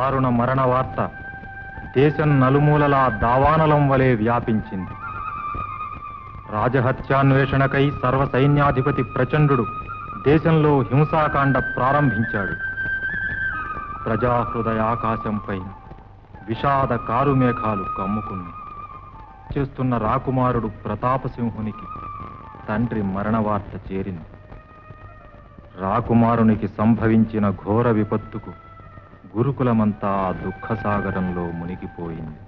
దారుణ మరణ వార్త దేశం నలుమూలలా దావానలం వలె వ్యాపించింది రాజహత్యాన్వేషణకై సర్వ సైన్యాధిపతి ప్రచండు దేశంలో హింసాకాండ ప్రారంభించాడు ప్రజాహృదయాకాశంపై విషాద కారుమేఘాలు కమ్ముకున్నాయి చేస్తున్న రాకుమారుడు ప్రతాపసింహునికి తండ్రి మరణ వార్త చేరింది రాకుమారునికి సంభవించిన ఘోర విపత్తుకు గురుకులమంతా ఆ దుఃఖసాగరంలో మునిగిపోయింది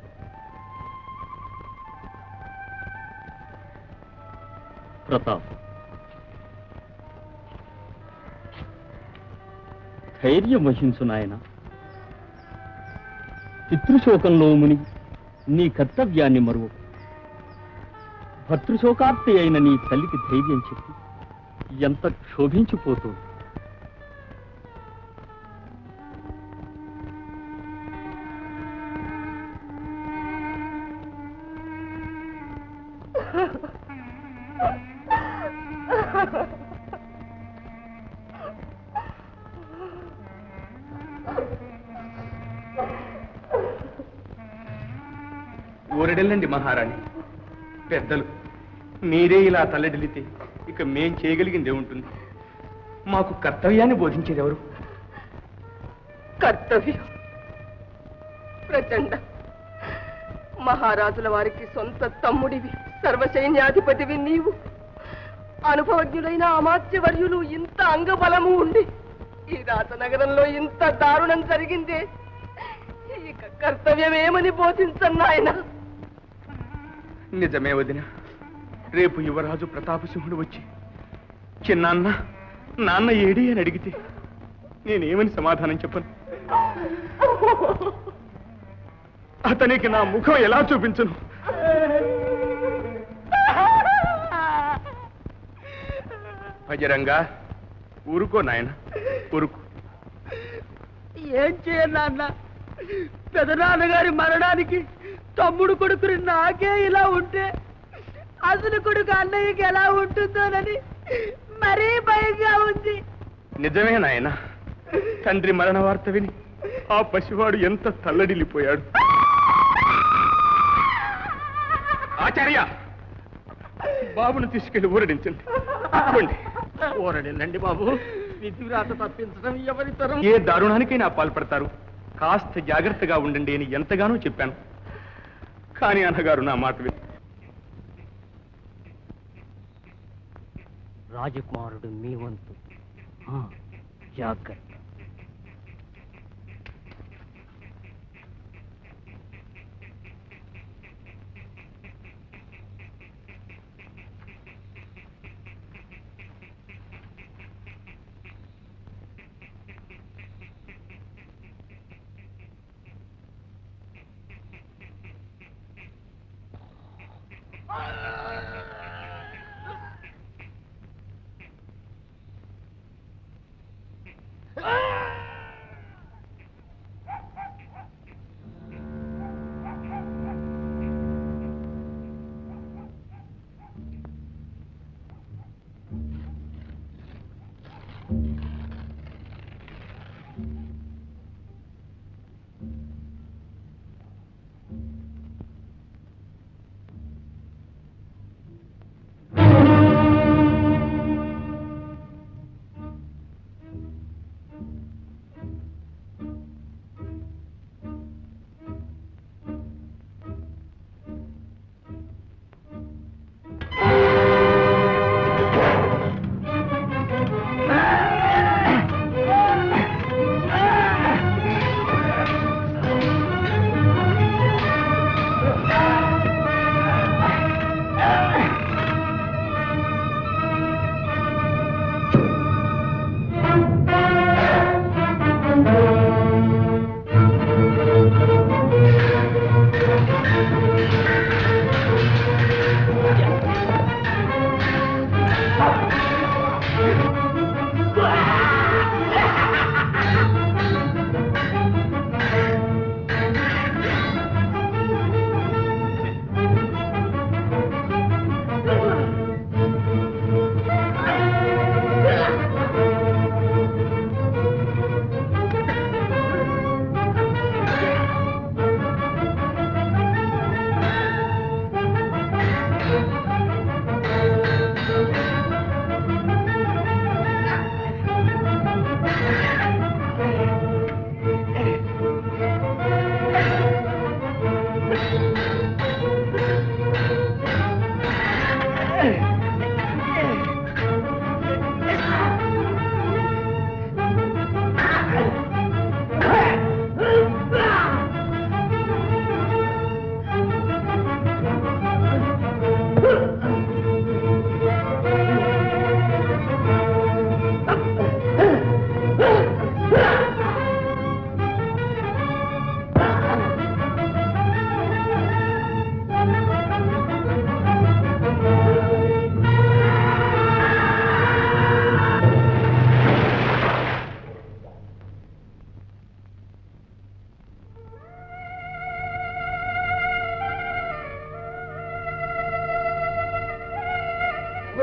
ప్రతాప్ ధైర్యం వహించు నాయన పితృశోకంలో మునిగి నీ కర్తవ్యాన్ని మరువు భతృశోకార్తి అయిన నీ తల్లికి ధైర్యం చెప్పి ఎంత క్షోభించిపోతుంది ఊరడెళ్ళండి మహారాణి పెద్దలు మీరే ఇలా తల్లడిల్లితే ఇక మేం చేయగలిగిందే ఉంటుంది మాకు కర్తవ్యాన్ని బోధించేది ఎవరు కర్తవ్యం ప్రచండ మహారాజుల వారికి సొంత తమ్ముడివి సర్వసైన్యాధిపతివి నీవు అనుభవజ్ఞులైన అమాత్యవర్యులు ఇంత అంగబలము ఉండి ఈ రాజనగరంలో ఇంత దారుణం జరిగిందే ఇక కర్తవ్యమేమని బోధించన్నాయన నిజమే వదిన రేపు యువరాజు ప్రతాపసింహుడు వచ్చి చిన్నాన్న నాన్న ఏడి అని అడిగితే నేనేమని సమాధానం చెప్పను అతనికి నా ముఖం ఎలా చూపించను భజరంగా ఊరుకో నాయన ఊరుకో ఏం చేయనాన్న పెదనాన్నగారి మరణానికి తమ్ముడు కొడుకుని నాకే ఇలా ఉంటే అసలు కొడుకు అన్నయ్యకి ఎలా ఉంటుందోనని మరీ భయంగా ఉంది నిజమే నాయన తండ్రి మరణ వార్త విని ఆ పసివాడు ఎంత తల్లడిల్లిపోయాడు ఆచార్య బాబును తీసుకెళ్లి ఊరడించండి పోండి. ఓరడెళ్ళండి బాబు విధివ్రాత తప్పించడం ఎవరి తరం ఏ దారుణానికైనా పాల్పడతారు కాస్త జాగ్రత్తగా ఉండండి అని ఎంతగానో చెప్పాను కానీ అన్నగారు నా మాట విని రాజకుమారుడు మీ వంతు ఆ, జాగ్రత్త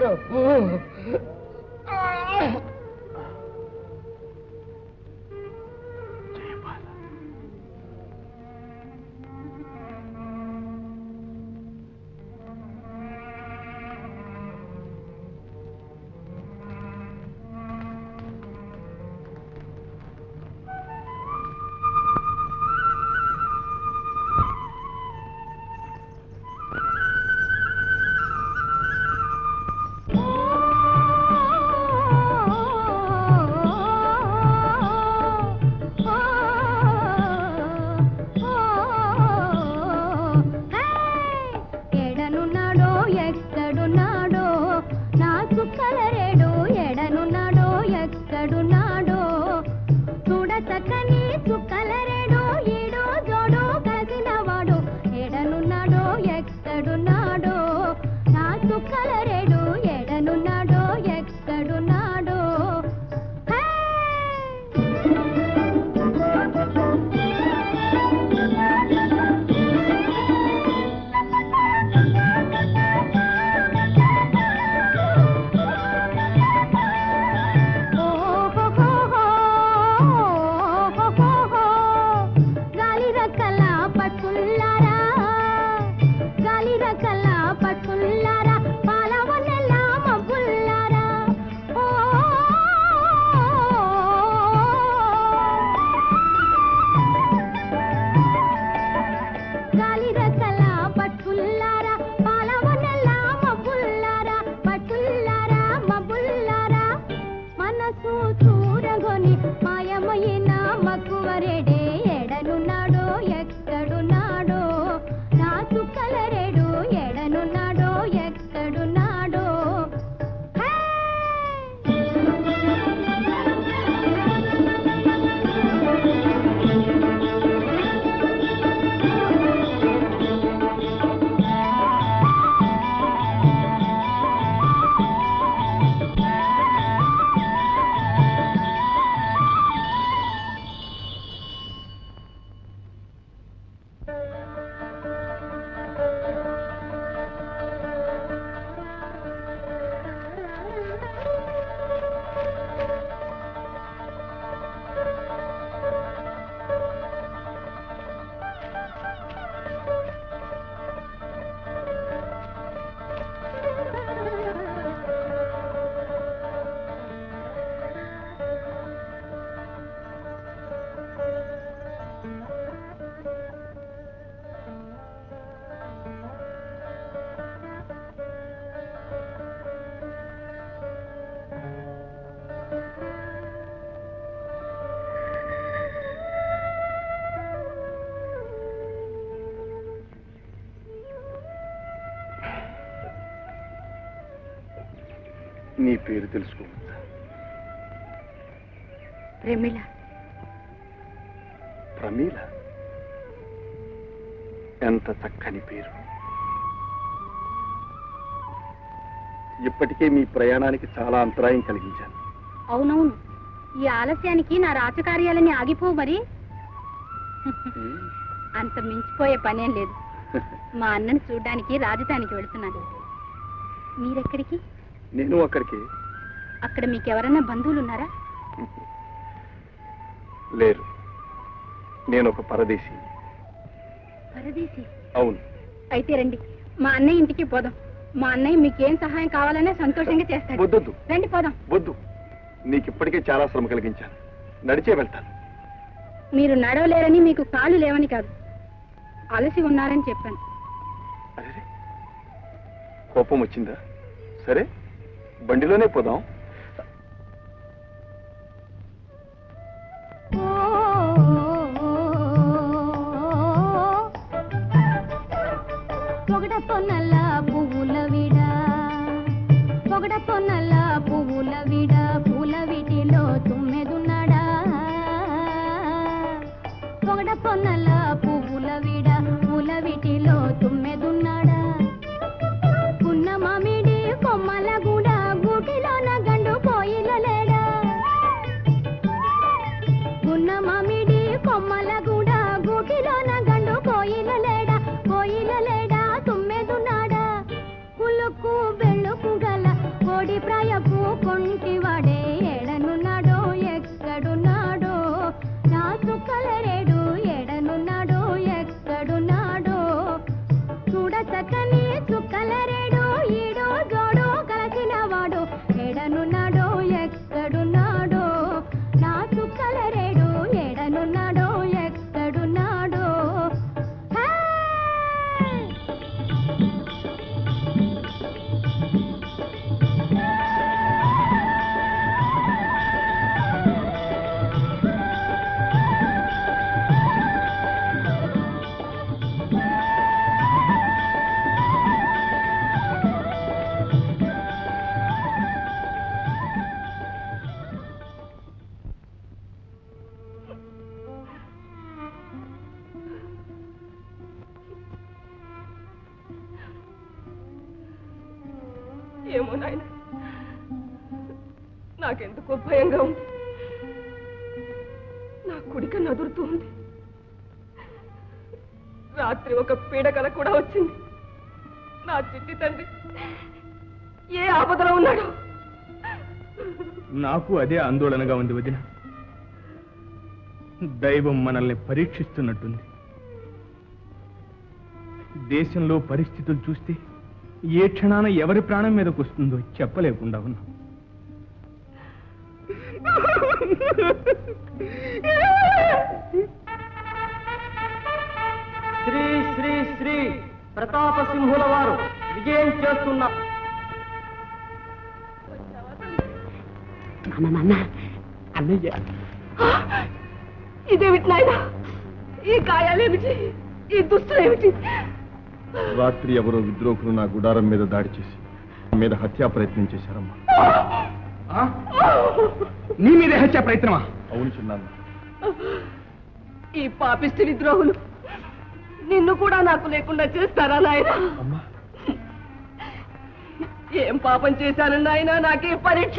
జయపాల ఎడనున్నాడో ఎక్కడున్నాడో నా చుక్కలరేడు ఎడనున్నాడో ఎక్కడున్నాడో చూడ చక్కని చుక్కలరేడు ఈడు జోడు కలిసినవాడు ఎడనున్నాడో ఎక్కడున్నాడో నా చుక్కలరేడు ఎడనున్నాడో ఎక్కడున్నాడో హే! గాలి రకల పట్టుల్లారా గాలి రకల పట్టుల్లారా పాలవన్నెల మబ్బుల్లారా ఓ గాలి రకల పట్టుల్లారా పాలవన్నెల మబ్బుల్లారా పట్టుల్లారా మబ్బుల్లారా మనసు చూరగొని మాయమైన మక్కువరెడే ఎడనున్నాడో ఎక్కడున్నాడో నా చుక్కలరెడు ఎడనున్నాడో ఎక్కడున్నాడో హే! నీ పేరు తెలుసుకోవచ్చా ప్రమిళ ప్రమీల ఎంత చక్కని పేరు ఇప్పటికే మీ ప్రయాణానికి చాలా అంతరాయం కలిగించాను అవునవును ఈ ఆలస్యానికి నా రాజకార్యాలని ఆగిపోవు మరి అంత మించిపోయే పనేం లేదు మా అన్నని చూడ్డానికి రాజధానికి వెళుతున్నాను మీరెక్కడికి నేను అక్కడికి అక్కడ మీకెవరన్నా బంధువులు ఉన్నారా లేరు నేను ఒక పరదేశి పరదేశి అవును అయితే రండి మా అన్నయ్య ఇంటికి పోదాం మా అన్నయ్య మీకేం సహాయం కావాలనే సంతోషంగా చేస్తాడు వద్దొద్దు రండి పోదాం వద్దు నీకు ఇప్పటికే చాలా శ్రమ కలిగించాను నడిచే వెళ్తాను మీరు నడవలేరని మీకు కాళ్ళు లేవని కాదు అలసి ఉన్నారని చెప్పాను అరే కోపం వచ్చిందా సరే బండిలోనే పోదాం పొగడ పొన్నల్ల పువ్వుల విడ పొగడ పొన్నల్ల పువ్వుల విడ పూల వీటిలో తుమ్మెదున్నాడా పొగడ పొన్నల్ల పువ్వుల విడ పూల వీటిలో తుమ్మెదున్నాడా పున్న మామిడి కొమ్మల గూడ గూటిలోన గండు కోయిల లేడా గున్న మామిడి కొమ్మల గూడ గూటిలోన గండు కోయిల లేడా కోయిల లేడా తుమ్మెదున్నాడా పులుకు బెళ్ళుకు గల ఏమో నాయన నాకెందుకో భయంగా ఉంది నా కుడిక నదురుతూ ఉంది రాత్రి ఒక పీడకల కూడా వచ్చింది నా చిట్టి తండ్రి ఏ ఆపదలో ఉన్నాడు నాకు అదే ఆందోళనగా ఉంది వదిన దైవం మనల్ని పరీక్షిస్తున్నట్టుంది దేశంలో పరిస్థితులు చూస్తే ఏ క్షణాన ఎవరి ప్రాణం మీదకు వస్తుందో చెప్పలేకుండా ఉన్నాం శ్రీ శ్రీ శ్రీ ప్రతాప సింహుల వారు విజయం చేస్తున్న ఇదేమిటి నాయన ఈ గాయాలేమిటి ఈ దుస్తులేమిటి రాత్రి ఎవరో విద్రోహులు నా గుడారం మీద దాడి చేసి నా మీద హత్యా ప్రయత్నం చేశారమ్మా ఆ? నీ మీదే హత్యా ప్రయత్నమా అవును చిన్నాన్న ఈ పాపిష్టి విద్రోహులు నిన్ను కూడా నాకు లేకుండా చేస్తారా నాయన అమ్మా ఏం పాపం చేశాను నాయన నాకే పరీక్ష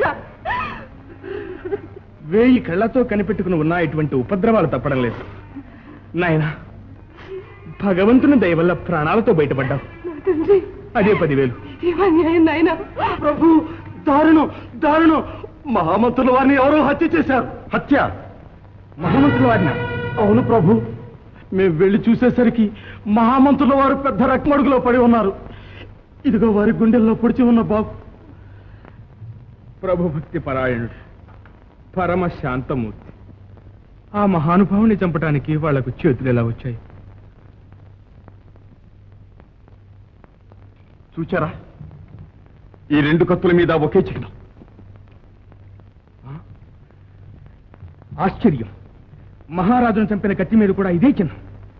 వేయి కళ్ళతో కనిపెట్టుకుని ఉన్నా ఇటువంటి ఉపద్రవాలు తప్పడం లేదు నాయనా భగవంతుని దయ వల్ల ప్రాణాలతో బయటపడ్డావు నా తండ్రి అదే పదివేలు ఏమన్యాయం నాయన ప్రభు దారుణం దారుణం మహామంతుల వారిని ఎవరో హత్య చేశారు హత్య మహామంతుల వారిని అవును ప్రభు మేము వెళ్ళి చూసేసరికి మహామంతుల వారు పెద్ద రక్మడుగులో పడి ఉన్నారు ఇదిగో వారి గుండెల్లో పొడిచి ఉన్న బాబు ప్రభు భక్తి పరాయణుడు పరమ శాంతమూర్తి ఆ మహానుభావుని చంపడానికి వాళ్లకు చేతులు ఎలా వచ్చాయి చూచారా ఈ రెండు కత్తుల మీద ఒకే చిహ్నం ఆశ్చర్యం మహారాజును చంపిన కత్తి మీద కూడా ఇదే చిహ్నం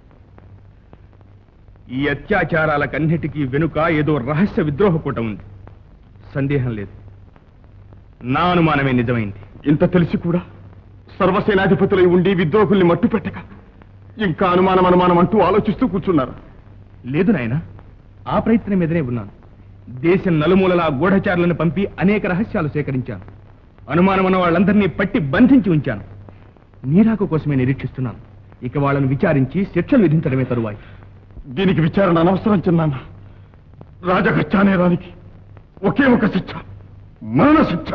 ఈ అత్యాచారాలకన్నిటికీ వెనుక ఏదో రహస్య విద్రోహ కూట ఉంది సందేహం లేదు నా అనుమానమే నిజమైంది ఇంత తెలిసి కూడా సర్వసేనాధిపతులై ఉండి విద్రోహుల్ని మట్టు పెట్టక ఇంకా అనుమానం అనుమానం అంటూ ఆలోచిస్తూ కూర్చున్నారు లేదు నాయన ఆ ప్రయత్నం మీదనే ఉన్నాను దేశం నలుమూలలా గూఢచారులను పంపి అనేక రహస్యాలు సేకరించాను అనుమానం ఉన్న వాళ్ళందరినీ పట్టి బంధించి ఉంచాను నీరాకు కోసమే నిరీక్షిస్తున్నాను ఇక వాళ్ళను విచారించి శిక్షలు విధించడమే తరువాయి దీనికి విచారణ అనవసరం చిన్నాన్న రాజగచ్చానేరానికి ఒకే ఒక శిక్ష మరణ శిక్ష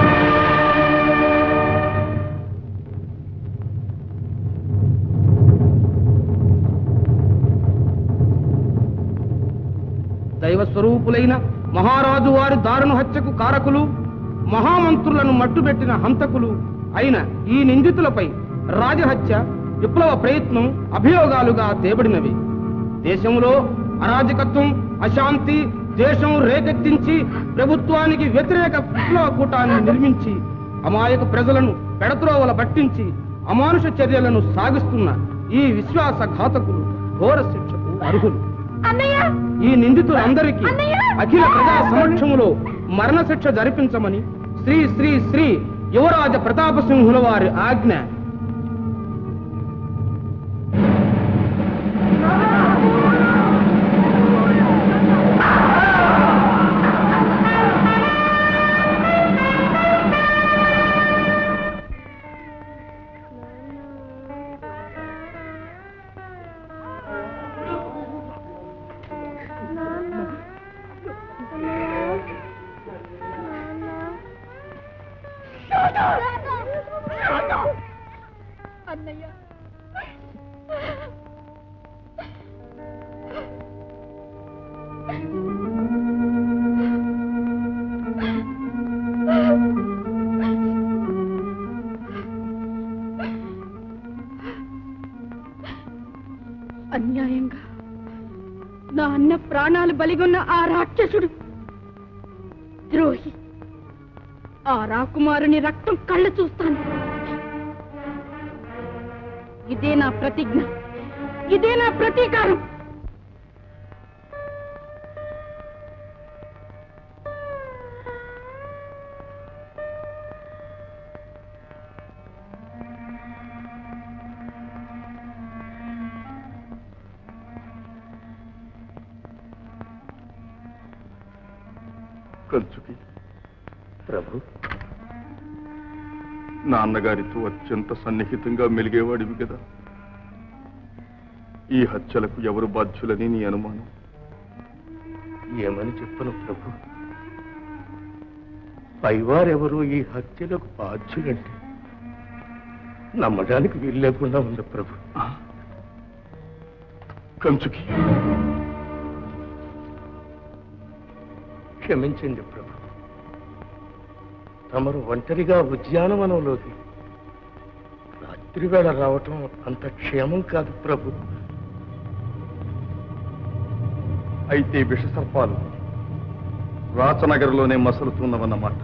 దైవ స్వరూపులైన మహారాజు వారి దారుణ హత్యకు కారకులు మహామంత్రులను మట్టుబెట్టిన హంతకులు అయిన ఈ నిందితులపై రాజహత్య విప్లవ ప్రయత్నం అభియోగాలుగా తేబడినవి దేశంలో అరాజకత్వం అశాంతి దేశం రేకెత్తించి ప్రభుత్వానికి వ్యతిరేక విప్లవ కూటాన్ని నిర్మించి అమాయక ప్రజలను పెడత్రోవల పట్టించి అమానుష చర్యలను సాగిస్తున్న ఈ విశ్వాస ఘాతకులు ఘోర శిక్షకు అర్హులు ఈ నిందితులందరికీ అఖిల ప్రజా సమక్షములో మరణశిక్ష జరిపించమని శ్రీ శ్రీ శ్రీ యువరాజ ప్రతాపసింహుల వారి ఆజ్ఞ అన్నయ్య అన్యాయంగా నా అన్న ప్రాణాలు బలిగొన్న ఆ రాక్షసుడు ద్రోహి ఆ రాకుమారుని రక్తం కళ్ళ చూస్తాను ఇదే నా ప్రతిజ్ఞ ఇదే నా ప్రతీకారం కంచుకి ప్రభు నాన్నగారితో అత్యంత సన్నిహితంగా మెలిగేవాడివి కదా ఈ హత్యలకు ఎవరు బాధ్యులని నీ అనుమానం ఏమని చెప్పను ప్రభు పైవారెవరు ఈ హత్యలకు బాధ్యులంటే నమ్మడానికి వీలు లేకుండా ఉంది ప్రభు కంచుకి క్షమించండి ప్రభు తమరు ఒంటరిగా ఉద్యానవనంలోకి రాత్రి వేళ రావటం అంత క్షేమం కాదు ప్రభు అయితే విష సర్పాలు రాచనగర్లోనే మసలుతున్నవన్నమాట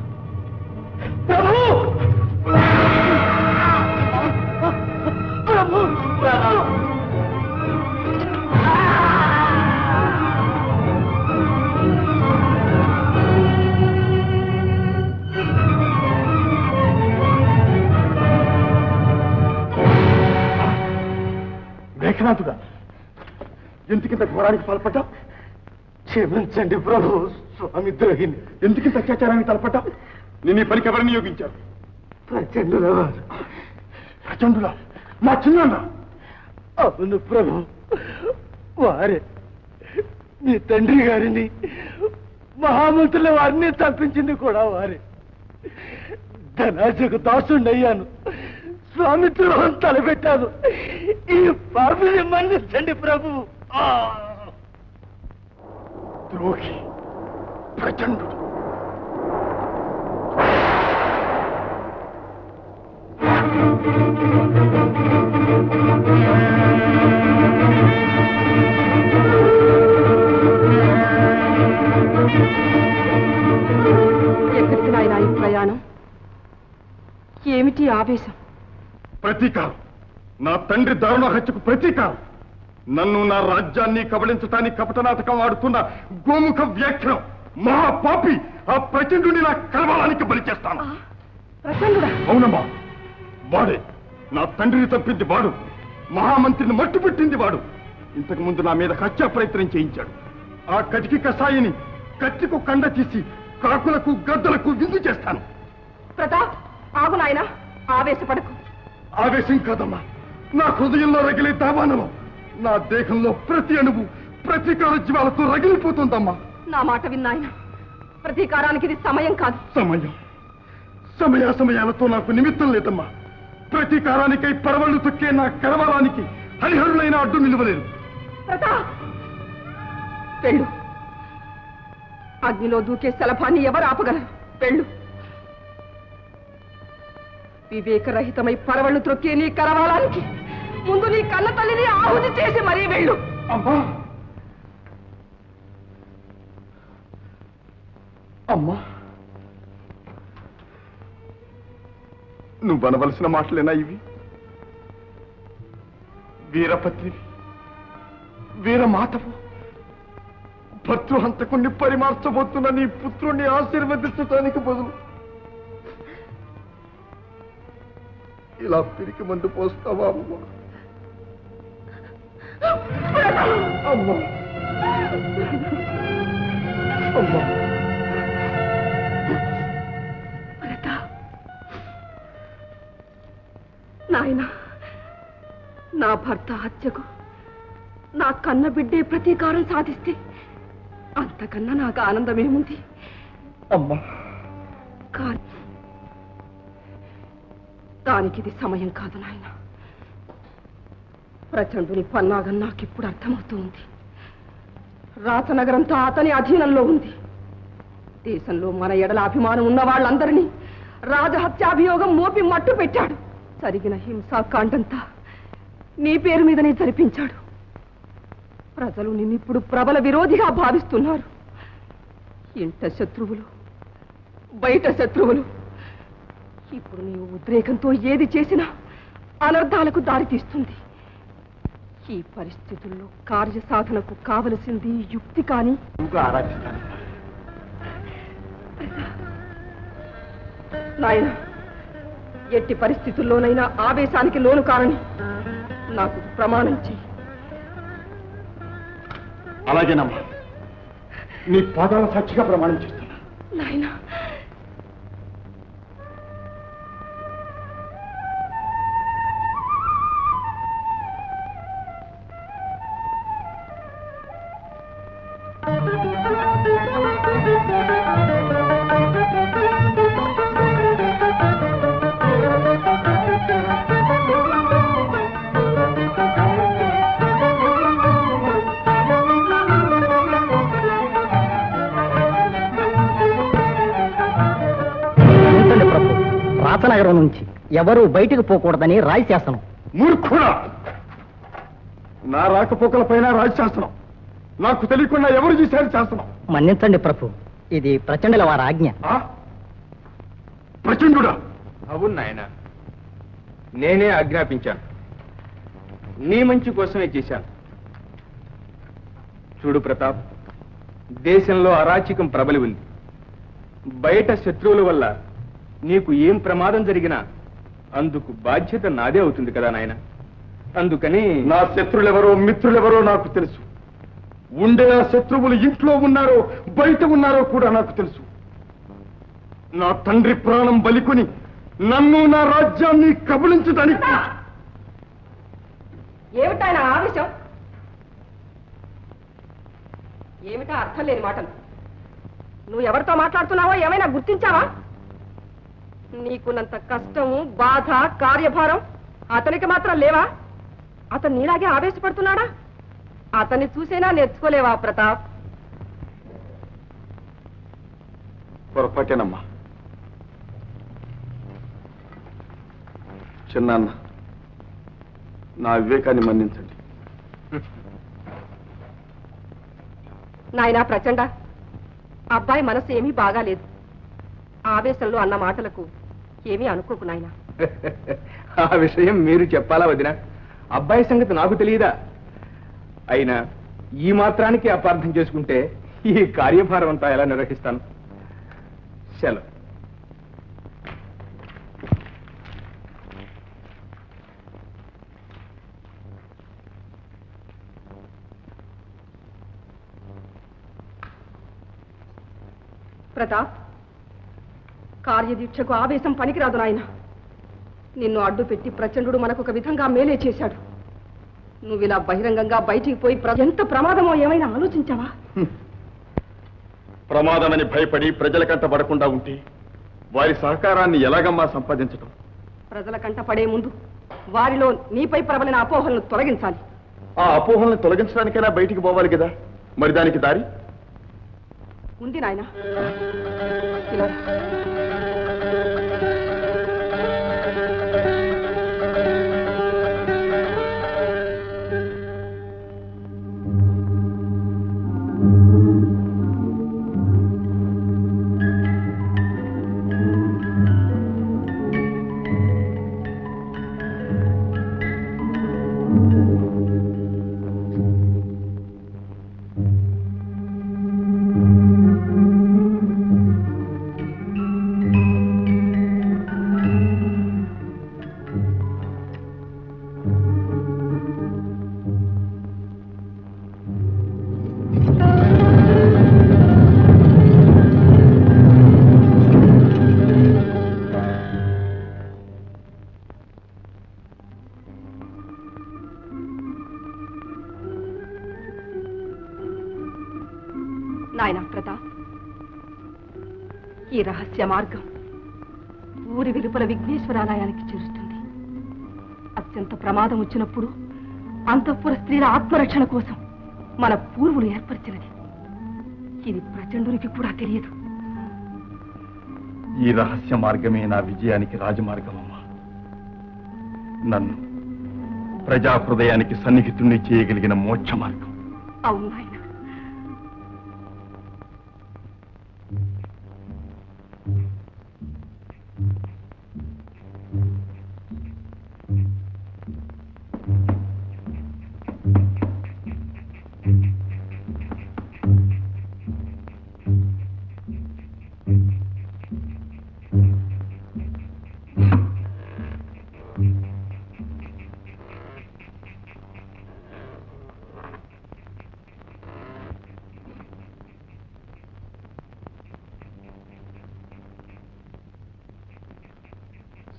మేఘనాథుగా ఎందుకింత ఘోరానికి పాల్పడ్డా క్షమించండి ప్రభు స్వామి ద్రోహిని ఎందుకింత అత్యాచారానికి తలపడ్డా నేను ఈ పనికి ఎవరిని నియోగించారు ప్రచండుల వారు ప్రచండులా మా చిన్న అవును ప్రభు వారే మీ తండ్రి గారిని మహామంత్రుల వారిని తప్పించింది కూడా వారే ధనాజకు దాసుండయ్యాను స్వామి ద్రోహం తలపెట్టాను ఈ పాపిని మన్నించండి ప్రభు ఆ! ద్రోహి ప్రచండు ఎక్కడికి నాయనా ఈ ప్రయాణం ఏమిటి ఆవేశం ప్రతీకారం నా తండ్రి దారుణ హత్యకు ప్రతీకారం నన్ను నా రాజ్యాన్ని కబళించటానికి కపటనాటకం ఆడుతున్న గోముఖ వ్యాఖ్యం మహాపాపి ఆ ప్రచండుని నా కలవాలానికి బలి చేస్తాను ప్రచండుడా అవునమ్మా వాడే నా తండ్రిని తప్పింది వాడు మహామంత్రిని మట్టు పెట్టింది వాడు ఇంతకు ముందు నా మీద హత్యా ప్రయత్నం చేయించాడు ఆ కటికి కషాయిని కత్తికు కండ తీసి కాకులకు గద్దలకు విందు చేస్తాను ప్రతాప్ ఆగు నాయనా ఆవేశపడకు ఆవేశం కాదమ్మా నా హృదయంలో రగిలే దావానలో నా దేహంలో ప్రతి అణువు ప్రతీకార జీవాలతో రగిలిపోతుందమ్మా నా మాట విన్నాయన ప్రతీకారానికి ఇది సమయం కాదు సమయం సమయాసమయాలతో నాకు నిమిత్తం లేదమ్మా ప్రతీకారానికై పరవళ్ళు తొక్కే నా కరవాలానికి హరిహరులైన అడ్డు నిలవలేరు ప్రతాప్ వెళ్ళు అగ్నిలో దూకే శలభాన్ని ఎవరు ఆపగలరు వెళ్ళు వివేకరహితమై పరవళ్ళు త్రొక్కే నీ కరవాలానికి ముందు నీ కన్న తల్లిని ఆహుతి చేసి మరీ వెళ్ళు అమ్మా అమ్మా నువ్వు అనవలసిన మాటలేనా ఇవి వీరపత్నివి వీరమాతవు భర్తృహంతకుణ్ణి పరిమార్చబోతున్న నీ పుత్రుణ్ణి ఆశీర్వదించడానికి బదులు ఇలా పిరికి మందు పోస్తావా అమ్మా అమ్మా అమ్మా నాయన నా భర్త హత్యకు నా కన్న బిడ్డే ప్రతీకారం సాధిస్తే అంతకన్నా నాకు ఆనందమేముంది అమ్మా కానీ దానికి ఇది సమయం కాదు నాయన ప్రచండుని పన్నాగం నాకిప్పుడు అర్థమవుతూ ఉంది రాచనగరంతో అతని అధీనంలో ఉంది దేశంలో మన ఎడల అభిమానం ఉన్న వాళ్ళందరినీ రాజహత్యాభియోగం మోపి మట్టు పెట్టాడు జరిగిన హింసాకాండంతా నీ పేరు మీదనే జరిపించాడు ప్రజలు నిన్నిప్పుడు ప్రబల విరోధిగా భావిస్తున్నారు ఇంట శత్రువులు బయట శత్రువులు ఇప్పుడు నీవు ఉద్రేకంతో ఏది చేసినా అనర్థాలకు దారితీస్తుంది ఈ పరిస్థితుల్లో కార్యసాధనకు కావలసింది యుక్తి కానీ ఆరాధిస్తాను నాయన ఎట్టి పరిస్థితుల్లోనైనా ఆవేశానికి లోను కారని నాకు ప్రమాణం చెయ్యి అలాగేనమ్మా నీ పాదాల సాక్షిగా ప్రమాణం చేస్తున్నా నాయనా ఏంటండి ప్రభు రాచనగరం నుంచి ఎవరు బయటికి పోకూడదని రాయి శాసనం మూర్ఖుడా నా రాకపోకల పైన రాజశాస్త్రం నాకు తెలియకుండా ఎవరు చేశారు శాస్త్రం మన్నించండి ప్రభు ఇది ప్రచండల వారి ఆజ్ఞ ఆ? ప్రచండుడా అవును నాయన నేనే ఆజ్ఞాపించాను నీ మంచి కోసమే చేశాను చూడు ప్రతాప్ దేశంలో అరాచకం ప్రబలి ఉంది బయట శత్రువుల వల్ల నీకు ఏం ప్రమాదం జరిగినా అందుకు బాధ్యత నాదే అవుతుంది కదా నాయన అందుకని నా శత్రులెవరో మిత్రులెవరో నాకు తెలుసు ఉండే ఆ శత్రువులు ఇంట్లో ఉన్నారో బయట ఉన్నారో కూడా నాకు తెలుసు నా తండ్రి ప్రాణం బలికొని నన్ను నా రాజ్యాన్ని కబలించడానికి ఏమిటాయన ఆవేశం ఏమిటా అర్థం లేని మాటలు నువ్వు ఎవరితో మాట్లాడుతున్నావో ఏమైనా గుర్తించావా నీకున్నంత కష్టము బాధ కార్యభారం అతనికి మాత్రం లేవా అతను నీలాగే ఆవేశపడుతున్నాడా అతన్ని చూసేనా నేర్చుకోలేవా ప్రతాప్ పొరపాటేనమ్మా చిన్నాన్న నా వివేకాన్ని మన్నించండి నాయనా ప్రచండ అబ్బాయి మనసు ఏమీ బాగాలేదు ఆవేశంలో అన్న మాటలకు ఏమీ అనుకోకు నాయనా ఆ విషయం మీరు చెప్పాలా వదిన అబ్బాయి సంగతి నాకు తెలియదా అయినా ఈ మాత్రానికి అపార్థం చేసుకుంటే ఈ కార్యభారం అంతా ఎలా నిర్వహిస్తాను సెలవు ప్రతాప్ కార్యదీక్షకు ఆవేశం పనికిరాదు నాయన నిన్ను అడ్డు పెట్టి ప్రచండు మనకు ఒక విధంగా మేలే చేశాడు నువ్వు ఇలా బహిరంగంగా బయటికి పోయి ప్ర- ఎంత ప్రమాదమో ఏమైనా ఆలోచించావా ప్రమాదమని భయపడి ప్రజల కంట పడకుండా ఉంటే వారి సహకారాన్ని ఎలాగమ్మా సంపాదించటం ప్రజల కంట పడే ముందు వారిలో నీపై ప్రబలిన అపోహలను తొలగించాలి ఆ అపోహల్ని తొలగించడానికైనా బయటికి పోవాలి కదా మరి దానికి దారి ఉంది నాయన ఇలా రా. నాయన ప్రతాప్ ఈ రహస్య మార్గం ఊరి వెలుపల విఘ్నేశ్వరాలయానికి చేరుస్తుంది అత్యంత ప్రమాదం వచ్చినప్పుడు అంతఃపుర స్త్రీల ఆత్మరక్షణ కోసం మన పూర్వులు ఏర్పరిచినది ఇది ప్రచండునికి కూడా తెలియదు ఈ రహస్య మార్గమే నా విజయానికి రాజమార్గమమ్మా నన్ను ప్రజా హృదయానికి సన్నిహితుణ్ణి చేయగలిగిన మోక్ష మార్గం అవును నాయన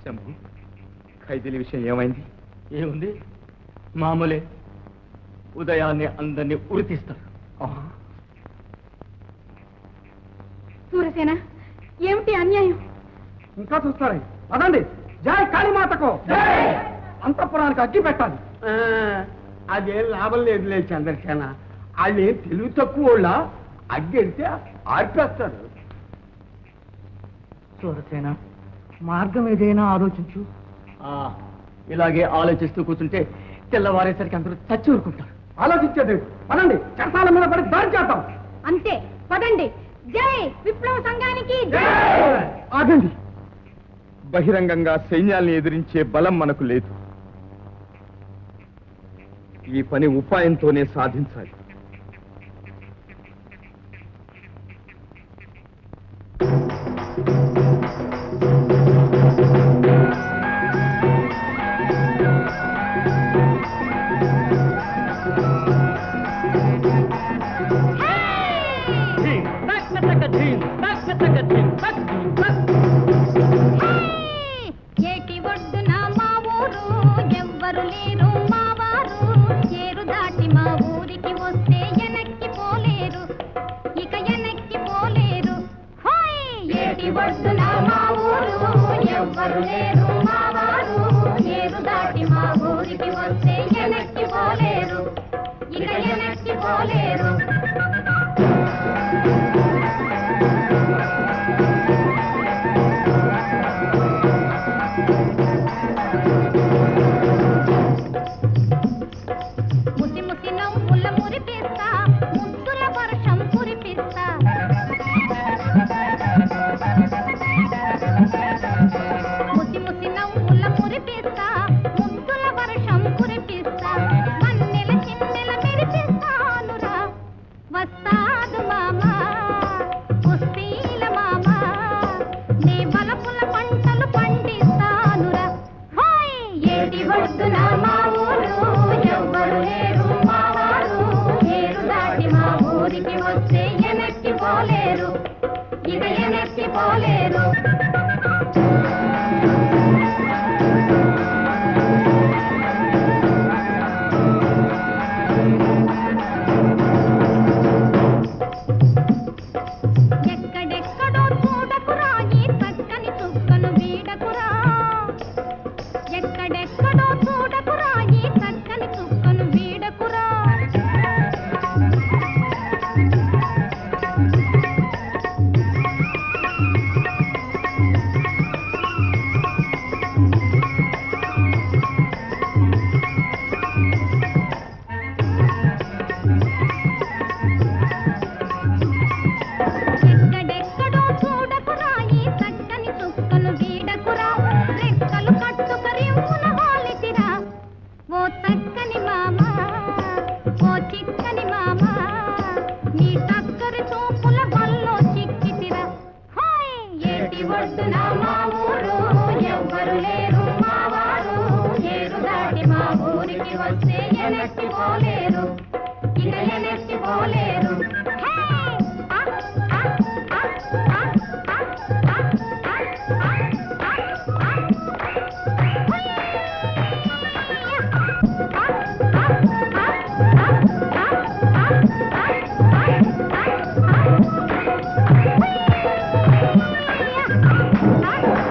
శంభు ఖైదీల విషయం ఏమైంది ఏముంది మామూలే ఉదయాన్నే అందరినీ ఉరితీస్తారు సూరసేన ఏమిటి అన్యాయం ఇంకా చూస్తారా పదండి జై కాళీమాతకు అంతఃపురానికి అగ్గి పెట్టాలి అదేం లాభం లేదులే చంద్రసేన వాళ్ళు ఏం తెలివి తక్కువ వాళ్ళ అగ్గి ఎడితే ఆర్పేస్తారు సూరసేన మార్గం ఏదైనా ఆలోచించు ఇలాగే ఆలోచిస్తూ కూర్చుంటే తెల్లవారేసరికి అందరూ చచ్చి ఊరుకుంటారు ఆలోచించేది పదండి చట్టాల మీద పడి దాడి చేద్దాం అంతే పదండి జై విప్లవ సంఘానికి ఆగండి బహిరంగంగా సైన్యాల్ని ఎదిరించే బలం మనకు లేదు ఈ పని ఉపాయంతోనే సాధించాలి ఏటి ఒడ్డున మా ఊరు ఎవ్వరు లేరు మా వారు ఏరు దాటి మా ఊరికి వస్తే వెనక్కి పోలేరు ఇక వెనక్కి పోలేరు హోయ్! ఏటి ఒడ్డున మా ఊరు ఎవ్వరు లేరు మా వారు ఏరు దాటి మా ఊరికి వస్తే వెనక్కి పోలేరు ఇక వెనక్కి పోలేరు ముసి ముసి నవ్వుల మురిపిస్తా ముద్దుల వర్షం కురిపిస్తా ముసి ముసి నవ్వుల మురిపిస్తా ముద్దుల వర్షం కురిపిస్తా మన్నెల చిన్నెల మెరిపిస్తానురా వస్తాదు మామా పుస్తీల మామా నీ బలపుల పంటలు పండిస్తానురా హోయ్ ఏటి ఒడ్డున మా ఊరు ఎవ్వరు లేరు మా వారు ఏరు దాటి మా ఊరికి వస్తే వెనక్కి పోలేరు ఇక వెనక్కి పోలేరు ఎక్కడెక్కడో చూడకురా ఈ చక్కని చుక్కను వీడకురా ఎక్కడెక్కడో చూడకురా ఈ చక్కని చుక్కను వీడకురా ఎక్కడెక్కడో చూడకురా ఈ చక్కని చుక్కను వీడకురా రెక్కలు కట్టుక రింపున వాలితిరా ఓ చక్కని మామ ఓ చిక్కని మామ నీ చక్కరి చూపుల వల్లో చిక్కితిరా హాయ్ ఏటి ఒడ్డున మా ఊరు ఎవ్వరు లేరు మా వారు ఏరు దాటి మా ఊరికి వస్తే వెనక్కి పోలేరు ఇక వెనక్కి పోలేరు హే! ఆ, ఆ, ఆ, ఆ, ఆ, ఆ, ఆ, ఆ, ఆ, ఆ. ఆ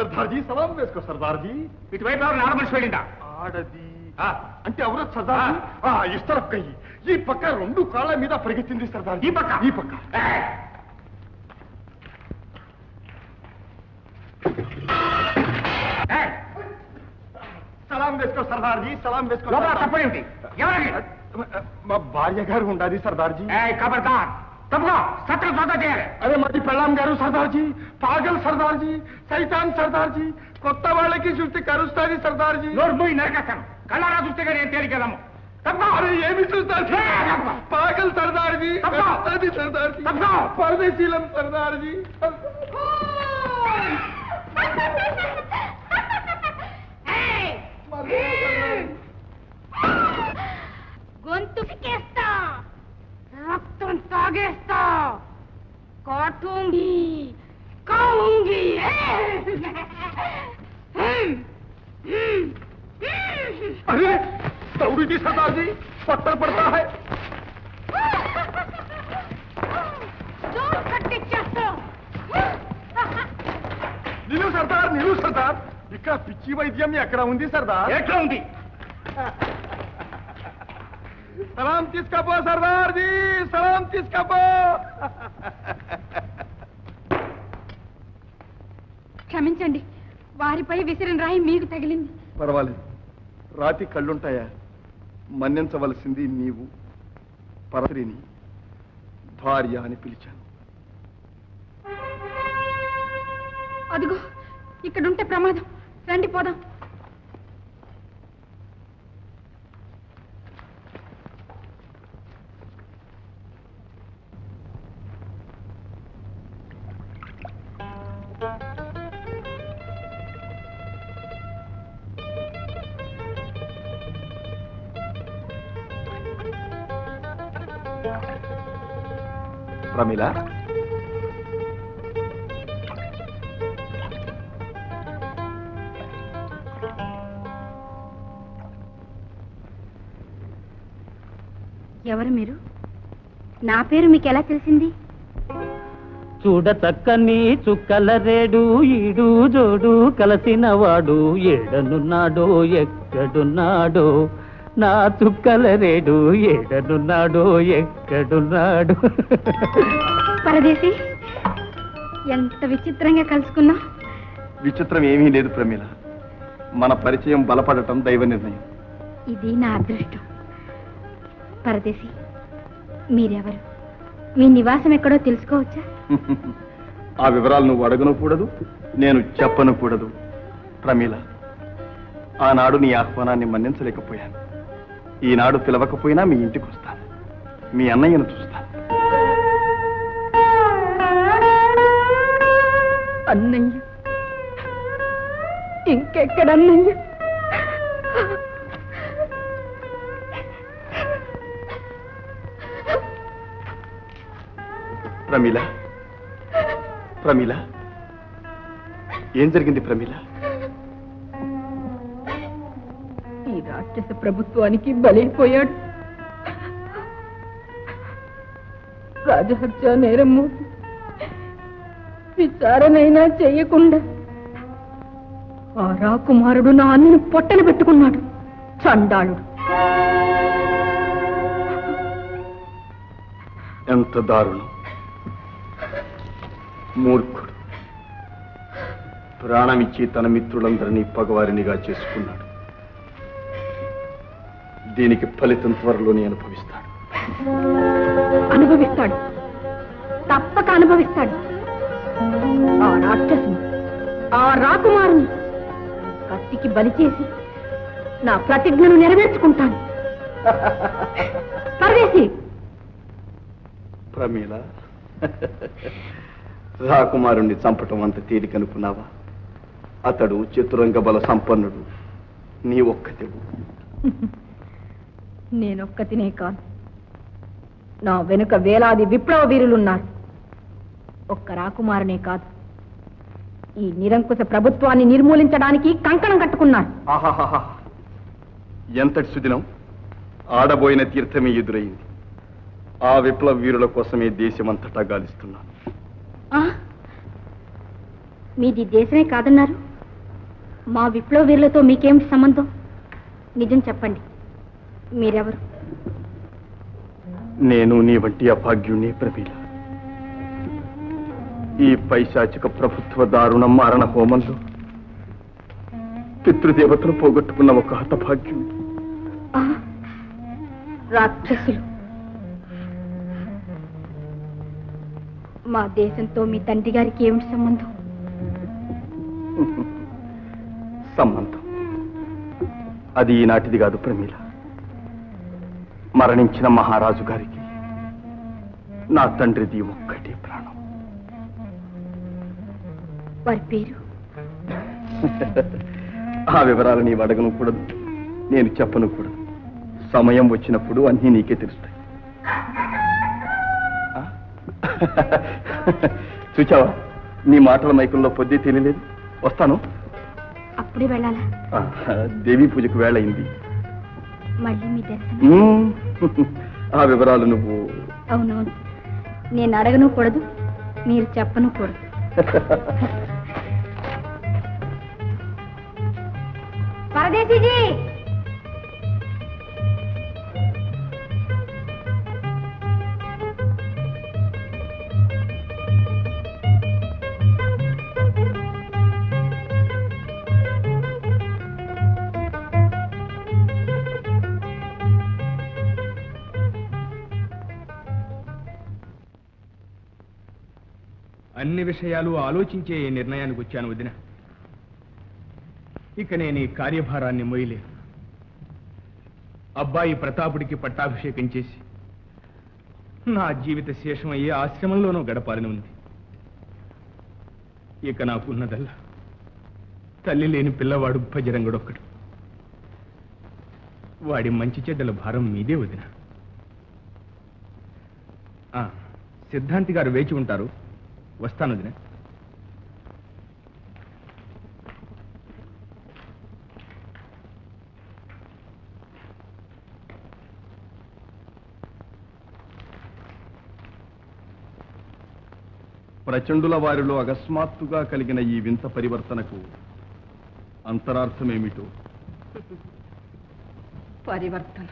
సర్దార్జీ సలాం వేసుకో సర్దార్జీ ఇటువైపు ఎవరు ఆడమనిషి వెళ్ళిందా ఆడది ఆ. అంటే ఎవరో సర్దార్జీ ఆ, ఇస్తరఫ్ కయ్యి ఈ పక్క రెండు కాళ్ళ మీద పరిగెత్తింది సర్దార్జీ ఈ పక్క ఈ పక్క ఏయ్! ఏయ్! సలాం వేసుకో సర్దార్జీ సలాం వేసుకో లోపల సర్దార్జీ. తప్పేమిటి ఎవరికి మా భార్య గారు ఉండాలి సర్దార్జీ ఏయ్ ఖబర్దార్ తప్పుకో సత్రం సొంతం చేయాలి అదే మాది పెళ్ళాం గారు సర్దార్జీ పాగల్ సర్దార్జీ సైతాన్ సర్దార్జీ కొత్త వాళ్ళకి చూస్తే కరుస్తుంది సర్దార్జీ నోరు మూయి నరకేస్తాను కళ్ళారా చూస్తే కానీ ఏం తేలికెళ్ళము తప్పుకో అరే ఏమి చూస్తారు పాగల్ సర్దార్జీ తప్పుకో. అది సర్దార్జీ తప్పుకో. పరదేశీలం సర్దార్జీ గొంతు పికేస్తా రక్తం తాగేస్తా కాటూంగి కావుంగి अरे दौड़ी थी सरदार जी पत्थर पड़ता है జోరు కట్టిచ్చేస్తా నిలు సర్దార్ నిలు సర్దార్ ఇక్కడ పిచ్చి వైద్యం ఎక్కడ ఉంది సర్దార్ ఎట్లా ఉంది సలాం తీసుకపో సర్దార్ జీ సలాం తీసుకపో క్షమించండి వారిపై విసిరిన రాయి మీకు తగిలింది పర్వాలేదు రాతి కళ్ళుంటాయా మన్నించవలసింది నీవు పరస్త్రీని భార్య అని పిలిచాను అదిగో ఇక్కడుంటే ప్రమాదం రండి పోదాం ప్రమిళ ఎవరు మీరు నా పేరు మీకు ఎలా తెలిసింది చూడ చక్కని చుక్కల రేడు ఈడు జోడు కలసిన వాడు ఏడనున్నాడో ఎక్కడున్నాడో నా చుక్కల రేడు ఏడనున్నాడో ఎక్కడున్నాడు పరదేశి ఎంత విచిత్రంగా కలుసుకున్నాం విచిత్రం ఏమీ లేదు ప్రమీల మన పరిచయం బలపడటం దైవ నిర్ణయం ఇది నా అదృష్టం పరదేశి మీరెవరు మీ నివాసం ఎక్కడో తెలుసుకోవచ్చా ఆ వివరాలు నువ్వు అడగను కూడదు నేను చెప్పను కూడదు ప్రమీల ఆనాడు నీ ఆహ్వానాన్ని మన్నించలేకపోయాను ఈనాడు పిలవకపోయినా మీ ఇంటికి వస్తాను మీ అన్నయ్యను చూస్తాను అన్నయ్య ఇంకెక్కడ అన్నయ్య ప్రమీల ప్రమీల ఏం జరిగింది ప్రమీల ఈ రాక్షస ప్రభుత్వానికి బలైపోయాడు రాజహత్య నేరం మోపి విచారణైనా చేయకుండా ఆ రాకుమారుడు నా అన్నను పొట్టలు పెట్టుకున్నాడు చండాళుడు ఎంత దారుణం మూర్ఖుడు ప్రాణమిచ్చి తన మిత్రులందరినీ పగవారినిగా చేసుకున్నాడు దీనికి ఫలితం త్వరలోనే అనుభవిస్తాడు అనుభవిస్తాడు తప్పక అనుభవిస్తాడు ఆ రాక్షసుని ఆ రాకుమారుని కత్తికి బలి చేసి నా ప్రతిజ్ఞను నెరవేర్చుకుంటాను పరదేశి ప్రమీల రాకుమారుణ్ణి చంపటం అంత తేలికనుకున్నావా అతడు చతురంగ బల సంపన్నుడు నీ ఒక్కతివు నేనొక్కతినే కాదు నా వెనుక వేలాది విప్లవ వీరులున్నారు ఒక్క రాకుమారునే కాదు ఈ నిరంకుశ ప్రభుత్వాన్ని నిర్మూలించడానికి కంకణం కట్టుకున్నారు ఆహాహాహా ఎంతటి సుదినం ఆడబోయిన తీర్థమే ఎదురైంది ఆ విప్లవ వీరుల కోసమే దేశమంతటా గాలిస్తున్నాను ఆ? మీది దేశమే కాదన్నారు మా విప్లవ వీరులతో మీకేమిటి సంబంధం నిజం చెప్పండి మీరెవరు నేను నీ వంటి అభాగ్యుణ్ణి ప్రమీల ఈ పైశాచిక ప్రభుత్వ దారుణ మారణ హోమంలో పితృదేవతను పోగొట్టుకున్న ఒక హతభాగ్యుణ్ణి ఆ, రాక్షసులు మా దేశంతో మీ తండ్రి గారికి ఏమిటి సంబంధం సంబంధం అది ఈనాటిది కాదు ప్రమీల మరణించిన మహారాజు గారికి నా తండ్రిది ఒక్కటే ప్రాణం వారి పేరు ఆ వివరాలు నీవు అడగను కూడదు నేను చెప్పను కూడదు సమయం వచ్చినప్పుడు అన్నీ నీకే తెలుస్తాయి ఆ? చూచావా నీ మాటల మైకంలో పొద్దు తెలియలేదు వస్తాను అప్పుడే వెళ్ళాలా ఆ, దేవీ పూజకు వేళ అయింది మళ్ళీ మీ దర్శనం మ్మ్. ఆ వివరాలు నువ్వు అవునవును నేను అడగను కూడదు మీరు చెప్పను కూడదు పరదేశీజీ అన్ని విషయాలు ఆలోచించే ఈ నిర్ణయానికి వచ్చాను వదిన ఇక నేను ఈ కార్యభారాన్ని మోయలేను అబ్బాయి ప్రతాపుడికి పట్టాభిషేకం చేసి నా జీవిత శేషమయ్యే ఆశ్రమంలోనూ గడపాలని ఉంది ఇక నాకున్నదల్లా తల్లి లేని పిల్లవాడు భజరంగుడొక్కడు వాడి మంచి చెడ్డల భారం మీదే వదిన ఆ, సిద్ధాంతి గారు వేచి ఉంటారు వస్తాను వదిన ప్రచండుల వారిలో అకస్మాత్తుగా కలిగిన ఈ వింత పరివర్తనకు అంతరార్థమేమిటో పరివర్తన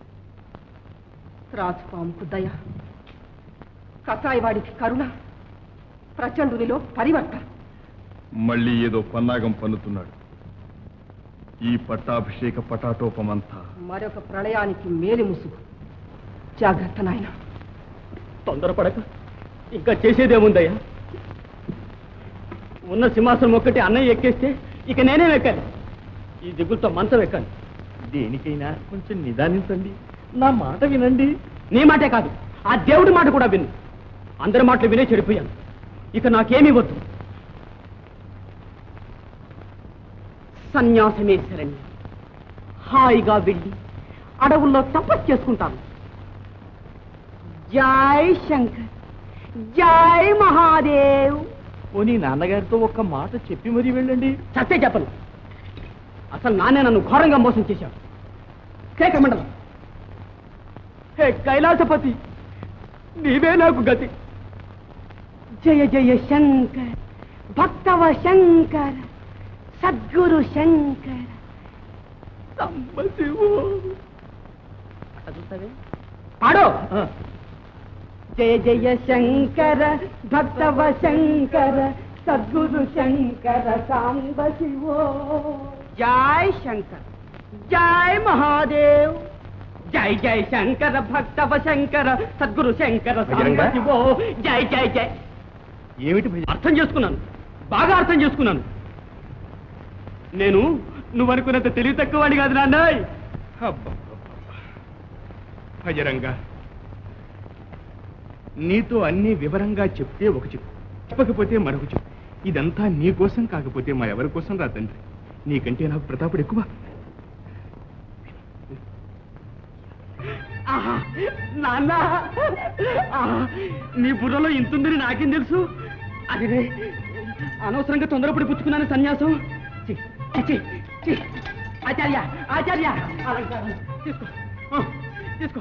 రాజుపాముకు దయ కసాయివాడికి కరుణ ప్రచండునిలో పరివర్తన మళ్ళీ ఏదో పన్నాగం పన్నుతున్నాడు ఈ పట్టాభిషేక పటాటోపమంతా మరొక ప్రళయానికి మేలి ముసుగు జాగ్రత్త నాయన తొందరపడక ఇంకా చేసేదేముందయ్యా ఉన్న సింహాసనం ఒక్కటి అన్నయ్య ఎక్కేస్తే ఇక నేనే ఎక్కాలి ఈ దిగులతో మంచం ఎక్కాలి దేనికైనా కొంచెం నిదానించండి నా మాట వినండి నీ మాటే కాదు ఆ దేవుడి మాట కూడా విను అందరి మాటలు వినే చెడిపోయాను ఇక నాకేమీ వద్దు సన్యాసమే శరణ్యం హాయిగా వెళ్ళి అడవుల్లో తపస్సు చేసుకుంటాను జై శంకర్ జై మహాదేవ్ పోనీ నాన్నగారితో ఒక్క మాట చెప్పి మరీ వెళ్ళండి చస్తే చెప్పను అసలు నాన్నే నన్ను ఘోరంగా మోసం చేశాడు కేకమండలం హే కైలాసపతి నీవే నాకు గతి జయ జయ శంకర్ భక్తవ శంకర సద్గురు శంకర సంబశివో పాడో జయ జయ శంకర భక్తవ శంకర సద్గురు శంకర సాంబ శివో జై శంకర్ జై మహాదేవ్ జై జై శంకర భక్తవ శంకర సద్గురు శంకర సాంబ భజరంగా? శివో జై జై జై ఏమిటి భజ- అర్థం చేసుకున్నాను బాగా అర్థం చేసుకున్నాను నేను నువ్వు అనుకున్నంత తెలివి తక్కువ వాడి కాదు నాన్న అబ్బబ్బబ్బబ్బ. భజరంగా నీతో అన్ని వివరంగా చెప్తే ఒక చెప్పు చెప్పకపోతే మరొక చెప్పు ఇదంతా నీ కోసం కాకపోతే మా ఎవరి కోసం రా తండ్రి నీకంటే నాకు ప్రతాపుడు ఎక్కువ ఆహా, నాన్న ఆహా, నీ బుర్రలో ఇంతుందని నాకేం తెలుసు అదే అనవసరంగా తొందరపడి పుచ్చుకున్నాను సన్యాసం చి, చి, చి. ఆచార్య ఆచార్య అలంకారం. తీసుకో ఆ, తీసుకో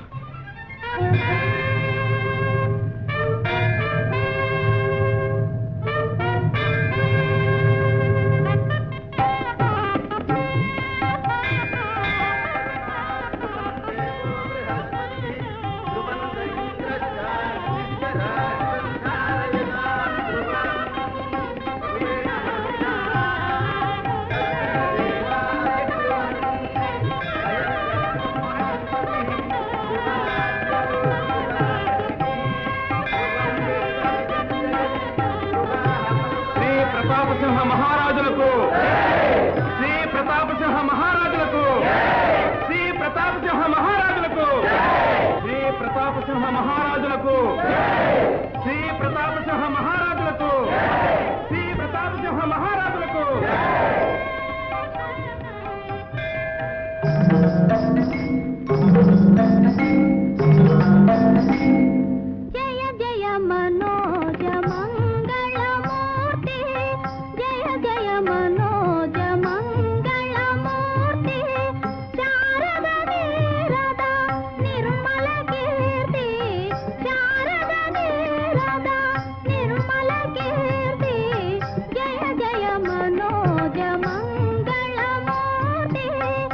ప్రతాపసింహ మహారాజులకు శ్రీ ప్రతాపసింహ మహారాజులకు శ్రీ ప్రతాపసింహ మహారాజులకు శ్రీ ప్రతాపసింహ మహారాజులకు శ్రీ ప్రతాపసింహ మహారాజులకు శ్రీ ప్రతాపసింహ మహారాజులకు జయ జయ మనోజ మంగళమూర్తి జయ జయ మనోజ మంగళమూర్తి శారద నీరద నిర్మల కీర్తి శారద నీరద నిర్మల కీర్తి జయ జయ మనోజ మంగళమూర్తి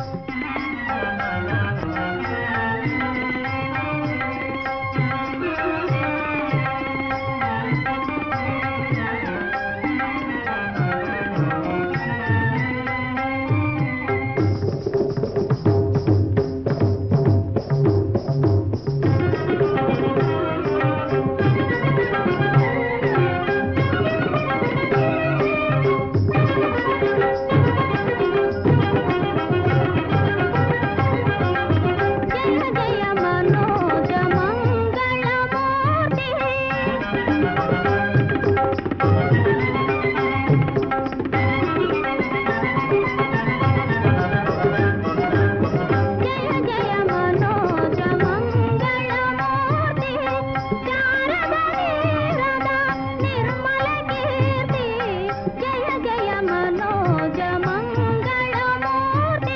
జయ జయ మనోజ మంగళమూర్తి జయ జయ మనోజ మంగళమూర్తి శారద నీరద నిర్మల కీర్తి జయ జయ మనోజ మంగళమూర్తి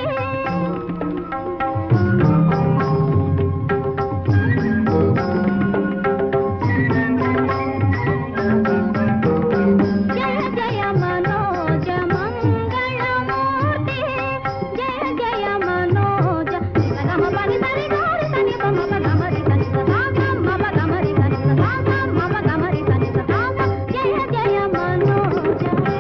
జయ జయ మనోజ మంగళమూర్తి జయ జయ మనోజ గమ పని తరి గోరి తని బమ గమరి తని సదామ మమ గమరి తని సదామ మమ గమరి తని సదామ జయ జయ మనోజ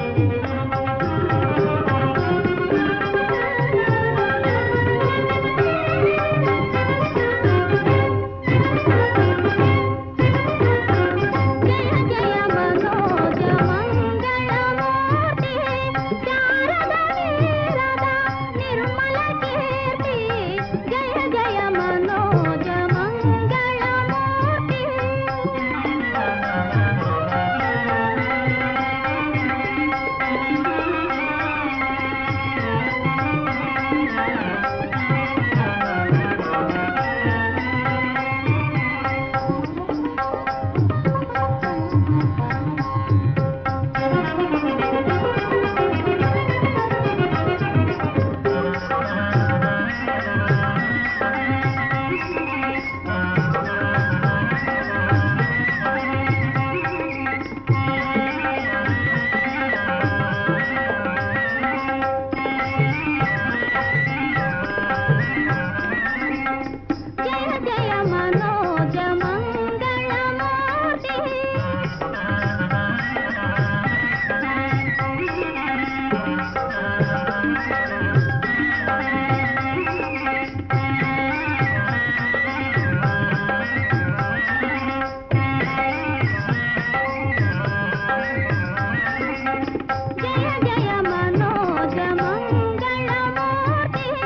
జయ జయ మనోజ మంగళమూర్తి శారద నీరద నిర్మల కీర్తి జయ జయ మనోజ మంగళమూర్తి జయ జయ మనోజ మంగళమూర్తి జయ జయ మనోజ మంగళమూర్తి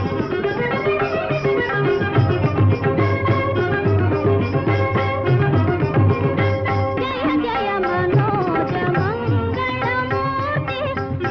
జయ జయ మనోజ మంగళమూర్తి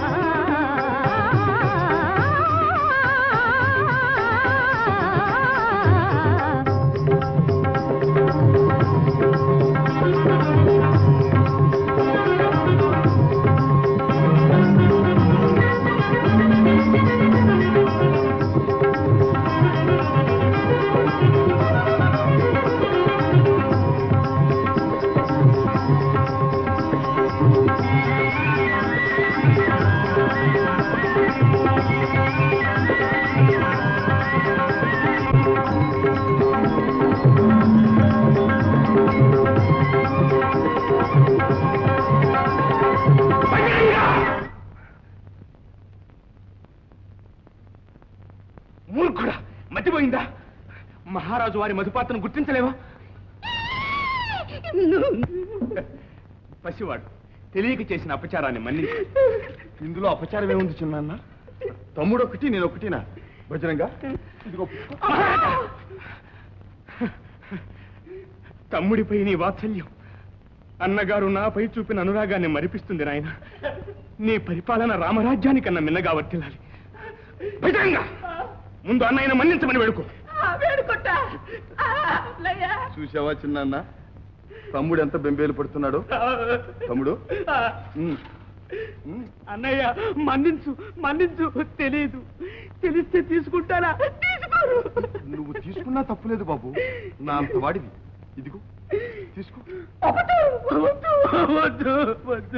మూర్ఖుడా మతిపోయిందా మహారాజు వారి మధుపాత్రను గుర్తించలేవా పసివాడు తెలియక చేసిన అపచారాన్ని మన్నించు ఇందులో అపచారం ఏముంది చిన్న తమ్ముడు ఒకటి నేను ఒకటినా భజనంగా ఇదిగో తమ్ముడిపై నీ వాత్సల్యం అన్నగారు నాపై చూపిన అనురాగాన్ని మరిపిస్తుంది నాయన నీ పరిపాలన రామరాజ్యానికన్నా మిన్నగా వర్తిల్లాలి భజనంగా ముందు అన్నయ్యను మన్నించమని వేడుకో వేడుకుంటా చూసావా చిన్న తమ్ముడు ఎంత బెంబేలు పడుతున్నాడో తమ్ముడు ఉమ్. ఉమ్. అన్నయ్య మన్నించు మన్నించు తెలియదు తెలిస్తే తీసుకుంటారా తీసుకోరు నువ్వు తీసుకున్నా తప్పులేదు బాబు నా అంత వాడివి ఇదిగో తీసుకో వద్దు వద్దు వద్దు వద్దు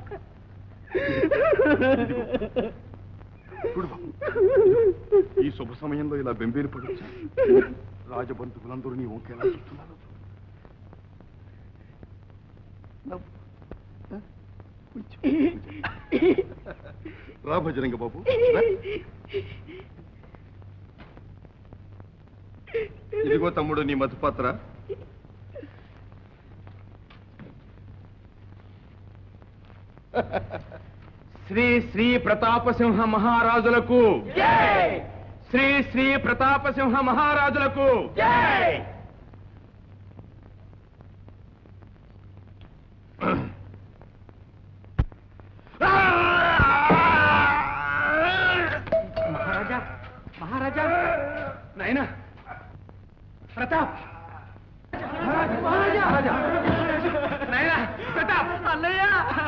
చూడు బాబు ఈ శుభ సమయంలో ఇలా బెంబేలు పడొచ్చా రాజబంధువులందరూ నీ ఓకేలా చూస్తున్నారు నవ్వు. ఆ? కొంచెం. రా భజరంగ బాబు రా. ఇదిగో తమ్ముడు నీ మధుపాత్ర శ్రీ శ్రీ ప్రతాపసింహ మహారాజులకు శ్రీ శ్రీ ప్రతాపసింహ మహారాజులకు మహారాజా మహారాజా నాయనా ప్రతాప్ మహారాజా మహారాజా నాయనా ప్రతాప్ అన్నయ్య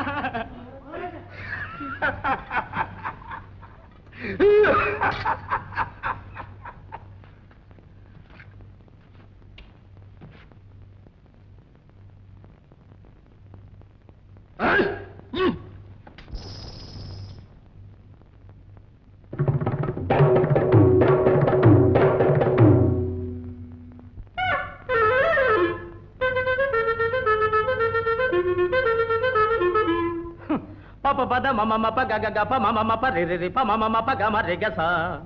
పప పద మమ మప గగ గ ప మమ మప రి రి రి ప మమ మప గ మ రి గ స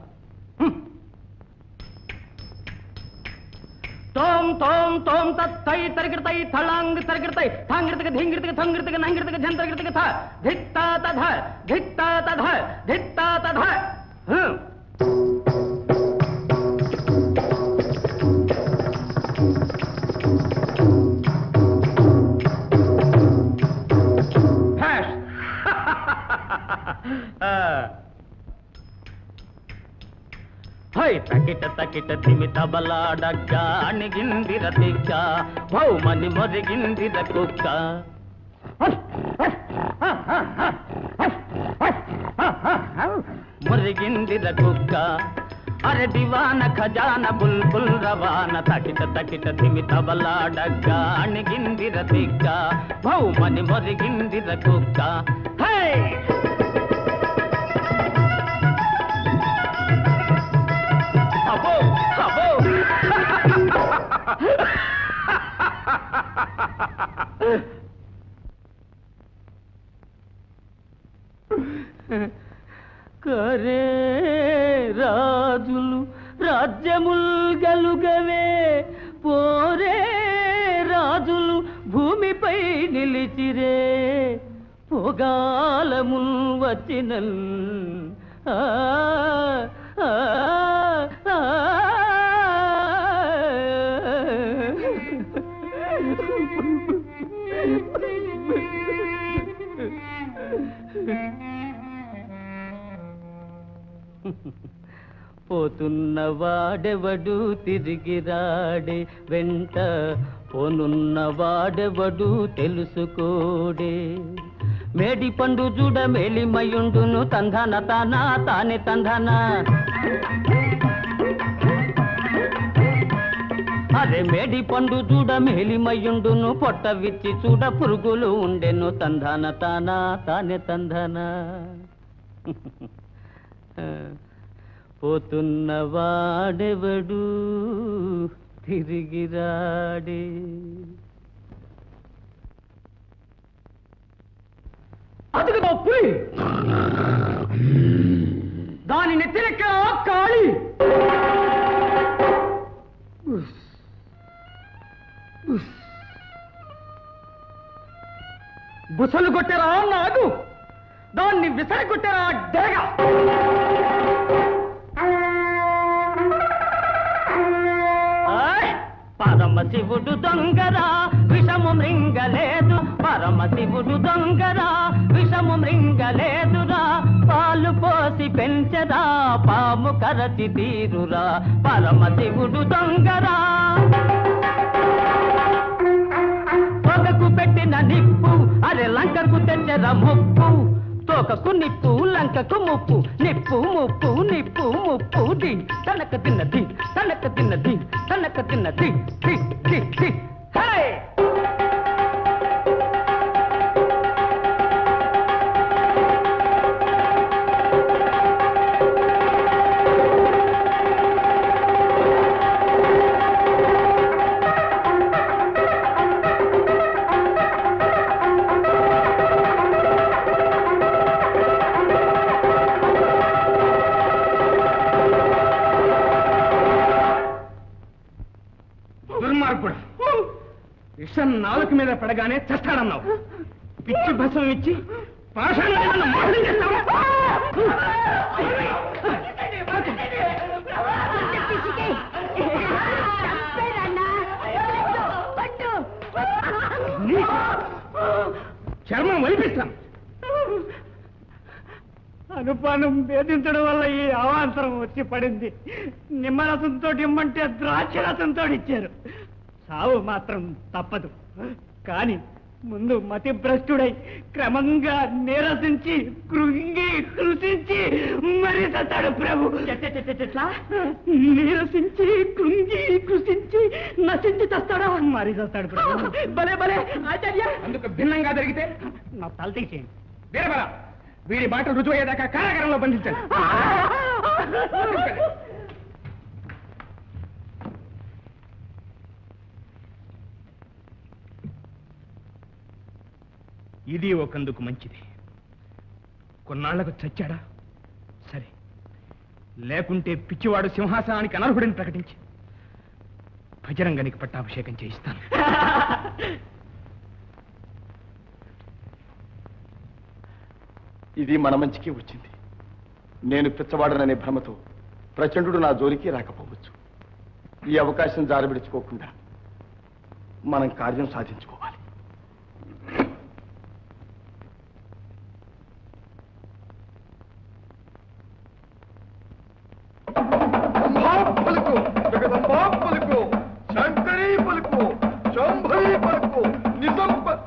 తోం తోం తోం తత్ తై తరిగిర్తై థళాంగ్ తరిగిర్తై థాంగిర్తక ధింగిర్తక థంగిర్తక నంగిర్తక జంతరిగిర్తక థ ధిత్తా తధ ధిత్తా తధ ధిత్తా తధ హ్మ్. హ్యాష్ హై తకిట తకిట తిమిత బలాడగ్గ అణిగిందిర తిక్క భౌమని మొరిగిందిర కుక్క మురిగిందిర కుక్క అరే దివాన ఖజాన బుల్బుల్ రవాన తకిట తకిట తిమిత బలాడగ్గ అణిగిందిర తిక్క భౌమని మొరిగిందిర కుక్క హై అబ్బో అబ్బో కరే రాజులు రాజ్యముల్ గలుగవే పోరే రాజులు భూమిపై నిలిచిరే పొగాలముల్ వచ్చినల్ ఆ, ఆ, ఆ, పోతున్న వాడెవడు తిరిగి రాడే వెంట పోనున్న వాడెవడు తెలుసుకోడే మేడి పండు చూడ మేలిమయుండును తంధన తానా తానే తంధన అరే మేడి పండు చూడ మేలిమయుండును పొట్ట విచ్చి చూడ పురుగులు ఉండెను తంధన తానా తానే తంధన పోతున్న వాడెవడు తిరిగి రాడే అదుగుదో పులి దాని నెత్తిరెక్క కాళి బుసలు కొట్టారా నాగు దాన్ని విసరి కొట్టారా డేగ ఆయ్! పరమశివుడు దొంగరా విషము మృంగలేదు పరమశివుడు దొంగరా విషము మృంగలేదురా పాలు పోసి పెంచరా పాము కరచి తీరురా పరమశివుడు దొంగరా తోకకు పెట్టిన నిప్పు అరే లంకకు తెచ్చర ముప్పు తోకకు నిప్పు లంకకు ముప్పు నిప్పు ముప్పు నిప్పు ముప్పు ది తనక తిన్న ది తనక తిన్న ది తనక తిన్న ది ది ది ది హే దుర్మార్గుడు విషం నాలుక మీద పడగానే చస్తాడన్నావు పిచ్చి భసం ఇచ్చి పాషాణాన్ని నన్ను మోసం చేస్తావా? నీ చర్మం వలిపిస్తాను అనుపానం భేదించడం వల్ల ఈ అవాంతరం వచ్చి పడింది నిమ్మరసంతో ఇమ్మంటే ద్రాక్ష రసంతో ఇచ్చారు సావు మాత్రం తప్పదు కానీ ముందు మతి భ్రష్టుడై క్రమంగా నీరసించి కృంగి కృషించి మరి సత్తాడు ప్రభు నీరసించి కృంగి కృషించి నశించి తెస్తాడా మరి సత్తాడు ప్రభు భలే భలే ఆచార్య అందుకు భిన్నంగా జరిగితే నా తల తీసేయండి వీరబల వీడి మాటలు రుజువయ్యేదాకా కారాగారంలో బంధించండి ఇది ఒకందుకు మంచిది కొన్నాళ్లకు చచ్చాడా సరే లేకుంటే పిచ్చివాడు సింహాసనానికి అనర్హుడిని ప్రకటించి భజరంగనికి పట్టాభిషేకం చేయిస్తాను ఇది మన మంచికి వచ్చింది నేను పిచ్చవాడననే భ్రమతో ప్రచండుడు నా జోలికి రాకపోవచ్చు ఈ అవకాశం జారబిడుచుకోకుండా మనం కార్యం సాధించుకోవాలి పలుకు జగదంబా పలుకు శంకరీ పలుకు శంభరీ పలుకు నిజం ప-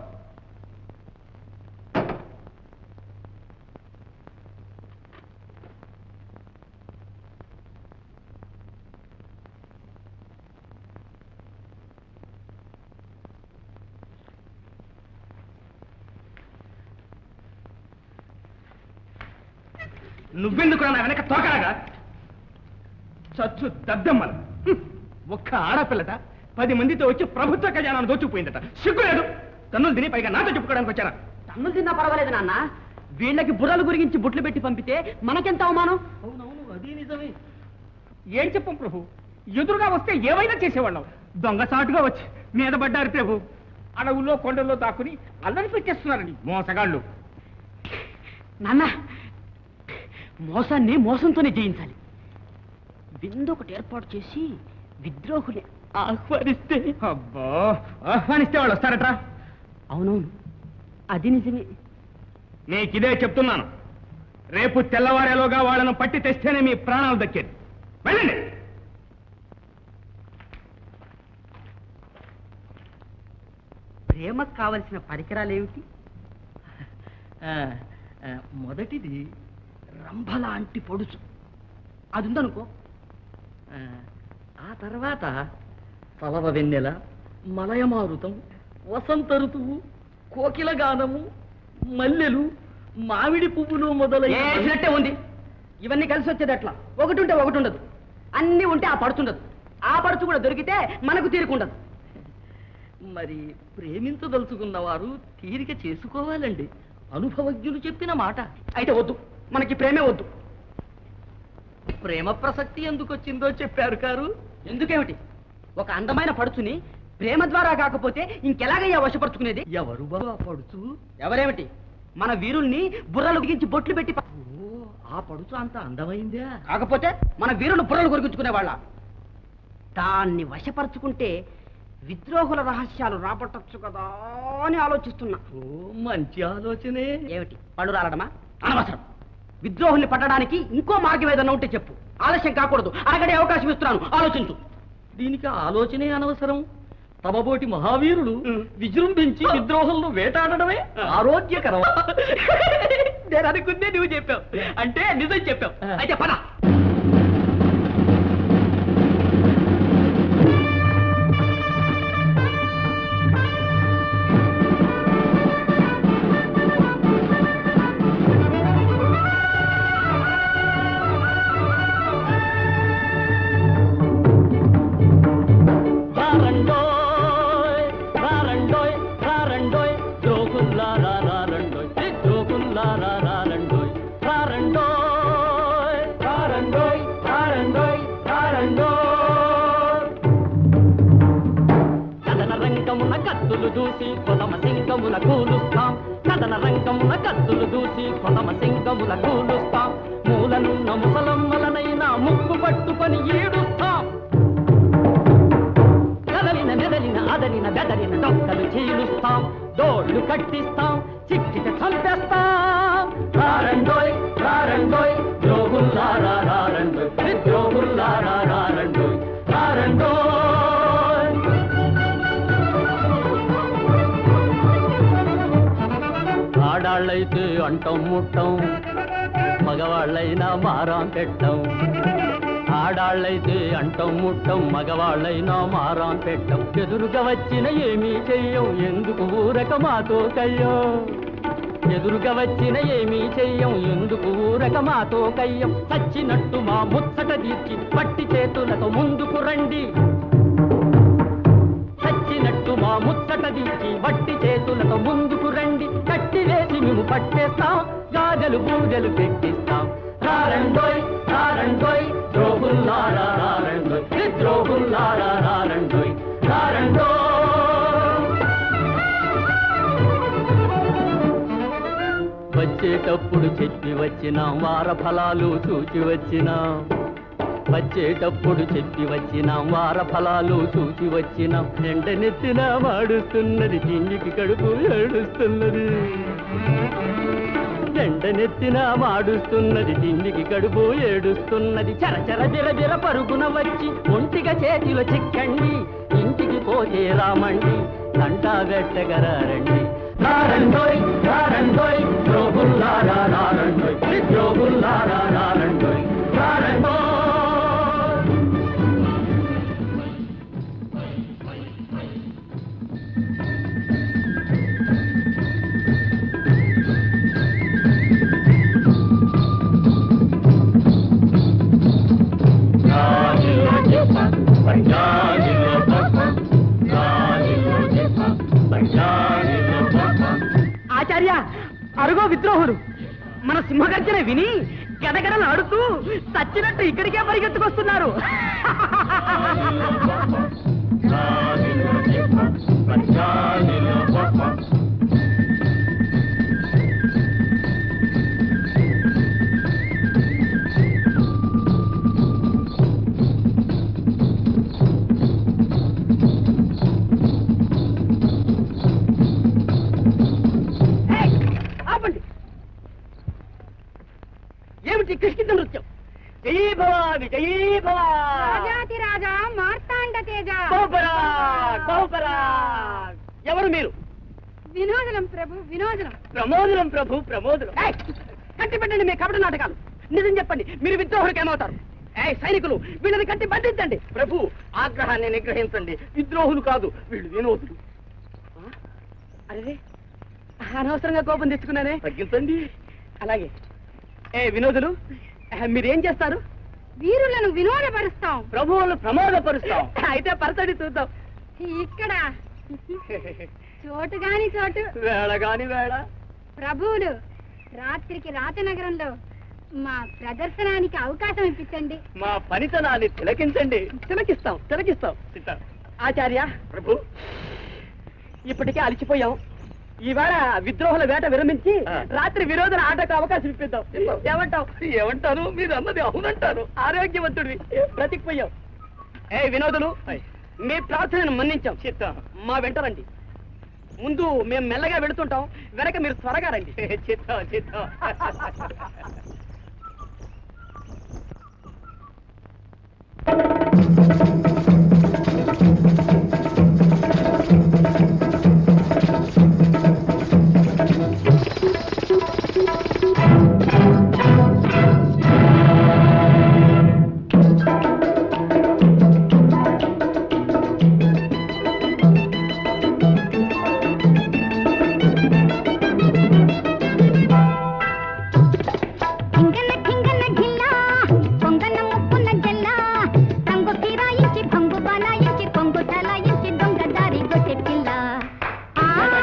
నువ్వెందుకు నా వెనక తోకరాగా చచ్చు దద్దమ్మలు హ్మ్. ఒక్క ఆడపిల్లట పది మందితో వచ్చి ప్రభుత్వ ఖజానాను దోచుకుపోయిందట సిగ్గులేదు తన్నులు తిని పైగా నాతో చెప్పుకోవడానికి వచ్చారా తన్నులు తిన్నా పర్వాలేదు నాన్న వీళ్ళకి బుర్రల గురించి బుట్లు పెట్టి పంపితే మనకెంత అవమానం అవునవును అది నిజమే ఏం చెప్పం ప్రభు ఎదురుగా వస్తే ఏవైనా చేసేవాళ్ళం దొంగసాటుగా వచ్చి మీద పడ్డారు ప్రభు అడవుల్లో కొండల్లో దాక్కుని అల్లరి పెట్టేస్తున్నారని మోసగాళ్ళు నాన్న మోసాన్ని మోసంతోనే జయించాలి విందు ఒకటి ఏర్పాటు చేసి విద్రోహుని ఆహ్వానిస్తే అబ్బా ఆహ్వానిస్తే వాళ్ళు వస్తారట్రా అవునవును అది నిజమే నీకిదే చెప్తున్నాను రేపు తెల్లవారేలోగా వాళ్ళను పట్టి తెస్తేనే మీ ప్రాణాలు దక్కేది వెళ్ళండి ప్రేమకు కావలసిన పరికరాలు ఏమిటి ఆ, ఆ, మొదటిది రంభ లాంటి పొడుచు అది ఉందనుకో ఆ, ఆ తర్వాత పలవ వెన్నెల మలయమారుతం వసంత ఋతువు కోకిల గానము మల్లెలు మామిడి పువ్వులు మొదలైనట్టే ఉంది ఇవన్నీ కలిసి వచ్చేది అట్లా ఒకటి ఉంటే ఒకటి ఉండదు అన్ని ఉంటే ఆ పడుచుండదు ఆ పడుచు కూడా దొరికితే మనకు తీరుకుండదు మరి ప్రేమించదలుచుకున్న వారు తీరిక చేసుకోవాలండి అనుభవజ్ఞులు చెప్పిన మాట అయితే వద్దు మనకి ప్రేమే వద్దు ప్రేమ ప్రసక్తి ఎందుకు వచ్చిందో చెప్పారు కారు ఎందుకేమిటి ఒక అందమైన పడుచుని ప్రేమ ద్వారా కాకపోతే ఇంకెలాగయ్యా వశపరుచుకునేది ఎవరు బాబా పడుచు ఎవరేమిటి మన వీరుల్ని బుర్రలు బిగించి బొట్లు పెట్టి ప- ఓ, ఆ పడుచు అంత అందమైందా కాకపోతే మన వీరులు బుర్రలు కొరిగించుకునే వాళ్ళ దాన్ని వశపరుచుకుంటే విద్రోహుల రహస్యాలు రాబట్టచ్చు కదా అని ఆలోచిస్తున్నా ఓ మంచి ఆలోచనే ఏమిటి పళ్ళు రాలడమా అనవసరం విద్రోహుల్ని పట్టడానికి ఇంకో మార్గం ఏదైనా ఉంటే చెప్పు ఆలస్యం కాకూడదు అరగడే అవకాశం ఇస్తున్నాను ఆలోచించు దీనికి ఆలోచనే అనవసరం తమబోటి మహావీరుడు విజృంభించి విద్రోహులను వేటాడడమే ఆరోగ్యకరం నేను అనుకుందే నువ్వు చెప్పావు అంటే నిజం చెప్పావు అయితే పద రారండోయ్ రారండోయ్ రారండోయ్ జోగుల్లారా రారండోయ్ ఏ జోగుల్లారా రారండోయ్ రారండోయ్ రారండోయ్ రారండోయ్ రారండోయ్ కథన రంగమున కత్తులు దూసి కొలమ సింగముల కూలుస్తాం కథన రంగమున కత్తులు దూసి కొలమ సింగముల కూలుస్తాం మూలనున్న ముసలమ్మలనైనా ముక్కు పట్టుకొని ఈడుస్తాం కదలిన మెదలిన అదలిన బెదలిన డొక్కలు చీలుస్తాం డోళ్లు కట్టిస్తాం చిక్కిట చంపేస్తాం రారండోయ్ రారండోయ్ ద్రోగుల్లారా రారండోయ్ ద్రోగుల్లారా రారండోయ్ రారండోయ్ ఆడాళ్ళైతే అంటం ముట్టం మగవాళ్ళైనా మారాం పెట్టం ఆడాళ్ళైతే అంటం ముట్టం మగవాళ్ళైనా మారాం పెట్టం ఎదురుగా వచ్చిన ఏమీ చెయ్యం ఎందుకు ఊరక మాతో కయ్యం ఎదురుగా వచ్చిన ఏమీ చెయ్యం ఎందుకు ఊరక మాతో కయ్యం చచ్చినట్టు మా ముచ్చట తీర్చి పట్టి చేతులతో ముందుకు రండి చచ్చినట్టు మా ముచ్చట దించి వట్టి చేతులతో ముందుకు రండి కట్టి వేసి మేము పట్టేస్తాం గాజలు బూజలు పెట్టిస్తాం రారండోయ్ రారండోయ్ ద్రోహుల్లారా రారండోయ్ ఏ ద్రోహుల్లారా రారండోయ్ రారండోయ్ వచ్చేటప్పుడు చెప్పి వచ్చినాం వార ఫలాలు చూచి వచ్చినాం వచ్చేటప్పుడు చెప్పి వచ్చినాం వార ఫలాలు చూసి వచ్చినాం ఎండ నెత్తిన మాడుస్తున్నది తిండికి కడుపు ఏడుస్తున్నది ఎండ నెత్తిన మాడుస్తున్నది తిండికి కడుపు ఏడుస్తున్నది చరచర బిరబిర పరుగున వచ్చి ఒంటిగా చేతిలో చిక్కండి ఇంటికి పోతే రామండి తంటా పెట్టగరారండి రారండోయ్ రారండోయ్ ద్రోగుల్లారా రారండోయ్ ద్రోగుల్లారా రారండోయ్ రారండోయ్ ఆచార్య అరుగో విద్రోహులు మన సింహగర్జన విని గడగడలు ఆడుతూ చచ్చినట్టు ఇక్కడికే పరిగెత్తుకొస్తున్నారు ఏయ్, ఆపండి ఏమిటి కృష్ణ నృత్యం జయీ భవ విజయీ భవ రాజాతిరాజా మార్తాండ తేజ బహుపరా బహుపరా ఎవరు మీరు వినోదనం ప్రభు వినోదనం ప్రమోదనం ప్రభు ప్రమోదనం ఏయ్, కట్టి పెట్టండి మీ కపట నాటకాలు నిజం చెప్పండి మీరు విద్రోహులకు ఏమవుతారు ఏయ్ సైనికులు వీళ్ళని కట్టి బంధించండి ప్రభు ఆగ్రహాన్ని నిగ్రహించండి విద్రోహులు కాదు వీళ్ళు వినోదులు ఆ? అరే అనవసరంగా కోపం తెచ్చుకున్నానే తగ్గించండి అలాగే ఏ వినోదులు ఆ, మీరేం చేస్తారు వీరులను వినోదపరుస్తాం ప్రభువులు ప్రమాదపరుస్తాం అయితే పరసడి చూద్దాం ఇక్కడ చోటు గాని చోటు వేళ గాని వేళ ప్రభువులు రాత్రికి రాతనగరంలో మా ప్రదర్శనానికి అవకాశం ఇప్పించండి మా పనితనాన్ని తిలకించండి తిలకిస్తాం తిలకిస్తాం తింటాం ఆచార్య ప్రభు ఇప్పటికే అలసిపోయాం ఈవేళ విద్రోహుల వేట విరమించి రాత్రి విరోధన ఆటకు అవకాశం ఇప్పిద్దాం ఏమంటావు ఏమంటారు మీరు అన్నది అవునంటారు ఆరోగ్యవంతుడివి బ్రతికిపోయావు ఏ వినోదులు మీ ప్రార్థనను మన్నించాం చిత్తం మా వెంట రండి ముందు మేము మెల్లగా వెళుతుంటాం వెనక మీరు త్వరగా రండి చిత్తం చిత్తం ఠింగన ఠింగన ఢిల్లా పొంగన ముక్కున జల్లా రంగు కిరాయించి భంగు బలాయించి కొంగు తలాయించి దొంగ దారి గొట్టె పిల్ల ఆ,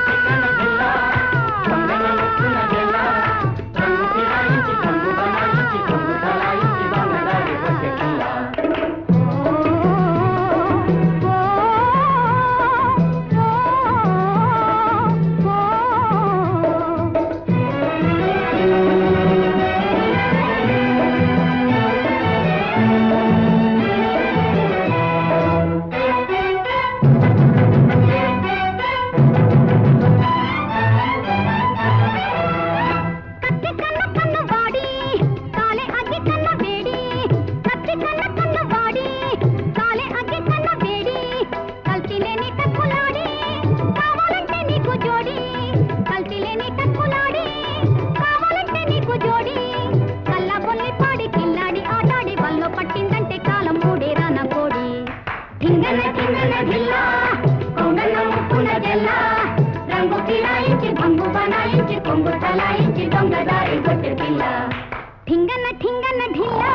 కత్తి కన్న కన్ను వాడి కాలే అగ్గి కన్న వేడి కత్తి కన్న కన్ను వాడి కాలే అగ్గి కన్న వేడి కల్తీలేని టక్కులాడి కావాలంటే నీకు జోడి కల్తీలేని టక్కులాడి కావాలంటే నీకు జోడి కల్ల బొల్లి పాడి కిల్లాడి ఆటాడి వల్లో పట్టిందంటే కాలం మూడే రాన కోడి ఠింగన ఠింగన ఢిల్లా కొంగన ముక్కున జల్లా రంగు కిరాయించి భంగు బనాయించి కొంగు తలాయించి దొంగదారి కొట్టే పిల్ల ఠింగన ఠింగన ఢిల్లా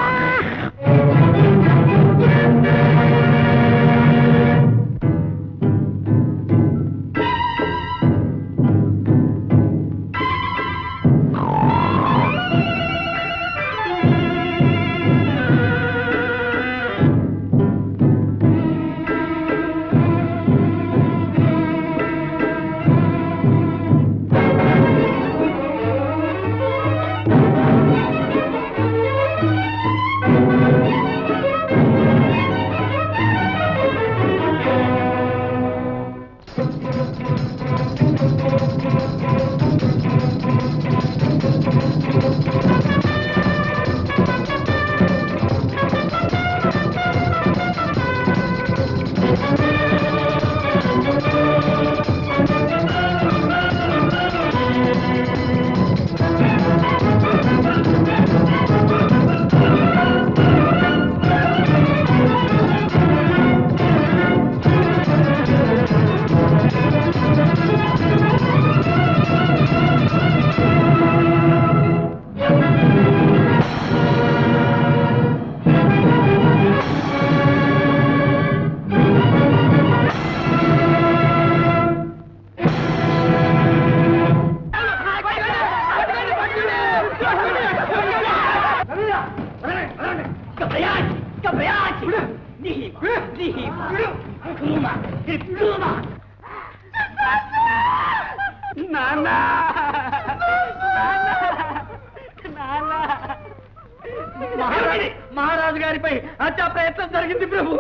మహారాజు గారిపై హత్యా ప్రయత్నం జరిగింది ప్రభు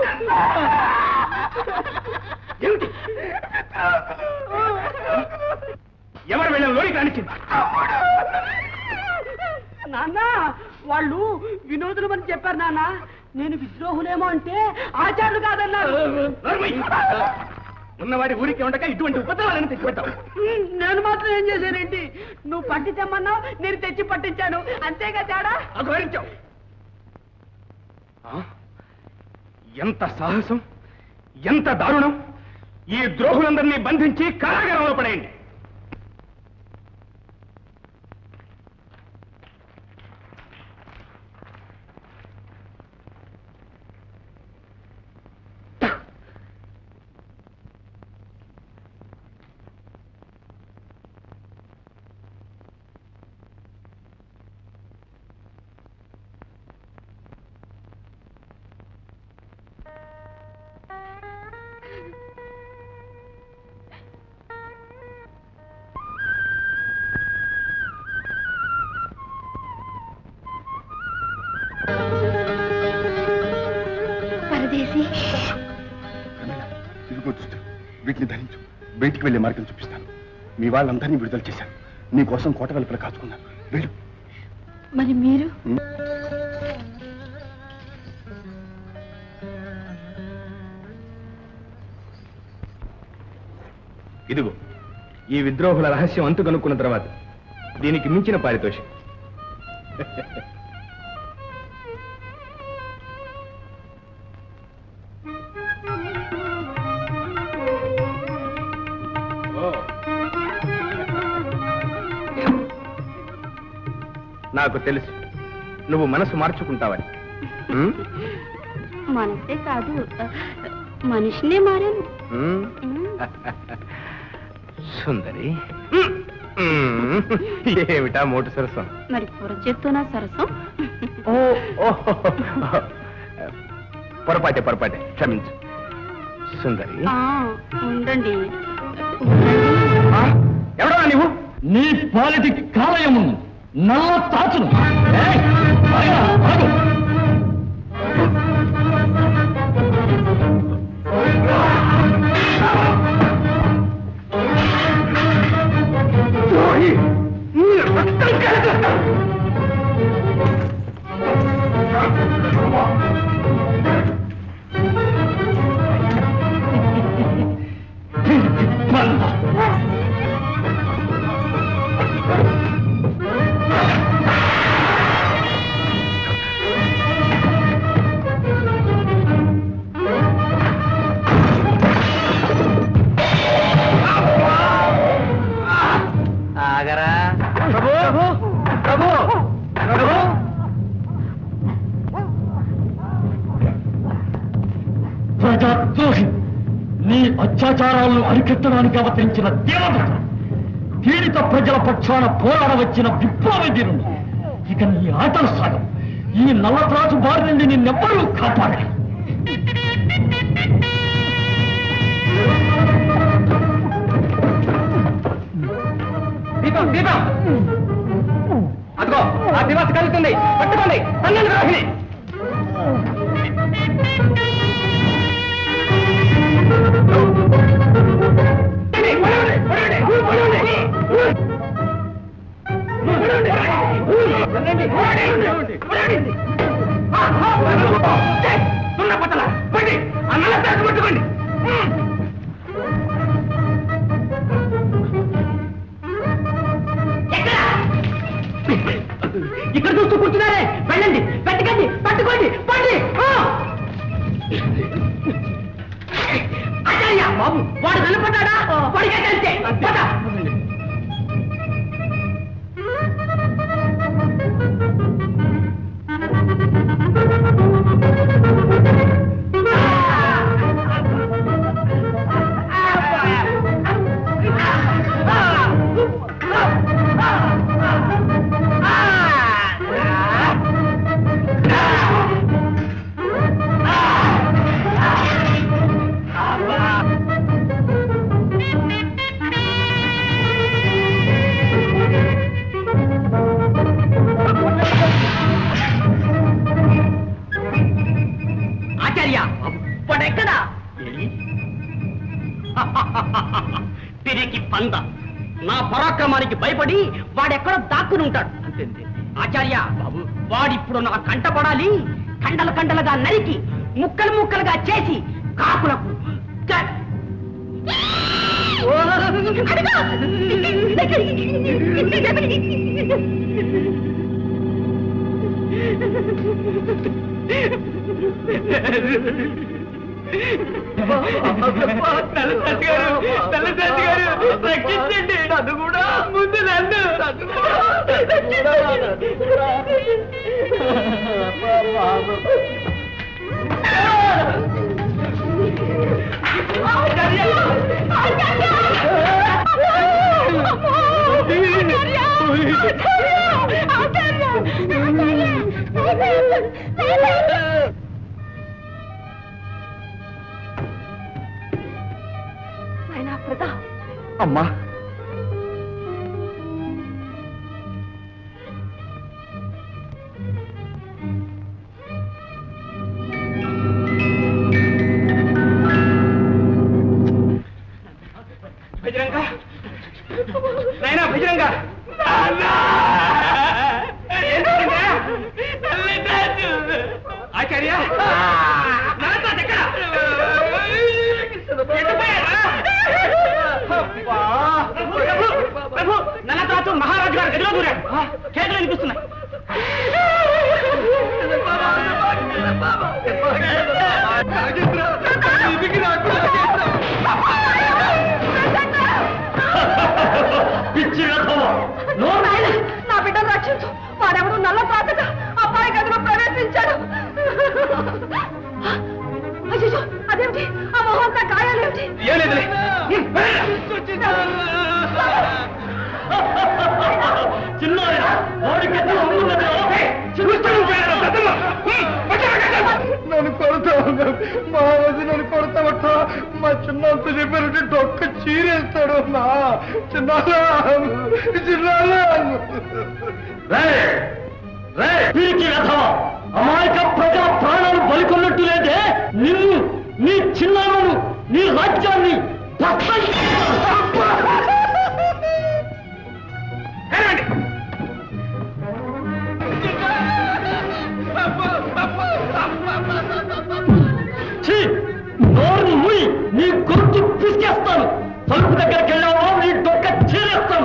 ఏమిటి ఎవరు వెళ్ళాం లోనికి రానిచ్చింది నాన్న వాళ్ళు వినోదులమని చెప్పారు నాన్న నేను విద్రోహులేమో అంటే ఆచార్యులు కాదన్నారు నోర్మై! ఉన్నవాడి ఊరికి ఉండక ఇటువంటి ఉపద్రవాలను తెచ్చిపెట్టావు నేను మాత్రం ఏం చేశానేంటి నువ్వు పట్టి తెమ్మన్నావు నేను తెచ్చి పట్టించాను అంతేగా తేడా అఘోరించావు ఆ? ఎంత సాహసం ఎంత దారుణం ఈ ద్రోహులందరినీ బంధించి కారాగారంలో పడేయండి ప్రమీల, ఇదిగో దుస్తులు వీటిని ధరించు బయటికి వెళ్ళే మార్గం చూపిస్తాను మీ వాళ్ళందరినీ విడుదల చేశాను నీ కోసం కోట వెలుపల కాచుకున్నాను వెళ్ళు మరి మీరు ఇదిగో ఈ విద్రోహుల రహస్యం అంతు కనుక్కున్న తర్వాత దీనికి మించిన పారితోషం నాకు తెలుసు నువ్వు మనసు మార్చుకుంటావని ఉమ్? మనసే కాదు మనిషినే మారాను ఉమ్? సుందరి ఉమ్. ఏమిటా మోటు సరసం మరి కూర చెప్తున్నా సరసం ఓ ఓ, పొరపాటే పొరపాటే క్షమించు సుందరి ఆ, ఉండండి ఆ, ఎవడా నీవు నీ పాలిటి కాలయము నల్ల తాచును ఏయ్, ఆగరా, ఆగు. పంద. ఆగరా ప్రభు ప్రభు ప్రభు ప్రజాద్రోహి నీ అత్యాచారాలను అరికట్టడానికి అవతరించిన దేవత పీడిత ప్రజల పక్షాన పోరాడవచ్చిన విప్లవీరుడు ఇక నీ ఆటలు సాగం ఈ నల్లత్రాసు బారి నుండి నిన్నెవ్వరూ కాపాడరు దీపం దీపం అదిగో ఆ దివస కలుగుతుంది పట్టుకోండి పన్నెండు రోహిణి పట్టుకోండి ఇక్కడ చూస్తూ కూర్చున్నారే వెళ్ళండి పెట్టకండి పట్టుకోండి పండి ఆచార్య బాబు వాడు కనపడ్డా వాడికే తెలిసే పద. ఆచార్య వాడెక్కడా తిరిగి పంద నా పరాక్రమానికి భయపడి వాడెక్కడో దాక్కుని ఉంటాడు అంతే ఆచార్య బాబు వాడిప్పుడు నా కంట పడాలి కండలు కండలుగా నరికి ముక్కలు ముక్కలుగా చేసి కాకులకు గ- రక్షించండి నన్ను కూడా ముందు నన్ను నన్ను నాయనా ప్రతాప్ అమ్మా కేకలు వినిపిస్తున్నాయి పిచ్చి రథమా నోరు నాయన నా బిడ్డను రక్షించు వాడెవడు నల్ల ప్రాతక అబ్బాయి గదిలో ప్రవేశించాడు అయ్యో అదేమిటి ఆ మొహంతా గాయాలేమిటి చిన్నాయన వాడికి నన్ను కొడతావు మా వదిన నన్ను కొడతావట మా చిన్నంత చెప్పారంటే డొక్క చీరేస్తాడు నా చిన్న చిన్న పిరికి రథమా అమాయక ప్రజా ప్రాణాలు బలికొన్నట్టు లేదే నిన్ను నీ చిన్నాలను నీ రాజ్యాన్ని భస్మం ఛీ! నోరు మూయి నీ గొంతు పిసికేస్తాను తలుపు దగ్గరికి వెళ్ళావో నీ డొక్క చీరేస్తాను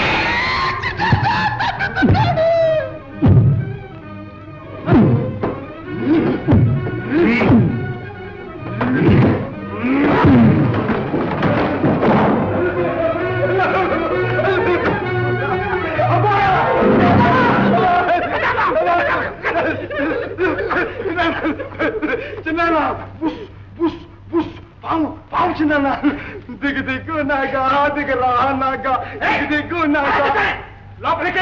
చిన్న బుస్ బుస్ బుస్ పాము పాము చిన్న దిగు దిగు నాగా దిగు రా నాగా దిగు దిగు నాగా లోపలికి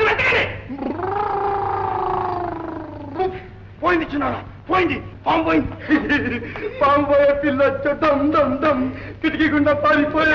పోయింది చిన్న పోయింది పాము పోయింది పాము పోయే పిల్ల వచ్చే డమ్ డమ్ డమ్ కిటికీ గుండా పారిపోయే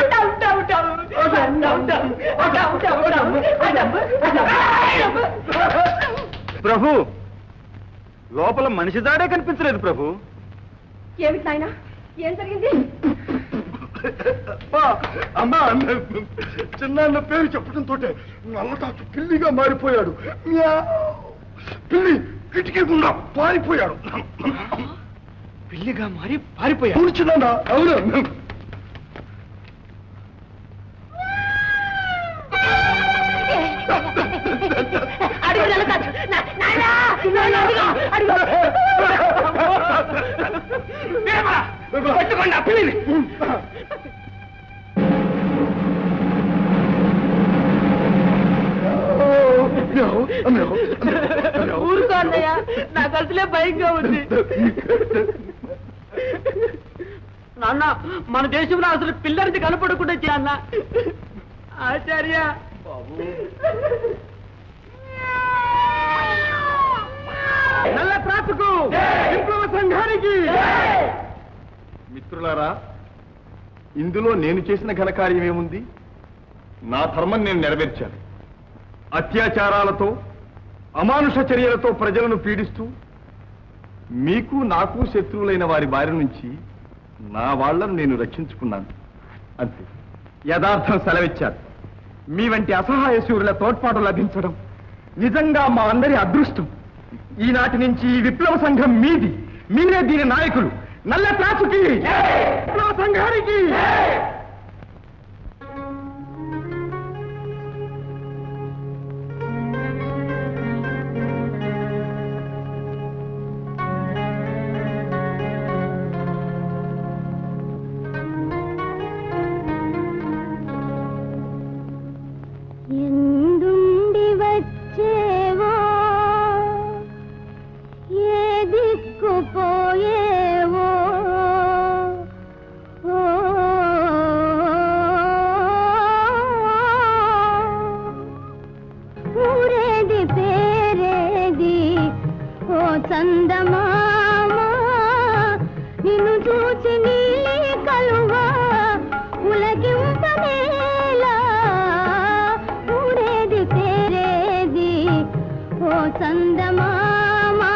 ప్రభు లోపల మనిషి దాడే కనిపించలేదు ప్రభు ఏమిటి నాయన ఏం జరిగింది అమ్మా, అమ్మా చిన్న పేరు చెప్పడంతో నల్లటాచు పిల్లిగా మారిపోయాడు మ్యావ్. పిల్లి కిటికీ గుండా పారిపోయాడు పిల్లిగా మారి పారిపోయా అవును చిన్న అవును అడుగు నెలకాదు నాయనా అడుగు పట్టుకోండి ఆ పిల్లిని ఊరుకో అన్నయ్య నాకు అసలే భయంగా ఉంది నాన్న మన దేశంలో అసలు పిల్లలకి కనపడకుండా చేయన్న ఆచార్య నల్ల ప్రాతకు విప్లవ సంఘానికి మిత్రులారా ఇందులో నేను చేసిన ఘనకార్యం ఏముంది నా ధర్మం నేను నెరవేర్చాను అత్యాచారాలతో అమానుష చర్యలతో ప్రజలను పీడిస్తూ మీకు నాకు శత్రువులైన వారి బారి నుంచి నా వాళ్ళను నేను రక్షించుకున్నాను అంతే యథార్థం సెలవిచ్చారు మీ వంటి అసహాయ శూరుల తోడ్పాటు లభించడం నిజంగా మా అందరి అదృష్టం ఈనాటి నుంచి ఈ విప్లవ సంఘం మీది మీరే దీని నాయకులు నల్ల త్రాసుకి విప్లవ సంఘానికి ఎందుండి వచ్చేవో ఏ దిక్కు పోయేవో ఓ ఊరేది పేరేది ఓ చందమామా నిన్ను చూచి నీ కలువా ఉలకింపనేలా ఊరేది పేరేది ఓ చందమామా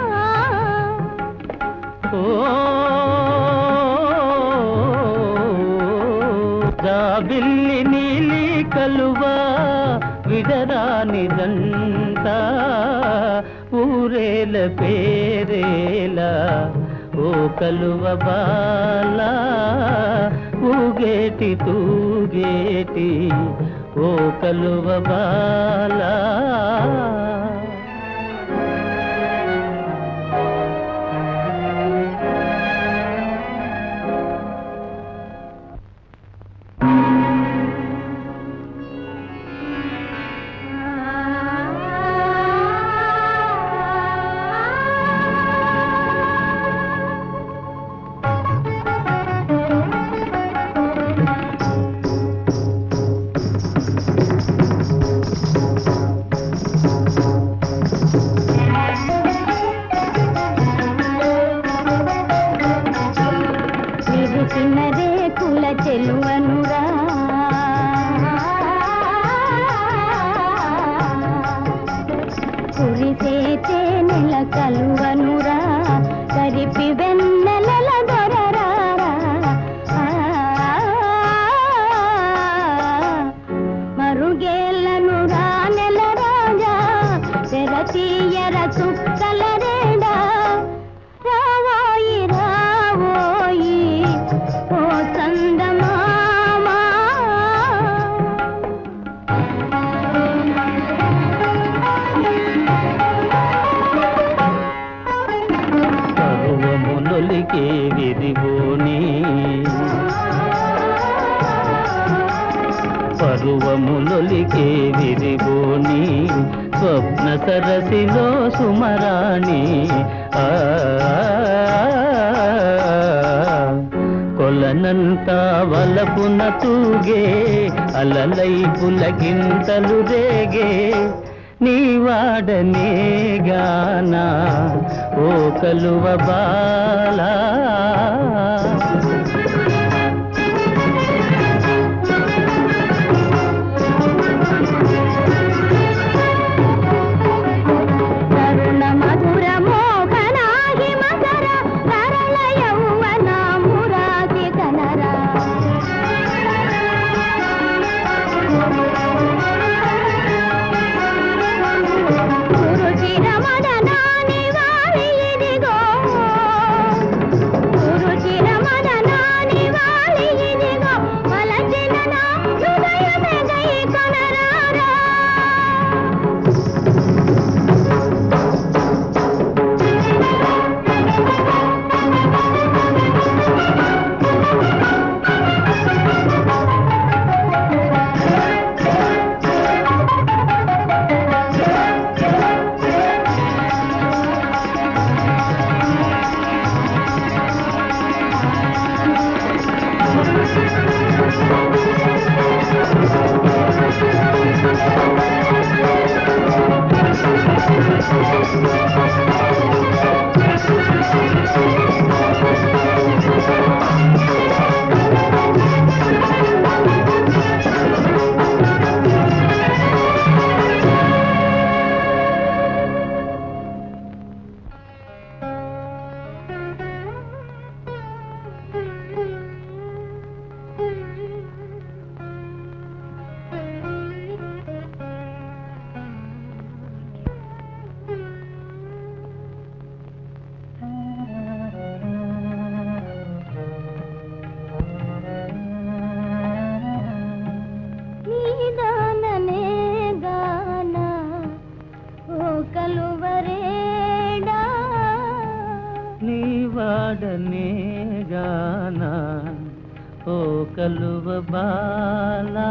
జాబిల్లి నీలి కలువా విడరాని దంట ఊరేల పేరేల ఓ కలువ బాల ఊగేటి తూగేటి ఓ కలువ బాలా విరిసిన రేకుల చెలువనురా కురిసే తేనెల కలువనురా కరిపి వెన్నెలల దొరరారా మరుగేళ్ళను రానెల రాజా తెరతీయర చుక్కల రేడా రావోయి రావోయి ఓ చందమామా పరువములొలికే విరిగోని పరువములొలికే విరిగోని స్వప్న సరసిలో సుమరాణి ఆ కొలనంతా వలపున తూగే అలలై పులకింతలు రేగే నీ వాడనే గానా ఓ కలువ బాలా తరుణ మధుర మోహనాహి మకర తరళ యౌవన మురాసి కనరా గురుచిర మదనాని వారి ఇదిగో గురుచిర మదనాని వారి ఇదిగో వలసిన నా హృదయమే గై కొనరారా నీదాననే గాన ఓ కలువరేడా నీ వాడనే గానా ఓ కలువ బాలా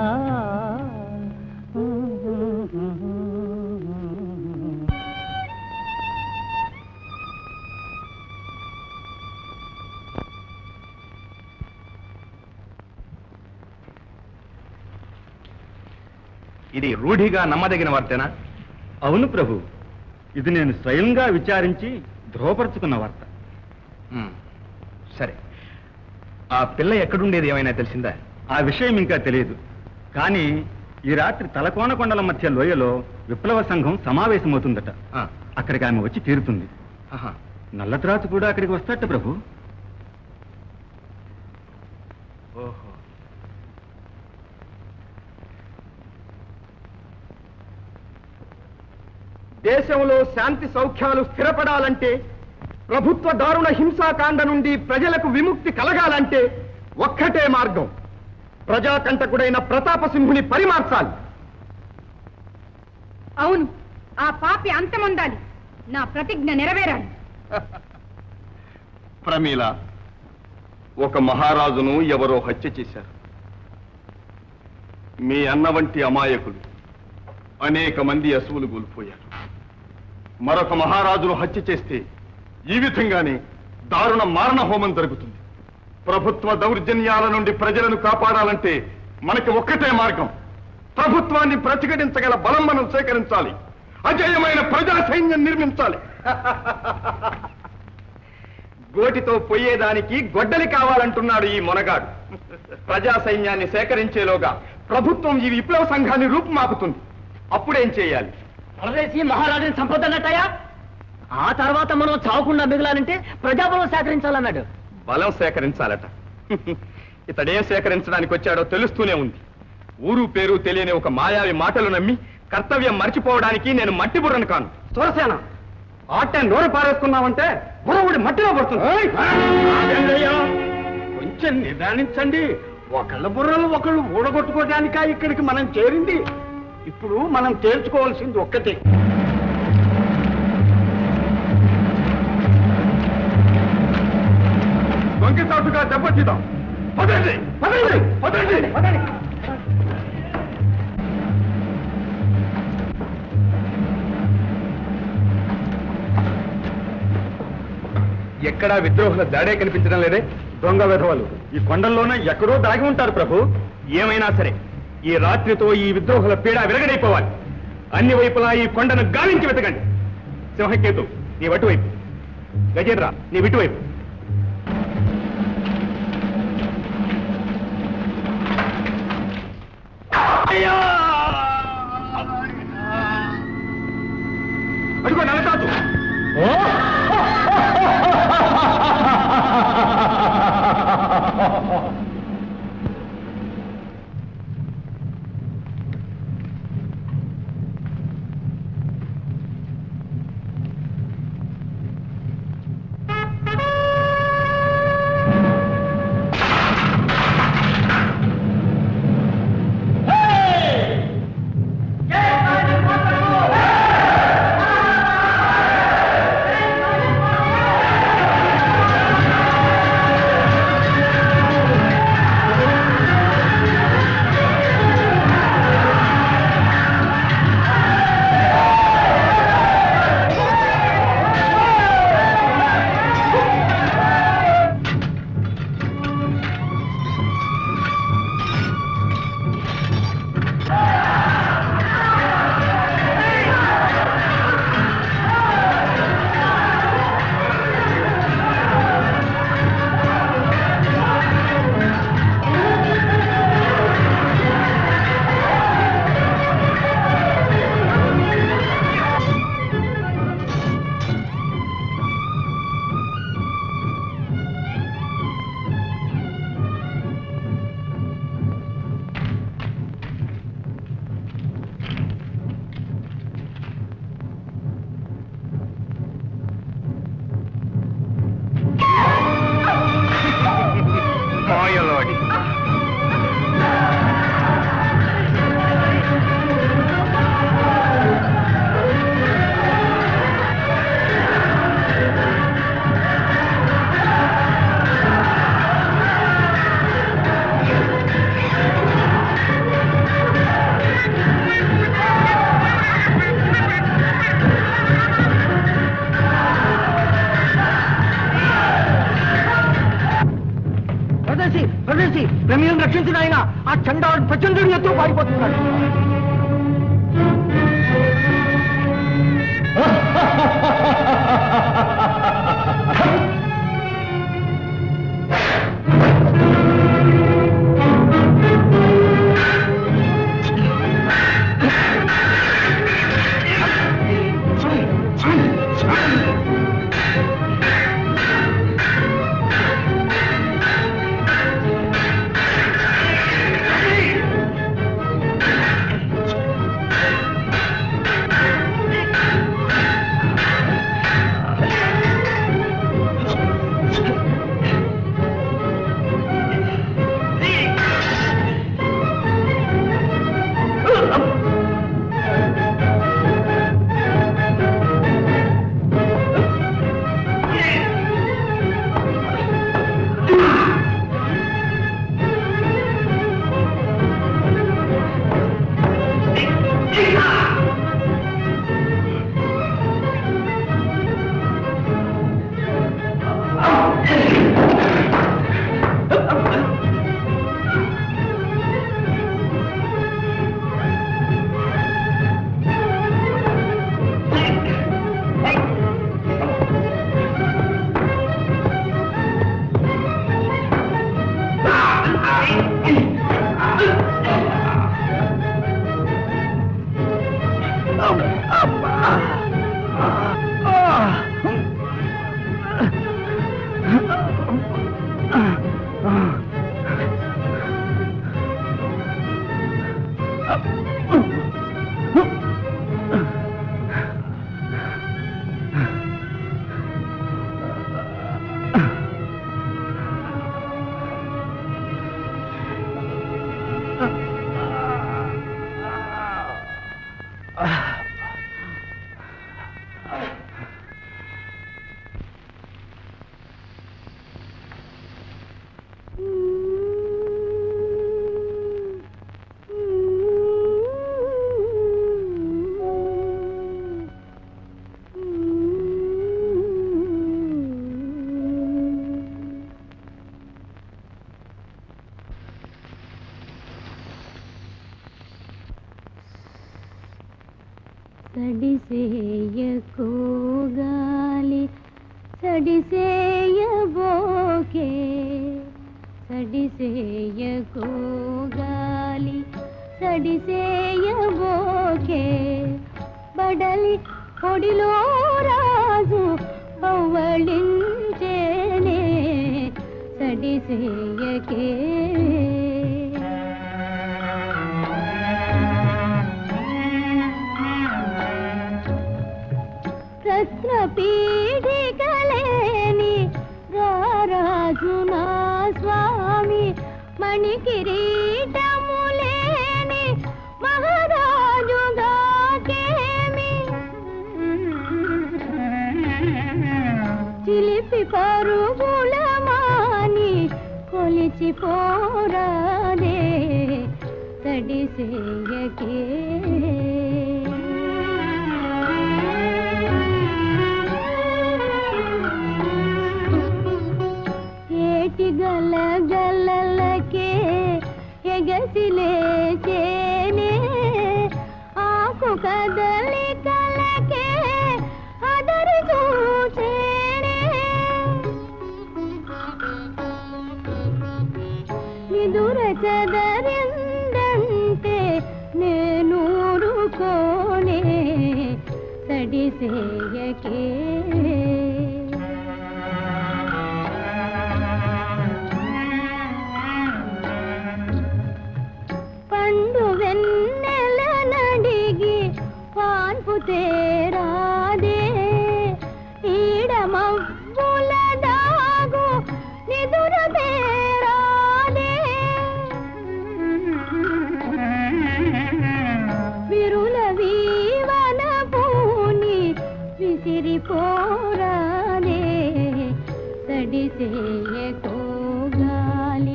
ఇది రూఢిగా నమ్మదగిన వార్తేనా అవును ప్రభు ఇది నేను స్వయంగా విచారించి ధృవపరుచుకున్న వార్త ఉమ్, సరే ఆ పిల్ల ఎక్కడుండేది ఏమైనా తెలిసిందా ఆ విషయం ఇంకా తెలియదు కానీ ఈ రాత్రి తలకోన కొండల మధ్య లోయలో విప్లవ సంఘం సమావేశమవుతుందట ఆ, అక్కడికి ఆమె వచ్చి తీరుతుంది ఆహా. నల్లత్రాసు కూడా అక్కడికి వస్తాట ప్రభు ఓహో దేశంలో శాంతి సౌఖ్యాలు స్థిరపడాలంటే ప్రభుత్వ దారుణ హింసాకాండ నుండి ప్రజలకు విముక్తి కలగాలంటే ఒక్కటే మార్గం ప్రజాకంటకుడైన ప్రతాపసింహుని పరిమార్చాలి అవును ఆ పాపి అంతముందాలి నా ప్రతిజ్ఞ నెరవేరాలి ప్రమీల ఒక మహారాజును ఎవరో హత్య చేశారు మీ అన్న వంటి అమాయకులు అనేక మంది అసువులు కోల్పోయారు మరొక మహారాజును హత్య చేస్తే ఈ విధంగానే దారుణ మారణ హోమం జరుగుతుంది ప్రభుత్వ దౌర్జన్యాల నుండి ప్రజలను కాపాడాలంటే మనకి ఒక్కటే మార్గం ప్రభుత్వాన్ని ప్రతిఘటించగల బలం మనం సేకరించాలి అజేయమైన ప్రజా సైన్యం నిర్మించాలి గోటితో పొయ్యేదానికి గొడ్డలి కావాలంటున్నాడు ఈ మొనగాడు ప్రజా సైన్యాన్ని సేకరించేలోగా ప్రభుత్వం ఈ విప్లవ సంఘాన్ని రూపుమాపుతుంది అప్పుడేం చేయాలి పరదేశి మహారాజుని సంపదన్నట్టయా ఆ తర్వాత మనం చావకుండా మిగలాలంటే ప్రజాబలం సేకరించాలన్నాడు బలం సేకరించాలట ఇతడేం సేకరించడానికి వచ్చాడో తెలుస్తూనే ఉంది ఊరు పేరు తెలియని ఒక మాయావి మాటలు నమ్మి కర్తవ్యం మర్చిపోవడానికి నేను మట్టి బుర్రను కాను చూరసేన ఆట నోరు పారేసుకున్నామంటే బుర్రవుడి మట్టిలో పడుతుంది కొంచెం నిదానించండి ఒకళ్ళ బుర్రలు ఒకళ్ళు ఊడగొట్టుకోవడానికా ఇక్కడికి మనం చేరింది ఇప్పుడు మనం తేల్చుకోవాల్సింది ఒక్కటే దొంగసాటుగా దెబ్బతీద్దాం పదండి పదండి పదండి పదండి ఎక్కడా విద్రోహుల దాడే కనిపించడం లేదే దొంగ విధవలు ఈ కొండల్లోనే ఎక్కడో దాగి ఉంటారు ప్రభు ఏమైనా సరే ఈ రాత్రితో ఈ విద్రోహుల పీడ విరగడైపోవాలి అన్ని వైపులా ఈ కొండను గాలించి వెతకండి సింహకేతు నీ అటువైపు గజేంద్ర నీ ఇటువైపు అడుగు నల్లతాతు మాయలోడి ప్రదేశి ప్రదేశి ప్రమేయం రక్షించిన ఆయన ఆ చండాడు ప్రచండుడు ఎత్తు పారిపోతున్నాడు ఆ సడిసేయకోగాలి సడిసేయబోకే సడిసేయకోగాలి సడిసేయబోకే బడలి పొడిలో రాజు పవ్వళించేనే సడిసేయకే రత్న పీడికలేని రారాజు నా స్వామి మణి కిరీటములేని మహారాజుగా కేమి చిలిపి పరుగుల మాని కొలిచి పోరాదే తడిసేయకే ఏటి గల గల్లలకే ఎగసిలే చేనే ఆకు కదలి కలకే అదరి చూచేనే నిదుర చదరిందంటే నేనూరుకోనే తడిసేయకే పండు వెన్నెల నడిగి పాన్పు తేరాదే ఈడమవ్వుల దాగు నిదుర తేరాదే విరుల వీవన పూని విసిరి పోరాదే తడిసేయకో గాలి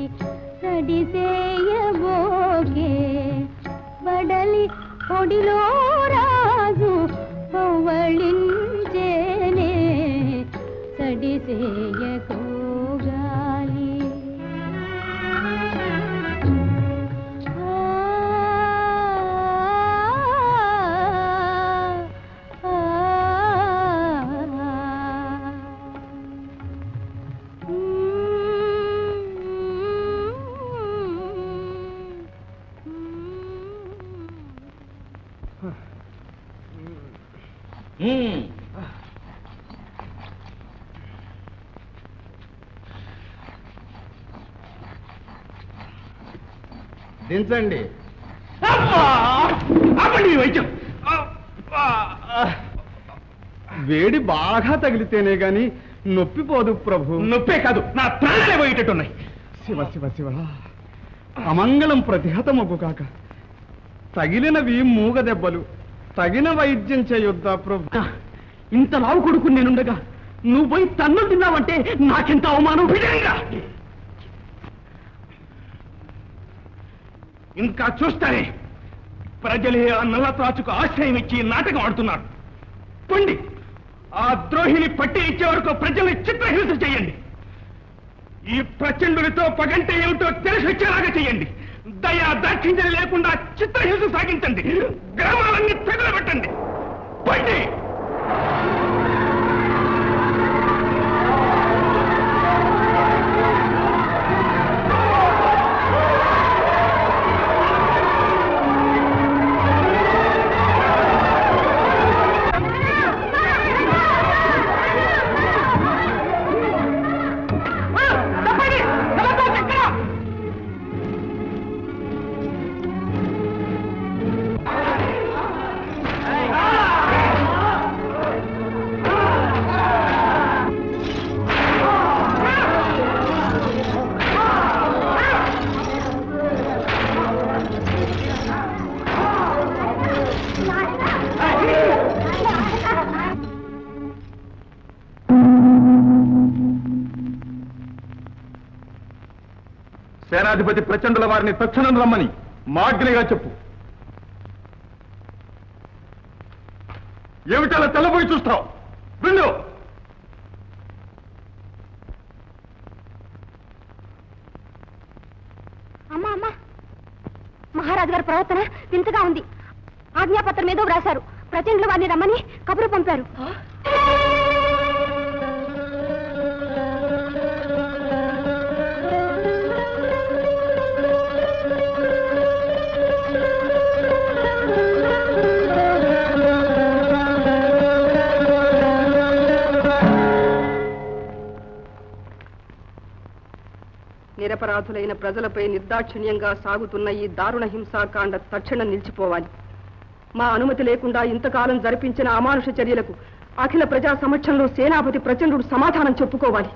తడిసేయబోకే బడలి పొడిలో రాజు పవ్వళించేనే తడిసేయకో గాలి దించండి ఆపండి ఈ వైద్యం వేడి బాగా తగిలితేనే గాని నొప్పి పోదు ప్రభు నొప్పే కాదు నా ప్రాణాలే పోయేటట్టున్నాయి శివ శివ శివ అమంగళం ప్రతిహతమగు కాక తగిలినవి మూగ దెబ్బలు తగిన వైద్యం చేయొద్దా ప్రభు ఇంత లావు కొడుకు నేనుండగా నువ్వు పోయి తన్నులు తిన్నావంటే నాకెంత అవమానం విధంగా ఇంకా చూస్తారే ప్రజలే ఆ నల్ల త్రాచుకు ఆశ్రయం ఇచ్చి నాటకం ఆడుతున్నారు పొండి ఆ ద్రోహిని పట్టి ఇచ్చే వరకు ప్రజల్ని చిత్రహింస చేయండి ఈ ప్రచండులతో పగంటే ఏమిటో తెలిసి వచ్చేలాగా చేయండి దయా దాక్షిణ్యం లేకుండా చిత్రహింస సాగించండి గ్రామాలన్నీ తగలబెట్టండి పండి సేనాధిపతి ప్రచండుల వారిని తక్షణం రమ్మని మాగ్నిగా చెప్పు ఏమిటలా తెల్లబోయి చూస్తావు వెళ్ళు అమ్మా అమ్మా మహారాజు గారి ప్రవర్తన వింతగా ఉంది ఆజ్ఞాపత్రం ఏదో వ్రాశారు ప్రచండ్ల వారిని రమ్మని కబురు పంపారు నిరపరాధులైన ప్రజలపై నిర్దాక్షిణ్యంగా సాగుతున్న ఈ దారుణ హింసాకాండ తక్షణం నిలిచిపోవాలి మా అనుమతి లేకుండా ఇంతకాలం జరిపించిన అమానుష చర్యలకు అఖిల ప్రజా సమక్షంలో సేనాపతి ప్రచండుడు సమాధానం చెప్పుకోవాలి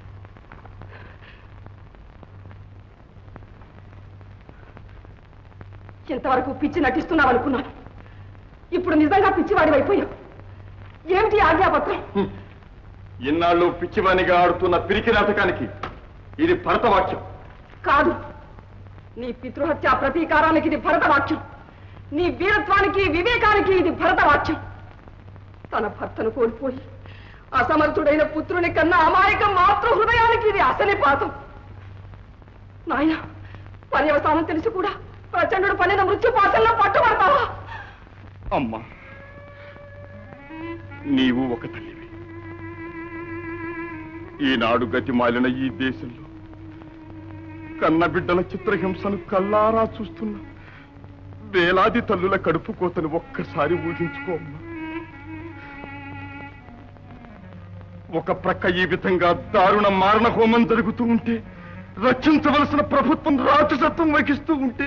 ఇంతవరకు పిచ్చి నటిస్తున్నావనుకున్నాను ఇప్పుడు నిజంగా పిచ్చివాడి అయిపోయావు ఏమిటి ఆజ్ఞాపత్రం ఇన్నాళ్ళు పిచ్చివానిగా ఆడుతున్న పిరికి నాటకానికి ఇది భరతవాక్యం కాదు నీ పితృహత్య ప్రతీకారానికి ఇది భరతవాక్యం నీ వీరత్వానికి వివేకానికి ఇది భరతవాక్యం తన భర్తను కోల్పోయి అసమర్థుడైన పుత్రుని కన్నా అమాయక మాతృ హృదయానికి ఇది అసలి పాతం నాయన పర్యవసానం తెలిసి కూడా ప్రచండుడు పనిన మృత్యు పాసంలో పట్టుబడతావా అమ్మా నీవు ఒక తల్లివి ఈనాడు గతి మాలిన ఈ దేశంలో కన్న బిడ్డల చిత్రహింసను కల్లారా చూస్తున్న వేలాది తల్లుల కడుపు కోతను ఒక్కసారి ఊహించుకో అమ్మా ఒక ప్రక్క ఈ విధంగా దారుణ మారణ హోమం జరుగుతూ ఉంటే రక్షించవలసిన ప్రభుత్వం రాక్షసత్వం వహిస్తూ ఉంటే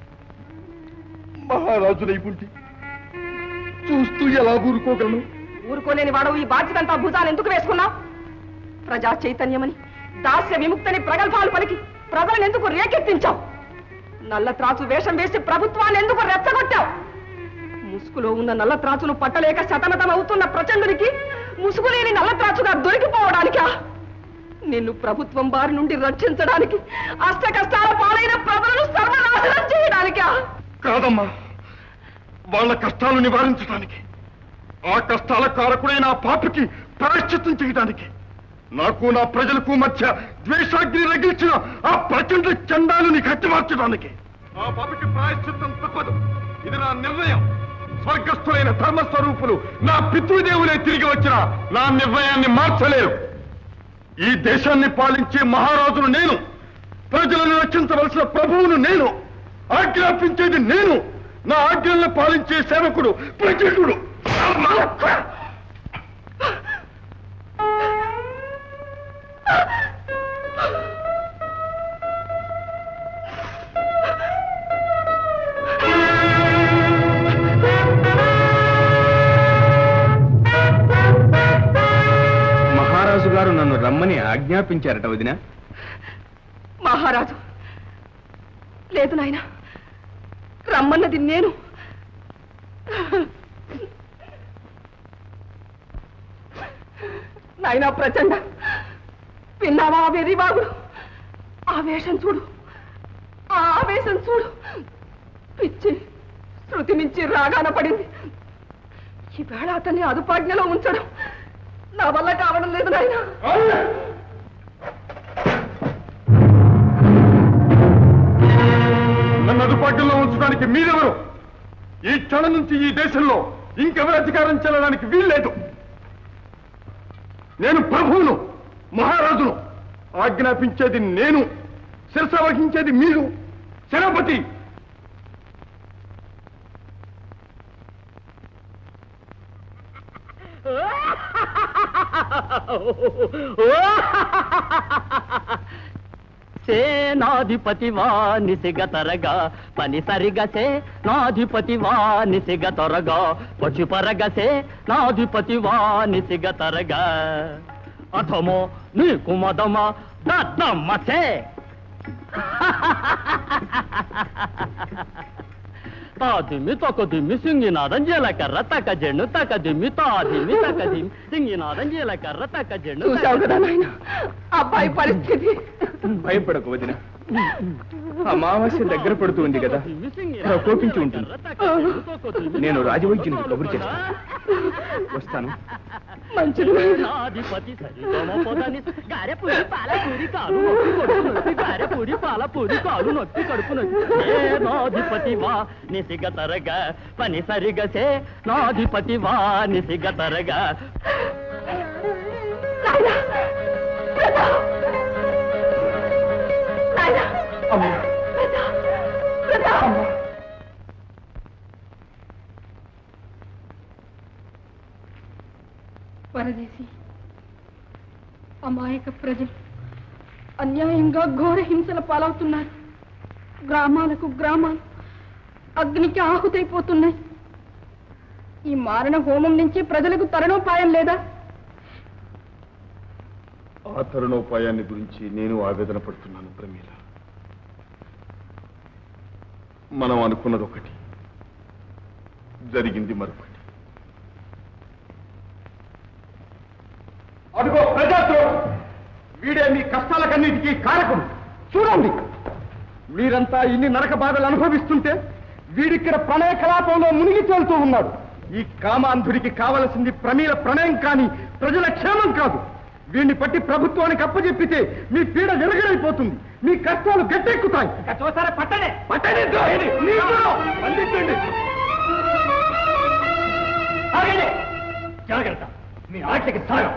మహారాజులై ఉండి చూస్తూ ఎలా ఊరుకోగలను ఊరుకోలేని వాడు ఈ బాధ్యతంతా భుజాలు ఎందుకు వేసుకున్నావు ప్రజా చైతన్యమని దాస్య విముక్తని ప్రగల్భాలు పలికి ప్రజలను ఎందుకు రేకెత్తించావు నల్ల త్రాచు వేషం వేసి ప్రభుత్వాన్ని ఎందుకు రెచ్చగొట్టావు ముసుగులో ఉన్న నల్ల త్రాచును పట్టలేక శతమతం అవుతున్న ప్రచండునికి ముసుగులేని నల్ల త్రాచుగా దొరికిపోవడానికా నిన్ను ప్రభుత్వం బారి నుండి రక్షించడానికి అష్ట కష్టాల పాలైన ప్రజలను సర్వనాశనం చేయడానికా కాదమ్మా వాళ్ళ కష్టాలు నివారించడానికి ఆ కష్టాల కారకుడైన ఆ పాపికి ప్రాయశ్చిత్తం చేయడానికి నాకు నా ప్రజలకు మధ్య ద్వేషాగ్ని రగిల్చిన ఆ ప్రచండ చండాలని కట్టిమార్చడానికి ఆ పాపికి ప్రాయశ్చిత్తం తప్పదు ఇది నా నిర్ణయం స్వర్గస్థులైన ధర్మస్వరూపులు నా పితృదేవులే తిరిగి వచ్చిన నా నిర్ణయాన్ని మార్చలేరు ఈ దేశాన్ని పాలించే మహారాజును నేను ప్రజలను రక్షించవలసిన ప్రభువును నేను ఆజ్ఞాపించేది నేను నా ఆజ్ఞలను పాలించే సేవకుడు ప్రచండుడు మహారాజు గారు నన్ను రమ్మని ఆజ్ఞాపించారట వదిన మహారాజు లేదు నాయన రమ్మన్నది నేను నాయనా ప్రచండ విన్నావా ఆ వెర్రిబాగుడు ఆ వేషం చూడు ఆ ఆవేశం చూడు పిచ్చి శృతి మించి రాగాన పడింది ఈవేళ అతన్ని అదుపాజ్ఞలో ఉంచడం నా వల్ల కావడం లేదు నాయనా నన్ను అదుపాటులో ఉంచడానికి మీరెవరు ఈ క్షణం నుంచి ఈ దేశంలో ఇంకెవరు అధికారం చెల్లడానికి వీల్లేదు నేను ప్రభువును మహారాజును ఆజ్ఞాపించేది నేను శిరస వహించేది మీరు సేనాపతి సేనాధిపతి వానిసిగ తరగా పని సరిగసే నాధిపతి వానిసిగ తొరగా పశుపరగసే నాధిపతి వానిసిగ తరగా అథమో నీకు మదమ దద్దమ్మసే తాదిమి తొకదిమి సింగినాదం జీలకర్ర తక జెండు తక దిమ్మి తాదిమి తక దిమ్మి సింగినాదం జీలకర్ర తక జెండు చూశావు కదా నాయన అబ్బాయి పరిస్థితి భయపడకు వదిన అమావాస్య దగ్గర పడుతుంది కదా కోపించి ఉంటుంది నేను రాజవైద్యునికి కబురు చేస్తాను వస్తాను మంచిది నాధిపతి సరిగమపదని గారెపూరి పాలపూరి కాలు నొప్పి కడుపు నొప్పి గారెపూరి పాలపూరి కాలు నొప్పి కడుపు నొప్పి ఏ నాధిపతి వా నిసిగ తరగా పని సరిగసే నాధిపతి వా నిసిగ తరగా పరదేశి అమాయక ప్రజలు అన్యాయంగా ఘోర హింసల పాలవుతున్నారు గ్రామాలకు గ్రామాలు అగ్నికి ఆహుతైపోతున్నాయి ఈ మారణ హోమం నుంచి ప్రజలకు తరుణోపాయం లేదా ఆ తరుణోపాయాన్ని గురించి నేను ఆవేదన పడుతున్నాను ప్రమీల మనం అనుకున్నది ఒకటి జరిగింది మరొకటి అదిగో ప్రజాద్రోహం వీడే మీ కష్టాలకన్నిటికీ కారకుడు చూడండి మీరంతా ఇన్ని నరక బాధలు అనుభవిస్తుంటే వీడిక్కడ ప్రణయ కలాపంలో మునిగి తేలుతూ ఉన్నాడు ఈ కామాంధుడికి కావలసింది ప్రమీల ప్రణయం కాని ప్రజల క్షేమం కాదు వీడిని పట్టి ప్రభుత్వానికి అప్పచెప్పితే మీ పీడ విరగడైపోతుంది మీ కష్టాలు గట్టెక్కుతాయి చూసారా పట్టడే పట్టడే ద్రోహిణి నీకు బంధించండి ఆగండి జాగ్రత్త మీ ఆటకి సాగం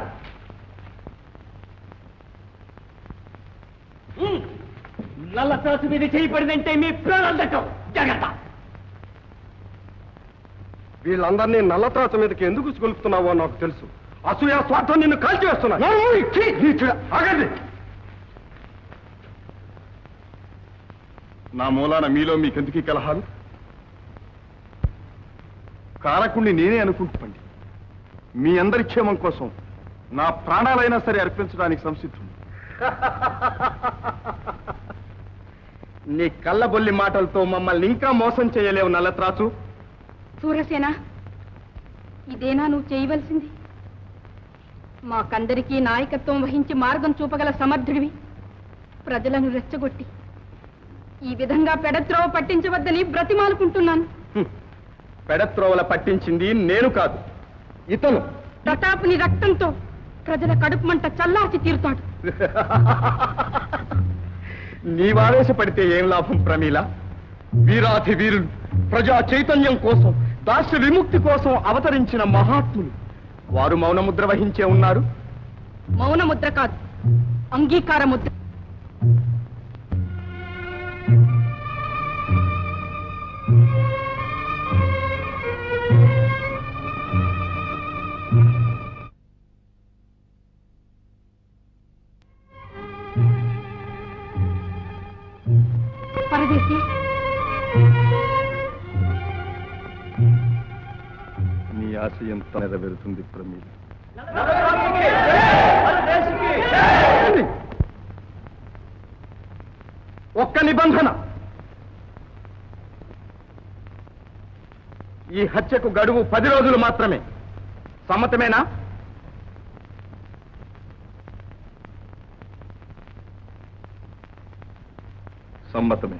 నల్ల త్రాసు మీద చేయబడిందంటే మీ ప్రాణాలు దక్కవు జాగ్రత్త వీళ్ళందరినీ నల్లత్రాచ మీదకి ఎందుకు గొలుపుతున్నావో నాకు తెలుసు అసూయ స్వార్థం నిన్ను కాల్చివేస్తున్నా ఆగండి నా మూలాన మీలో మీకెందుకు ఈ కలహాలు కారకుణ్ణి నేనే అనుకుంటుపండి మీ అందరి క్షేమం కోసం నా ప్రాణాలైనా సరే అర్పించడానికి సంసిద్ధం నీ కళ్ళబొల్లి మాటలతో మమ్మల్ని ఇంకా మోసం చేయలేవు నల్లత్రాచు సూరసేన ఇదేనా నువ్వు చేయవలసింది మాకందరికీ నాయకత్వం వహించి మార్గం చూపగల సమర్థుడివి ప్రజలను రెచ్చగొట్టి ఈ విధంగా పెడత్రోవ పట్టించవద్దని బ్రతిమాలుకుంటున్నాను పెడత్రోవల పట్టించింది నేను కాదు ఇతను ప్రతాపుని రక్తంతో ప్రజల కడుపు మంట చల్లార్చి తీరుతాడు నీవావేశపడితే ఏం లాభం ప్రమీల వీరాధి వీరులు ప్రజా చైతన్యం కోసం దాస్య విముక్తి కోసం అవతరించిన మహాత్ములు వారు మౌనముద్ర వహించే ఉన్నారు మౌన ముద్ర కాదు అంగీకార ముద్ర పరదేశి నీ ఆశ ఎంత నెరవేరుతుంది ప్రమీల ఒక్క నిబంధన ఈ హత్యకు గడువు పది రోజులు మాత్రమే సమ్మతమేనా సమ్మతమే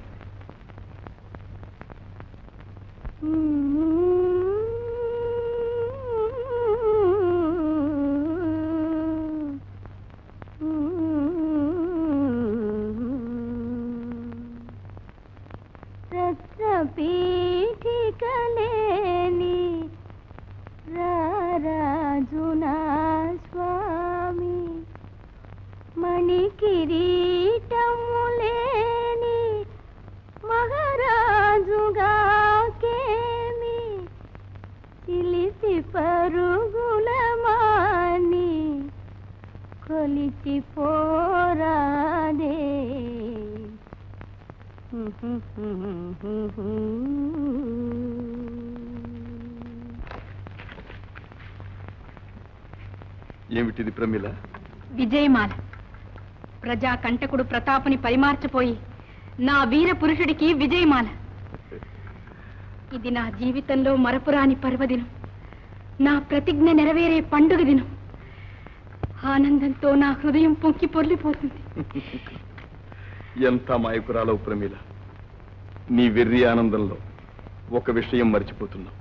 రత్నపీఠికలేని రారాజునా స్వామి మణికిరీటములేని మహారాజుగా కేమి చిలిసి పరుగుల మాని కొలిచి పోరాదే ఏమిటిది ప్రమీల విజయమాల ప్రజా కంటకుడు ప్రతాపుని పరిమార్చిపోయి నా వీర పురుషుడికి విజయమాల ఇది నా జీవితంలో మరపురాని పర్వదినం నా ప్రతిజ్ఞ నెరవేరే పండుగ దినం ఆనందంతో నా హృదయం పొంకి పొర్లిపోతుంది ఎంత మాయకురాలవు ప్రమీల నీ వెర్రి ఆనందంలో ఒక విషయం మర్చిపోతున్నావు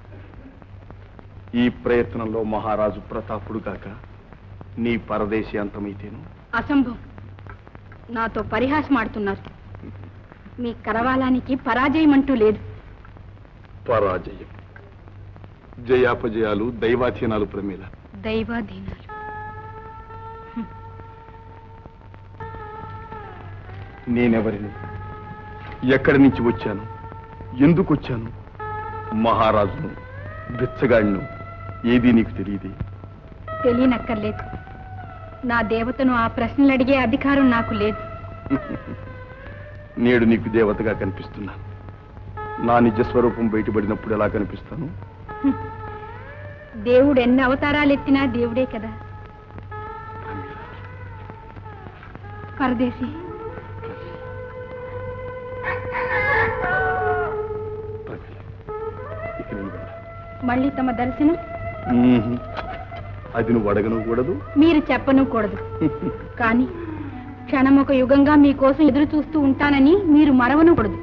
ఈ ప్రయత్నంలో మహారాజు ప్రతాపుడు కాక నీ పరదేశీ అంతమైతేను అసంభవం నాతో పరిహాసం ఆడుతున్నారు మీ కరవాలానికి పరాజయం అంటూ లేదు పరాజయం జయాపజయాలు దైవాధీనాలు ప్రమీల దైవాధీనాలు నేనెవరిని ఎక్కడి నుంచి వచ్చాను ఎందుకు వచ్చాను మహారాజును బిచ్చగాడిను ఏదీ నీకు తెలియదే తెలియనక్కర్లేదు నా దేవతను ఆ ప్రశ్నలు అడిగే అధికారం నాకు లేదు నేడు నీకు దేవతగా కనిపిస్తున్నా నా నిజ స్వరూపం బయటపడినప్పుడు ఎలా కనిపిస్తాను దేవుడు ఎన్ని అవతారాలు ఎత్తినా దేవుడే కదా పరదేశి ఇక నేను వెళ్ళా. మళ్ళీ తమ దర్శనం మ్మ్. అది నువ్వు అడగను కూడదు మీరు చెప్పను కూడదు కానీ క్షణం ఒక యుగంగా మీకోసం ఎదురు చూస్తూ ఉంటానని మీరు మరవను కూడదు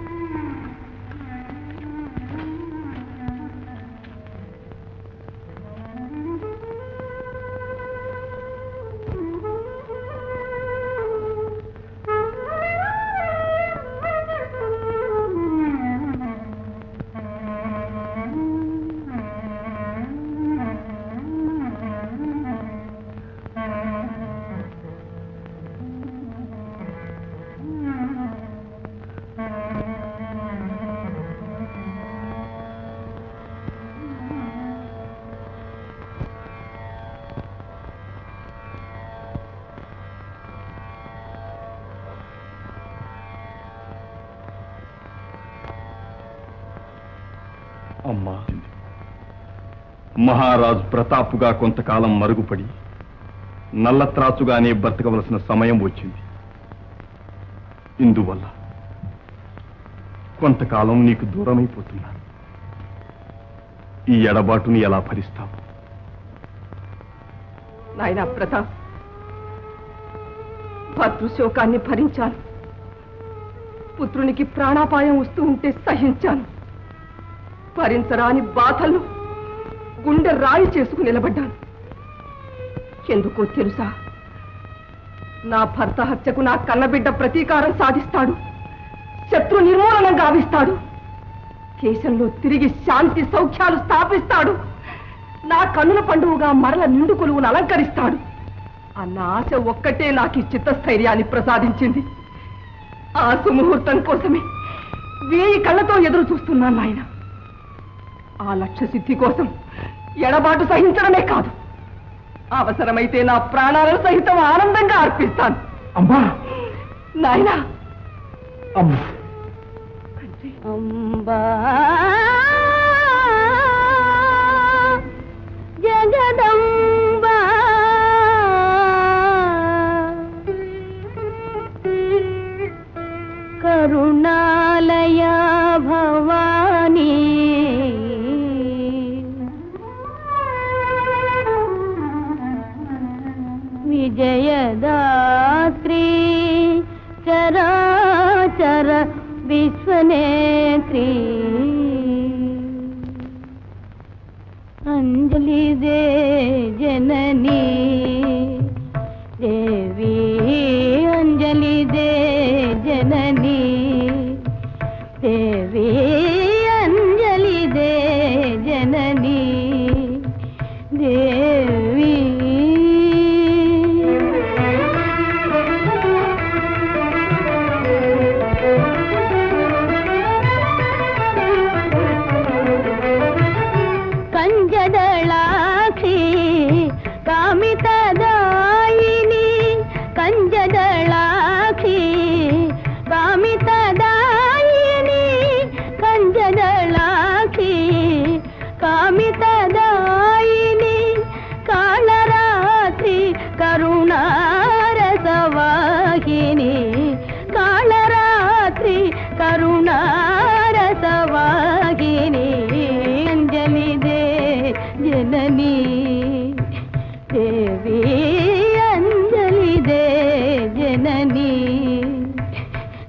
అమ్మా మహారాజు ప్రతాపుగా కొంతకాలం మరుగుపడి నల్లత్రాచుగానే బ్రతకవలసిన సమయం వచ్చింది ఇందువల్ల కొంతకాలం నీకు దూరమైపోతున్నాను ఈ ఎడబాటుని ఎలా భరిస్తావు నాయనా ప్రతాప్ భర్తృశోకాన్ని భరించాను పుత్రునికి ప్రాణాపాయం వస్తూ ఉంటే సహించాను భరించరాని బాధలు గుండె రాయి చేసుకు నిలబడ్డాను ఎందుకో తెలుసా నా భర్త హత్యకు నా కన్నబిడ్డ ప్రతీకారం సాధిస్తాడు శత్రు నిర్మూలన గావిస్తాడు దేశంలో తిరిగి శాంతి సౌఖ్యాలు స్థాపిస్తాడు నా కన్నుల పండుగగా మరల నిండు కొలువును అలంకరిస్తాడు అన్న ఆశ ఒక్కటే నాకు ఈ చిత్తస్థైర్యాన్ని ప్రసాదించింది ఆ సుముహూర్తం కోసమే వేయి కళ్ళతో ఎదురు చూస్తున్నాను నాయన ఆ లక్ష్య సిద్ధి కోసం ఎడబాటు సహించడమే కాదు అవసరమైతే నా ప్రాణాలను సహితం ఆనందంగా అర్పిస్తాను అమ్మా నాయనా అమ్మా అంబా జగదంబా కరుణాలయ భవానీ విజయదాత్రి చరాచర విశ్వనేత్రి అంజలి దే జననీ దేవి అంజలి దే జననీ దేవి అంజలి దే జననీ దేవి కంజదళాక్షి కామితదాయిని కంజదళాక్షి కామిత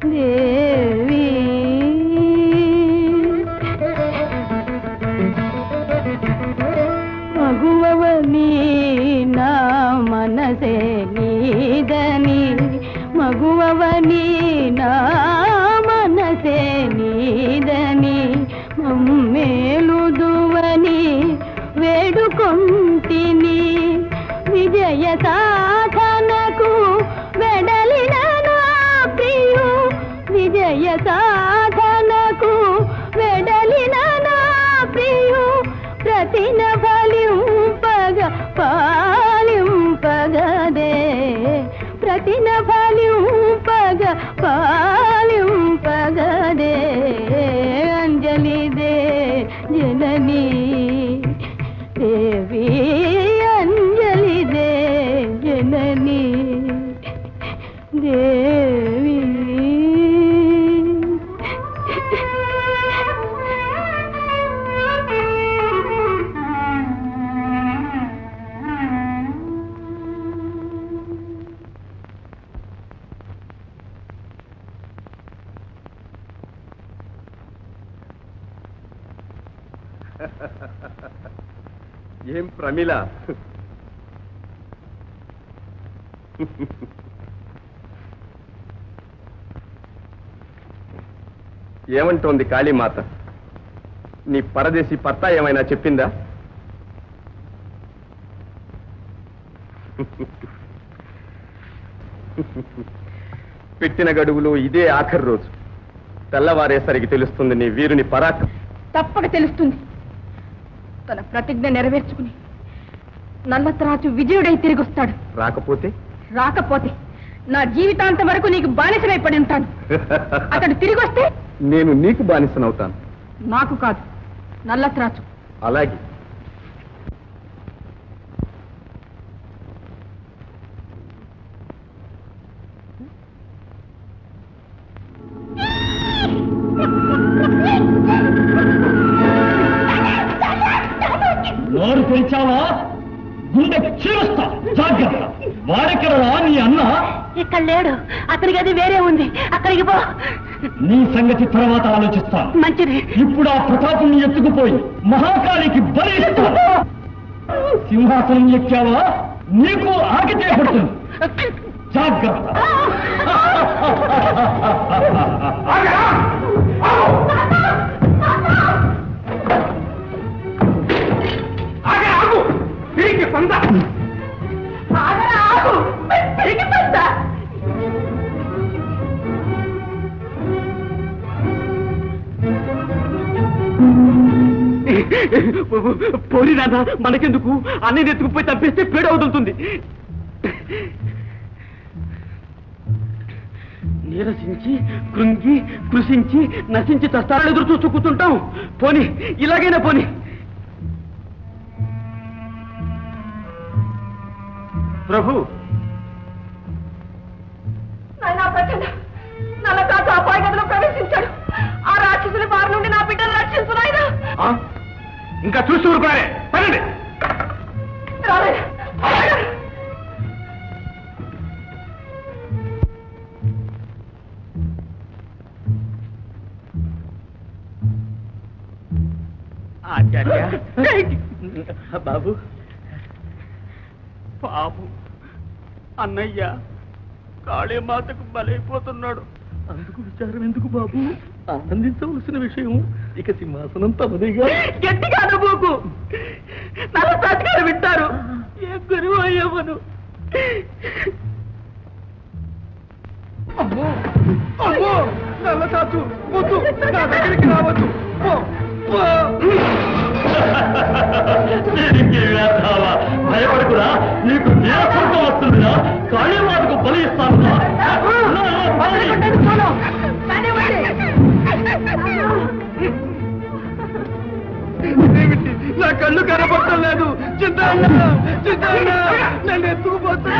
దేవి మగువని నా మనసే నీదని మగువని నా మనసే నీదని మమ్మేలుదువని వేడుకొంటిని విజయ సాధనకు వెడలిన నా ప్రియు విజయ సాధనకు వెడలిన నా ప్రియు ప్రతిన ఫలింపగ పాలింపగదే ప్రతిన ఫలింపగ పాలింపగదే అంజలిదే జననీ దేవి అంజలిదే జననీ దేవి ఏం ప్రమిళ ఏమంటోంది కాళీమాత నీ పరదేశి పత్తా ఏమైనా చెప్పిందా పెట్టిన గడువులో ఇదే ఆఖరి రోజు తెల్లవారేసరికి తెలుస్తుంది నీ వీరుని పరాక్ తప్పక తెలుస్తుంది తన ప్రతిజ్ఞ నెరవేర్చుకుని నల్లత్రాచు విజయుడై తిరిగి వస్తాడు రాకపోతే రాకపోతే నా జీవితాంతం వరకు నీకు బానిసనై పడి ఉంటాను అతడు తిరిగి వస్తే నేను నీకు బానిసనవుతాను నాకు కాదు నల్లత్రాచు అలాగే నోరు తెరిచావా గుండె చీరుస్తా జాగ్రత్త వాడెక్కడరా నీ అన్న ఇక్కడ లేడు అతనికి అది వేరే ఉంది అక్కడికి పో నీ సంగతి తర్వాత ఆలోచిస్తాను మంచిది ఇప్పుడు ఆ ప్రతాపం ఎత్తుకుపోయి మహాకాళికి బలి ఇస్తాను సింహాసనం ఎక్కావా నీకు ఆగితే పడుతుంది జాగ్రత్త పోనీ నాన్న మనకెందుకు అన్నయ్య ఎత్తుకుపోయి తప్పిస్తే పేడ వదులుతుంది నీరసించి కృంగి కృషించి నశించి చస్తారని ఎదురు చూస్తూ కూర్చుంటాం పోని ఇలాగైనా పోని ప్రభు నాయనా ప్రచండ నల్లత్రాచు అపాయ గదిలో ప్రవేశించాడు ఆ రాక్షసుని బారి నుండి నా బిడ్డను రక్షించు నాయనా ఆ? ఇంకా చూస్తూ ఊరుకోరే పదండి రాలేదు ఆచార్య బాబు పాపు అన్నయ్య కాళీమాతకు బలైపోతున్నాడు అందుకు విచారం ఎందుకు బాబు ఆనందించవలసిన విషయం ఇక సింహాసనం తమదిగా గట్టిగా అనుభూకు నలసాటి గారు వింటారు ఏ గురువు అయ్యవను అమ్మో అమ్మో నల్లసాచు వద్దు నా దగ్గరికి రావద్దు పో, పో. దీనికి వేద్దావా? భయపడకురా నీకు నీరసత్వం వస్తుందిరా కాళీమాతకు బలి ఇస్తాను ఏమిటి? నా కళ్ళు కనపడటం లేదు చిన్న చిన్న నన్ను ఎత్తుకుపోతా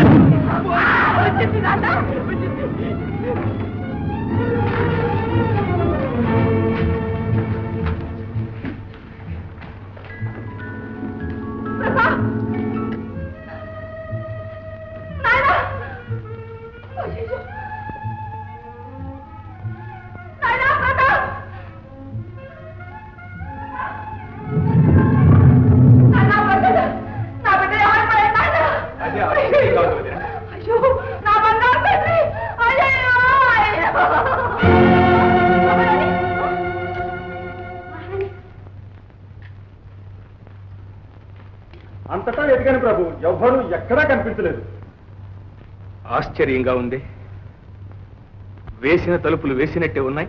ఎవ్వరూ ఎక్కడా కనిపించలేదు ఆశ్చర్యంగా ఉంది వేసిన తలుపులు వేసినట్టే ఉన్నాయి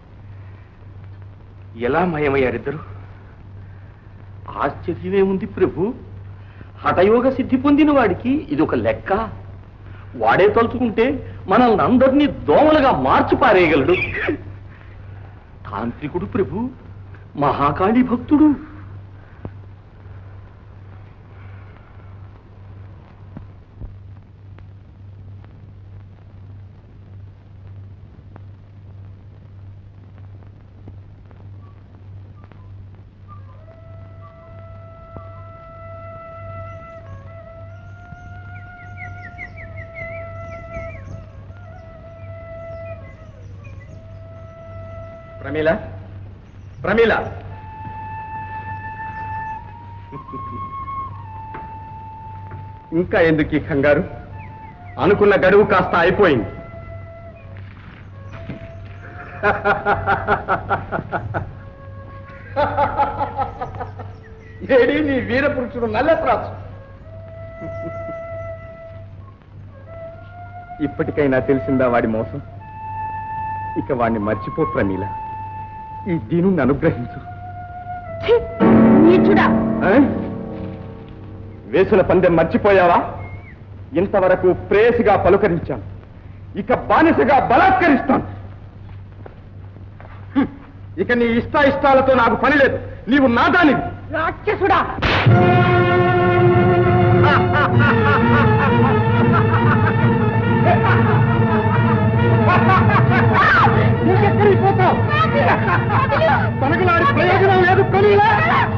ఎలా మయమయ్యారిద్దరు ఆశ్చర్యమే ఉంది ప్రభు హఠయోగ సిద్ధి పొందిన వాడికి ఇది ఒక లెక్క వాడే తలుచుకుంటే మనల్ని అందరినీ దోమలుగా మార్చి పారేయగలడు తాంత్రికుడు ప్రభు మహాకాళి భక్తుడు ప్రమీల ప్రమీల ఇంకా ఎందుకు ఈ కంగారు అనుకున్న గడువు కాస్త అయిపోయింది ఏడి నీ వీరపురుషుడు నల్లత్రాసు ఇప్పటికైనా తెలిసిందా వాడి మోసం ఇక వాణ్ణి మర్చిపో ప్రమీల ఈ దీనుని అనుగ్రహించు నీచుడా ఆ? వేసిన పందెం మర్చిపోయావా ఇంతవరకు ప్రేయసిగా పలుకరించాను ఇక బానిసగా బలాత్కరిస్తాను హ్మ్. ఇక నీ ఇష్ట ఇష్టాలతో నాకు పని లేదు నీవు నాదానివి రాక్షసుడా నువ్వెక్కడికి పోతావు పనగలాడి ప్రయోజనం లేదు ప్రమీల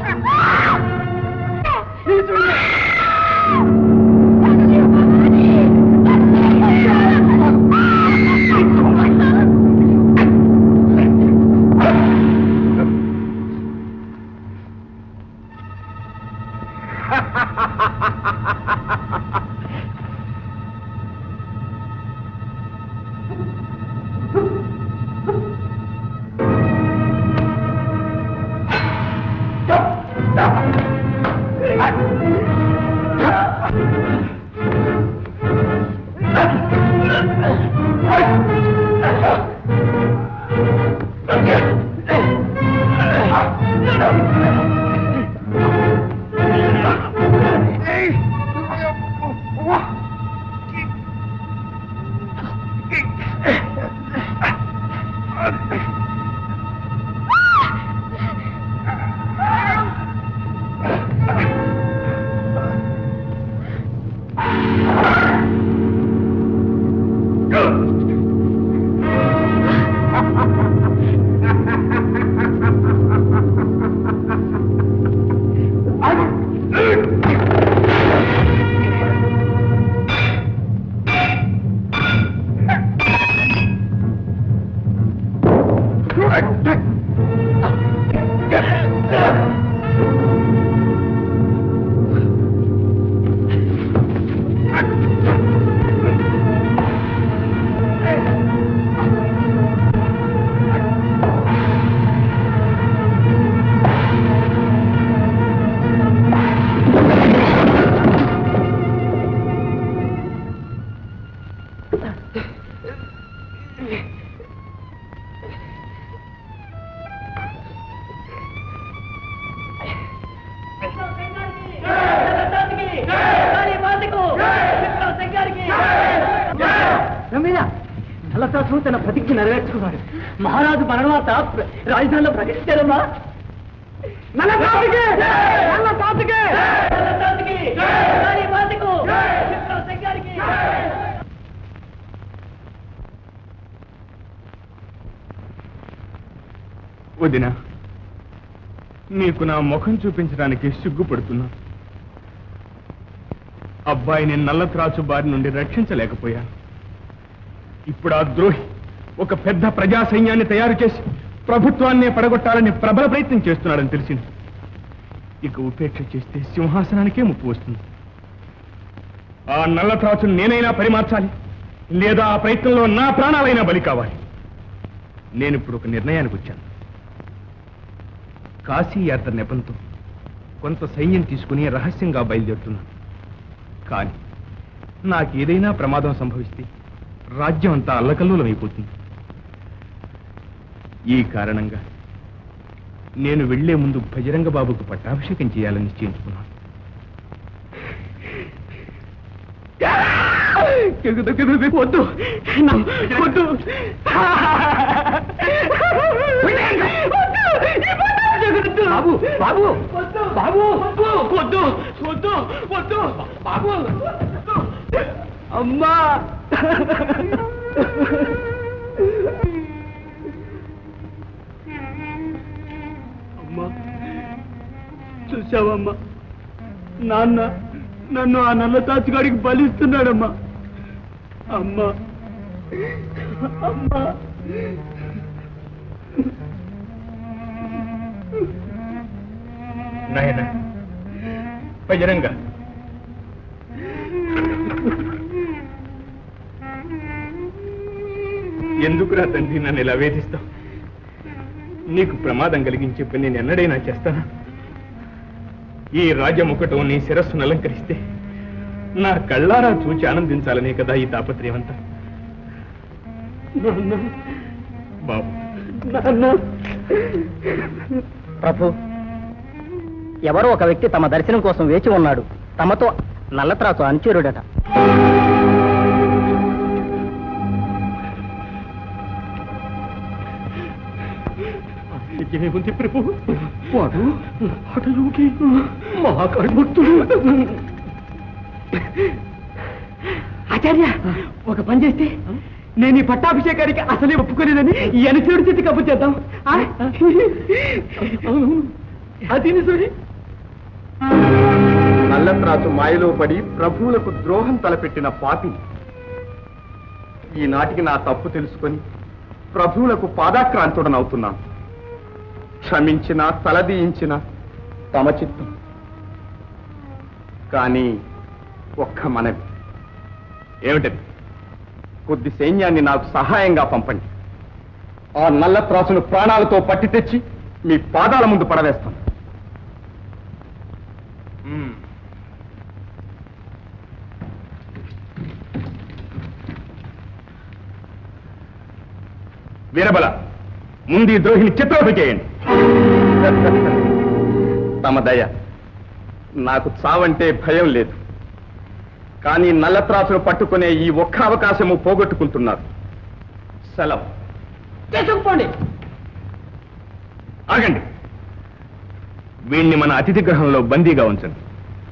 నల్లసాసు తన ప్రతిజ్ఞ నెరవేర్చుకున్నాడు మహారాజు మరణవాత రాజధానిలో ప్రకటించారమ్మా వదిన నీకు నా ముఖం చూపించడానికి సిగ్గుపడుతున్నా అబ్బాయిని నల్లత్రాసు బారి నుండి రక్షించలేకపోయాను ఇప్పుడు ఆ ద్రోహి ఒక పెద్ద ప్రజా సైన్యాన్ని తయారు చేసి ప్రభుత్వాన్నే పడగొట్టాలని ప్రబల ప్రయత్నం చేస్తున్నాడని తెలిసింది ఇక ఉపేక్ష చేస్తే సింహాసనానికే ముప్పు వస్తుంది ఆ నల్లత్రాసును నేనైనా పరిమార్చాలి లేదా ఆ ప్రయత్నంలో నా ప్రాణాలైనా బలి కావాలి నేను ఇప్పుడు ఒక నిర్ణయానికి వచ్చాను కాశీ యాత్ర నెపంతో కొంత సైన్యం తీసుకుని రహస్యంగా బయలుదేరుతున్నాను కానీ నాకేదైనా ప్రమాదం సంభవిస్తే రాజ్యం అంతా అల్లకల్లోలమైపోతుంది ఈ కారణంగా నేను వెళ్లే ముందు భజరంగ బాబుకు పట్టాభిషేకం చేయాలని నిశ్చయించుకున్నాను వద్దు నా- వద్దు బాబు బాబు బాబు వద్దు వద్దు వద్దు బాబు అమ్మా అమ్మా చూసావమ్మా నాన్న నన్ను ఆ నల్ల తాచుగాడికి బలిస్తున్నాడమ్మా అమ్మా అమ్మా నాయన బజరంగ ఎందుకురా తండ్రి నన్ను ఇలా వేధిస్తావు నీకు ప్రమాదం కలిగించే పని నేను ఎన్నడైనా చేస్తానా ఈ రాజ్యముకటం నీ శిరస్సును అలంకరిస్తే నా కళ్ళారా చూచి ఆనందించాలనే కదా ఈ తాపత్రయం అంతా నాన్న బాబు నాన్న ప్రభు ఎవరో ఒక వ్యక్తి తమ దర్శనం కోసం వేచి ఉన్నాడు తమతో నల్లత్రాసు అనుచరుడట ఏముంది ప్రభు వాడు అటలుకి మహాకర్మక్తుడు ఆచార్య ఒక పని చేస్తే నేను ఈ పట్టాభిషేకానికి అసలే ఒప్పుకోలేదని ఈ అనుచరుడి చేతి కప్పు చేద్దాం ఆ? అవును. అది నిజమే నల్లత్రాసు మాయలో పడి ప్రభువులకు ద్రోహం తలపెట్టిన పాపి ఈనాటికి నా తప్పు తెలుసుకొని ప్రభువులకు పాదాక్రాంతుడనవుతున్నాను క్షమించిన తలదీయించిన తమ చిత్తం కానీ ఒక్క మనవి ఏమిటది కొద్ది సైన్యాన్ని నాకు సహాయంగా పంపండి ఆ నల్లత్రాసును ప్రాణాలతో పట్టి తెచ్చి మీ పాదాల ముందు పడవేస్తాను వీరబల ముందు ఈ ద్రోహిని చిత్రోపి చేయండి తమ దయ నాకు చావంటే భయం లేదు కానీ నల్లత్రాసును పట్టుకునే ఈ ఒక్క అవకాశము పోగొట్టుకుంటున్నారు సెలవు చేసుకుపోండి ఆగండి వీణ్ణి మన అతిథి గృహంలో బందీగా ఉంచండి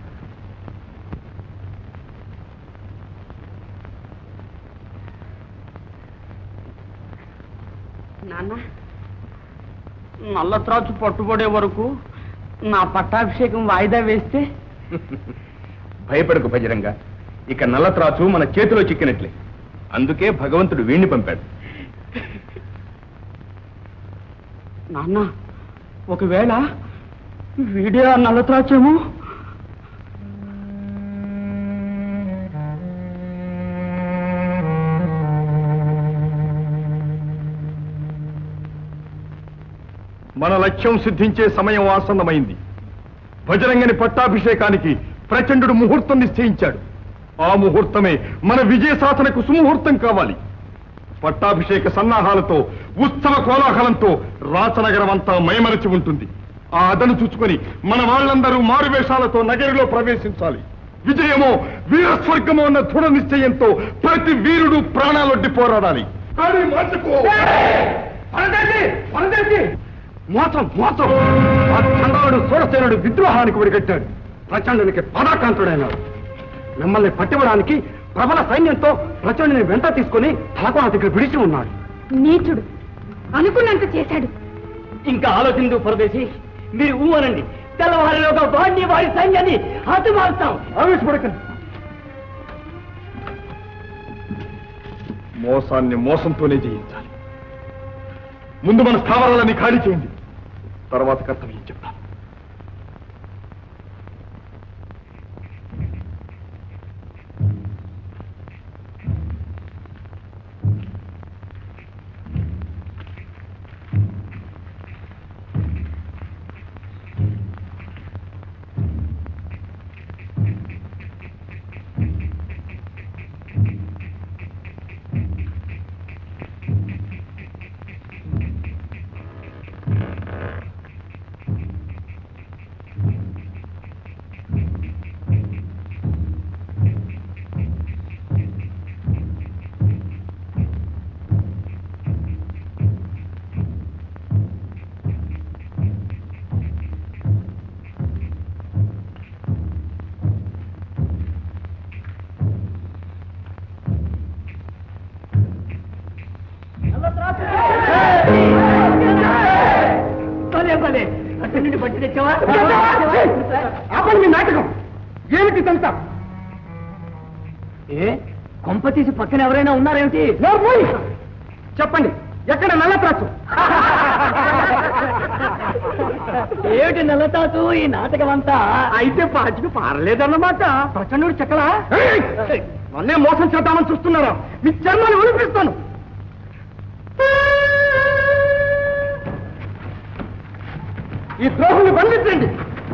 నాన్న నల్లత్రాచు పట్టుబడే వరకు నా పట్టాభిషేకం వాయిదా వేస్తే భయపడకు భజరంగా ఇక నల్లత్రాచు మన చేతిలో చిక్కినట్లే అందుకే భగవంతుడు వీణ్ణి పంపాడు నాన్న ఒకవేళ వీడే ఆ నల్లత్రాచేమో మన లక్ష్యం సిద్ధించే సమయం ఆసన్నమైంది భజరంగని పట్టాభిషేకానికి ప్రచండుడు ముహూర్తం నిశ్చయించాడు ఆ ముహూర్తమే మన విజయ సాధనకు సుముహూర్తం కావాలి పట్టాభిషేక సన్నాహాలతో ఉత్సవ కోలాహలంతో రాచనగరం అంతా మైమరచి ఉంటుంది ఆ అదను చూసుకొని మన వాళ్ళందరూ మారువేషాలతో నగరిలో ప్రవేశించాలి విజయమో వీరస్వర్గమో అన్న దృఢ నిశ్చయంతో ప్రతి వీరుడు ప్రాణాలొడ్డి పోరాడాలి కానీ మార్చుకో పరదేశి పరదేశి మోసం మోసం ఆ చంద్రుడు సూరసేనుడు విద్రోహానికి ఒడిగట్టాడు ప్రచండునికి పదాకాంతుడైనాడు మిమ్మల్ని పట్టివ్వడానికి ప్రబల సైన్యంతో ప్రచండుని వెంట తీసుకుని తలకోన దగ్గర విడిచి ఉన్నాడు నీచుడు అనుకున్నంత చేశాడు ఇంకా ఆలోచించు పరదేశి మీరు ఊ అనండి తెల్లవారిలోగా వాడిని వారి సైన్యాన్ని హతమారుతాం ఆవేశపడకండి మోసాన్ని మోసంతోనే జయించాలి ముందు మన స్థావరాలని ఖాళీ చేయండి తర్వాత కర్తవ్యం చెప్తాను భలే అటు నుండి బట్టి తెచ్చావా ఆపండి మీ నాటకం ఏమిటి ఇదంతా ఏ కొంప తీసి పక్కన ఎవరైనా ఉన్నారేమిటి నోర్మోయ్! చెప్పండి ఎక్కడ నల్ల త్రాసు ఏమిటి నెలతాతు ఈ నాటకం అంతా అయితే పాచికి పారలేదన్నమాట ప్రచండు చెక్కలా నన్నే మోసం చేద్దామని చూస్తున్నారా మీ చర్మాన్ని ఒలిపిస్తాను ఈ ద్రోహుని బంధించండి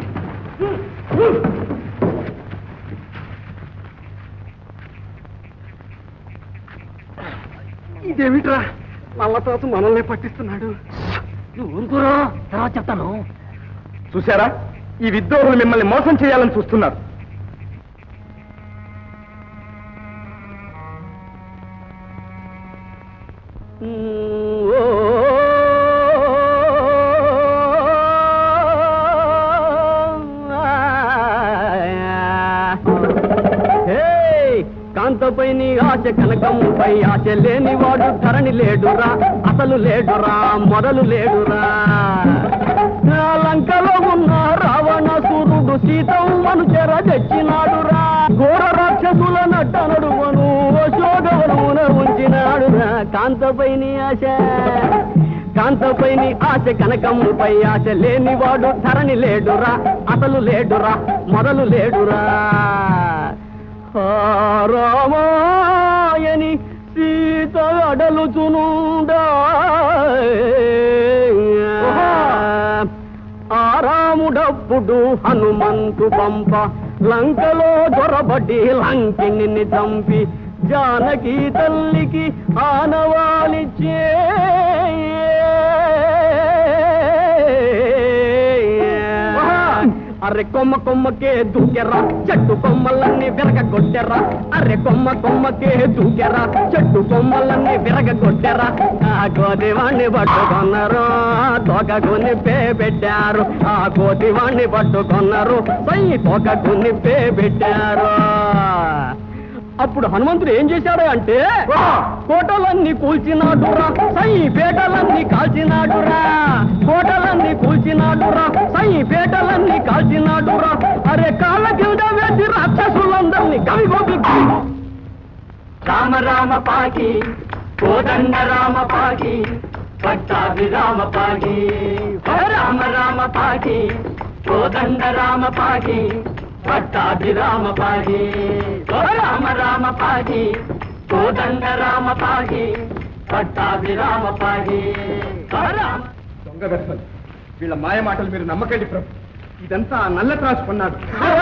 ఇదేమిట్రా నల్లతాసు మనల్ని పట్టిస్తున్నాడు నువ్వు ఊరుకోరా తర్వాత చెప్తాను చూసారా ఈ విద్రోహులు మిమ్మల్ని మోసం చేయాలని చూస్తున్నారు కాంతపై నీ ఆశ కనకంపై ఆశ లేనివాడు ధరణి లేడురా అసలు లేడురా మొదలు లేడురా ఆ లంకలో ఉన్న రావణాసురుడు సీతమ్మను చెర తెచ్చినాడురా ఘోర రాక్షసుల నట్ట నడుమను అశోకవనమున ఉంచినాడురా కాంతపై నీ ఆశ కాంతపై నీ ఆశ కనకముపై ఆశ లేనివాడు ధరణి లేడురా అసలు లేడురా మొదలు లేడురా ఆ రామాయని సీత అడలుచునుండా ఆరాముడప్పుడు హనుమంతు పంప లంకలో దొరబడి లంకిని చంపి జానకి తల్లికి ఆనవాలిచ్చే అర్రె కొమ్మ కొమ్మకే దూకెరా చెట్టు కొమ్మలన్నీ విరగ కొట్టెరా అర్రె కొమ్మ కొమ్మకే దూకెరా చెట్టు కొమ్మలన్నీ విరగ కొట్టెరా ఆ కోతివాణ్ణి పట్టుకున్నారు తోక కొనిప్పే పెట్టారు ఆ కోతివాణ్ణి పట్టుకున్నారు సై తోక కొనిప్పే పెట్టారు అప్పుడు హనుమంతుడు ఏం చేశాడు అంటే కోటలన్నీ కూల్చినాడురా సై పేటలన్నీ కాల్చినాడురా కోటలన్నీ కూల్చినాడురా సై పేటలన్నీ కాల్చినాడురా అరే కాళ్ళ కింద వేసి రాక్షసులందరినీ కవిగోపి రామ రామ పాకి కోదండ రామ పాకి పట్టాభి రామ పాకి రామ రామ పాకి కోదండ రామ పాకి పట్టాభి రామ పాకి రామ రామ పాకి కోదండ రామ పాకి పట్టాభి రామ పాకి రామ దొంగ దర్శనం వీళ్ళ మాయ మాటలు మీరు నమ్మకండి ప్రభు ఇదంతా ఆ నల్ల త్రాసు కొన్నాడు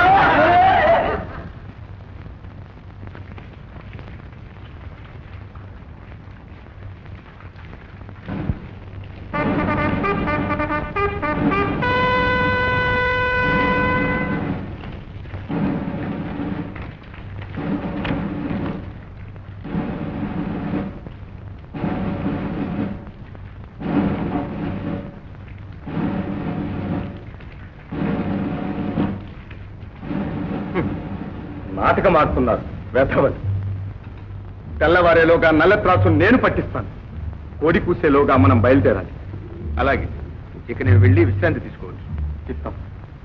నాటకం ఆడుతున్నారు వ్యధవలు తెల్లవారేలోగా నల్ల త్రాసు నేను పట్టిస్తాను కోడి కూసేలోగా మనం బయలుదేరాలి అలాగే ఇక నేను వెళ్ళి విశ్రాంతి తీసుకోవచ్చు చిత్తం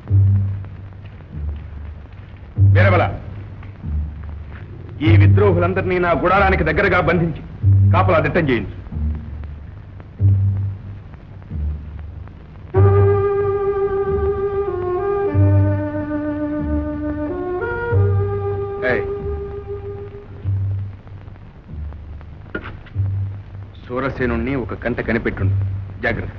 వీరబల ఈ విద్రోహులందరినీ నా గుడారానికి దగ్గరగా బంధించి కాపలా దిట్టం చేయించు ఏయ్. సూరసేనుణ్ణి ఒక కంట కనిపెట్టుండు జాగ్రత్త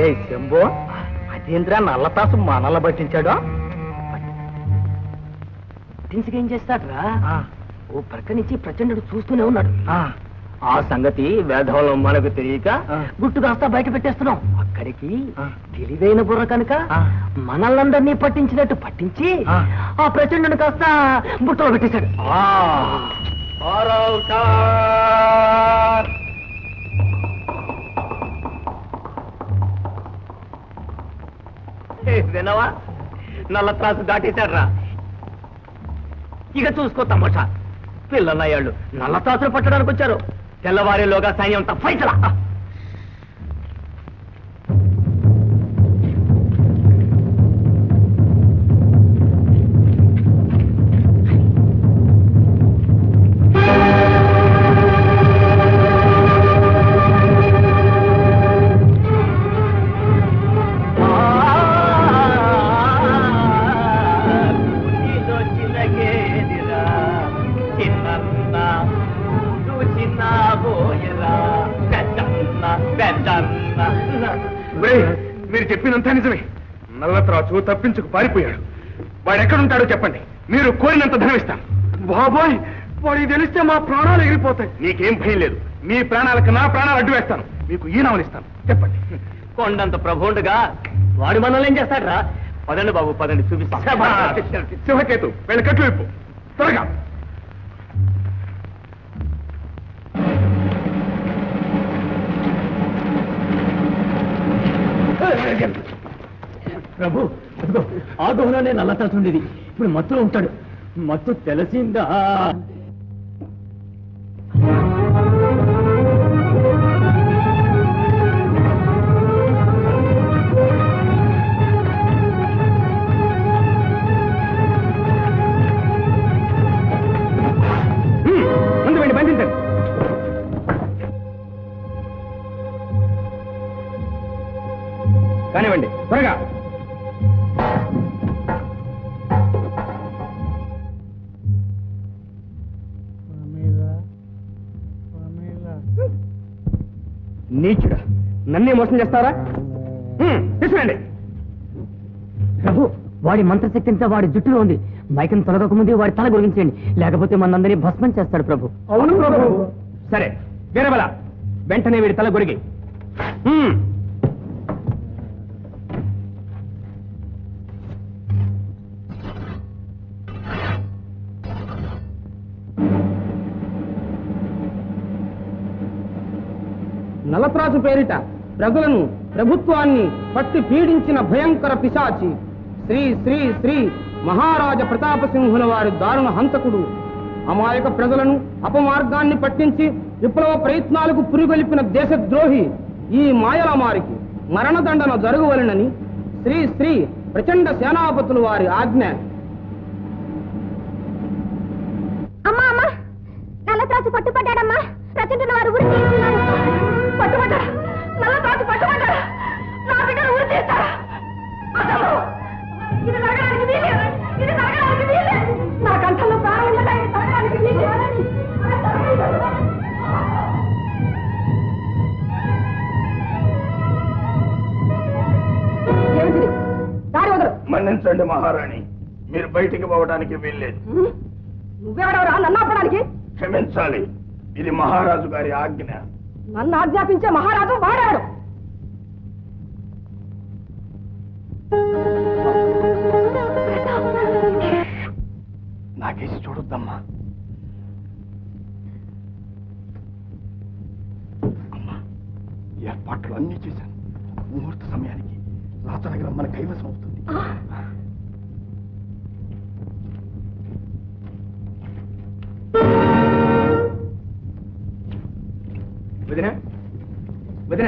రే శంభో అదేంద్రా నల్లతాసు మనల్ల పట్టించాడు పట్టించుకేం చేస్తాడ్రా ఓ ప్రక్క నుంచి ప్రచండుడు చూస్తూనే ఉన్నాడు ఆ సంగతి వేధంలో మనకు తెలియక గుట్టు కాస్త బయట పెట్టేస్తున్నాం అక్కడికి తెలివైన బుర్ర కనుక మనల్నందరినీ పట్టించినట్టు పట్టించి ఆ ప్రచండుని కాస్త బుట్టలో పెట్టేశాడు వినవా నల్ల త్రాసు దాటేశాడ్రా ఇక చూసుకో తమాషా పిల్లలయ్యాళ్ళు నల్ల త్రాసులు పట్టడానికి వచ్చారు తెల్లవారేలోగా సైన్యం అంతా ఫైసలా ఒరేయ్, మీరు చెప్పినంత నిజమే నల్లత్రాచు తప్పించుకు పారిపోయాడు వాడు ఎక్కడుంటాడో చెప్పండి మీరు కోరినంత ధనం ఇస్తాను బాబోయ్ వాడికి తెలిస్తే మా ప్రాణాలు ఎగిరిపోతాయి నీకేం భయం లేదు మీ ప్రాణాలకు నా ప్రాణాలు అడ్డు వేస్తాను మీకు ఈనామని ఇస్తాను చెప్పండి కొండంత ప్రభుండగా వాడు మనల్ని ఏం చేస్తాడ్రా పదండి బాబు పదండి చూపిస్తా శివకేతు వీళ్ళ కట్లు విప్పు త్వరగా ప్రభు అదిగో ఆ గుహలోనే నల్లతాసు ఉండేది ఇప్పుడు మత్తులో ఉంటాడు మత్తు తెలిసిందా ముందు వెళ్ళి బంధించండి కానివ్వండి త్వరగా నీచుడా నన్నే మోసం చేస్తారా హ్మ్, తీసుకురండి ప్రభు వాడి మంత్రశక్తింతా వాడి జుట్టులో ఉంది మైకం తొలగక ముందే వాడి తల గురించండి లేకపోతే మనందరినీ భస్మం చేస్తాడు ప్రభు అవును ప్రభు సరే వీరబల వెంటనే వీడి తల గొరిగి హ్మ్. నలత్రాజు పేరిట ప్రజలను ప్రభుత్వాన్ని పట్టి పీడించిన భయంకర పిశాచి శ్రీ శ్రీ శ్రీ మహారాజ ప్రతాపసింహుల వారి దారుణ హంతకుడు అమాయక ప్రజలను అపమార్గాన్ని పట్టించి విప్లవ ప్రయత్నాలకు పురిగొలిపిన దేశద్రోహి ఈ మాయలమారికి మరణదండన జరగవలెనని శ్రీ శ్రీ ప్రచండ సేనాపతులు వారి ఆజ్ఞ అమ్మా అమ్మా నల్లత్రాసు పట్టుపడ్డాడమ్మా ప్రచండుల వారు ఊరి తీస్తున్నారు పట్టుబడ్డాడు నల్లత్రాసు పట్టుబడ్డాడు నా బిడ్డను ఊరి తీస్తాడు అసలు ఇది జరగడానికి వీలేదు ఇది జరగడానికి వీలేదు నా కంఠంలో ప్రాణం ఉండగా ఇది జరగడానికి వీలేదు ఏమిటిది దారి వదలు మన్నించండి మహారాణి మీరు బయటికి పోవడానికి వీల్లేదు నువ్వెవడవరా నన్ను ఆపడానికి క్షమించాలి ఇది మహారాజు గారి ఆజ్ఞ నన్ను ఆజ్ఞాపించే మహారాజు వాడాడు నాకేసి చూడొద్దమ్మా అమ్మా ఏర్పాట్లు అన్నీ చేశాను ముహూర్త సమయానికి రాచనగరం మన కైవసం అవుతుంది వదిన వదిన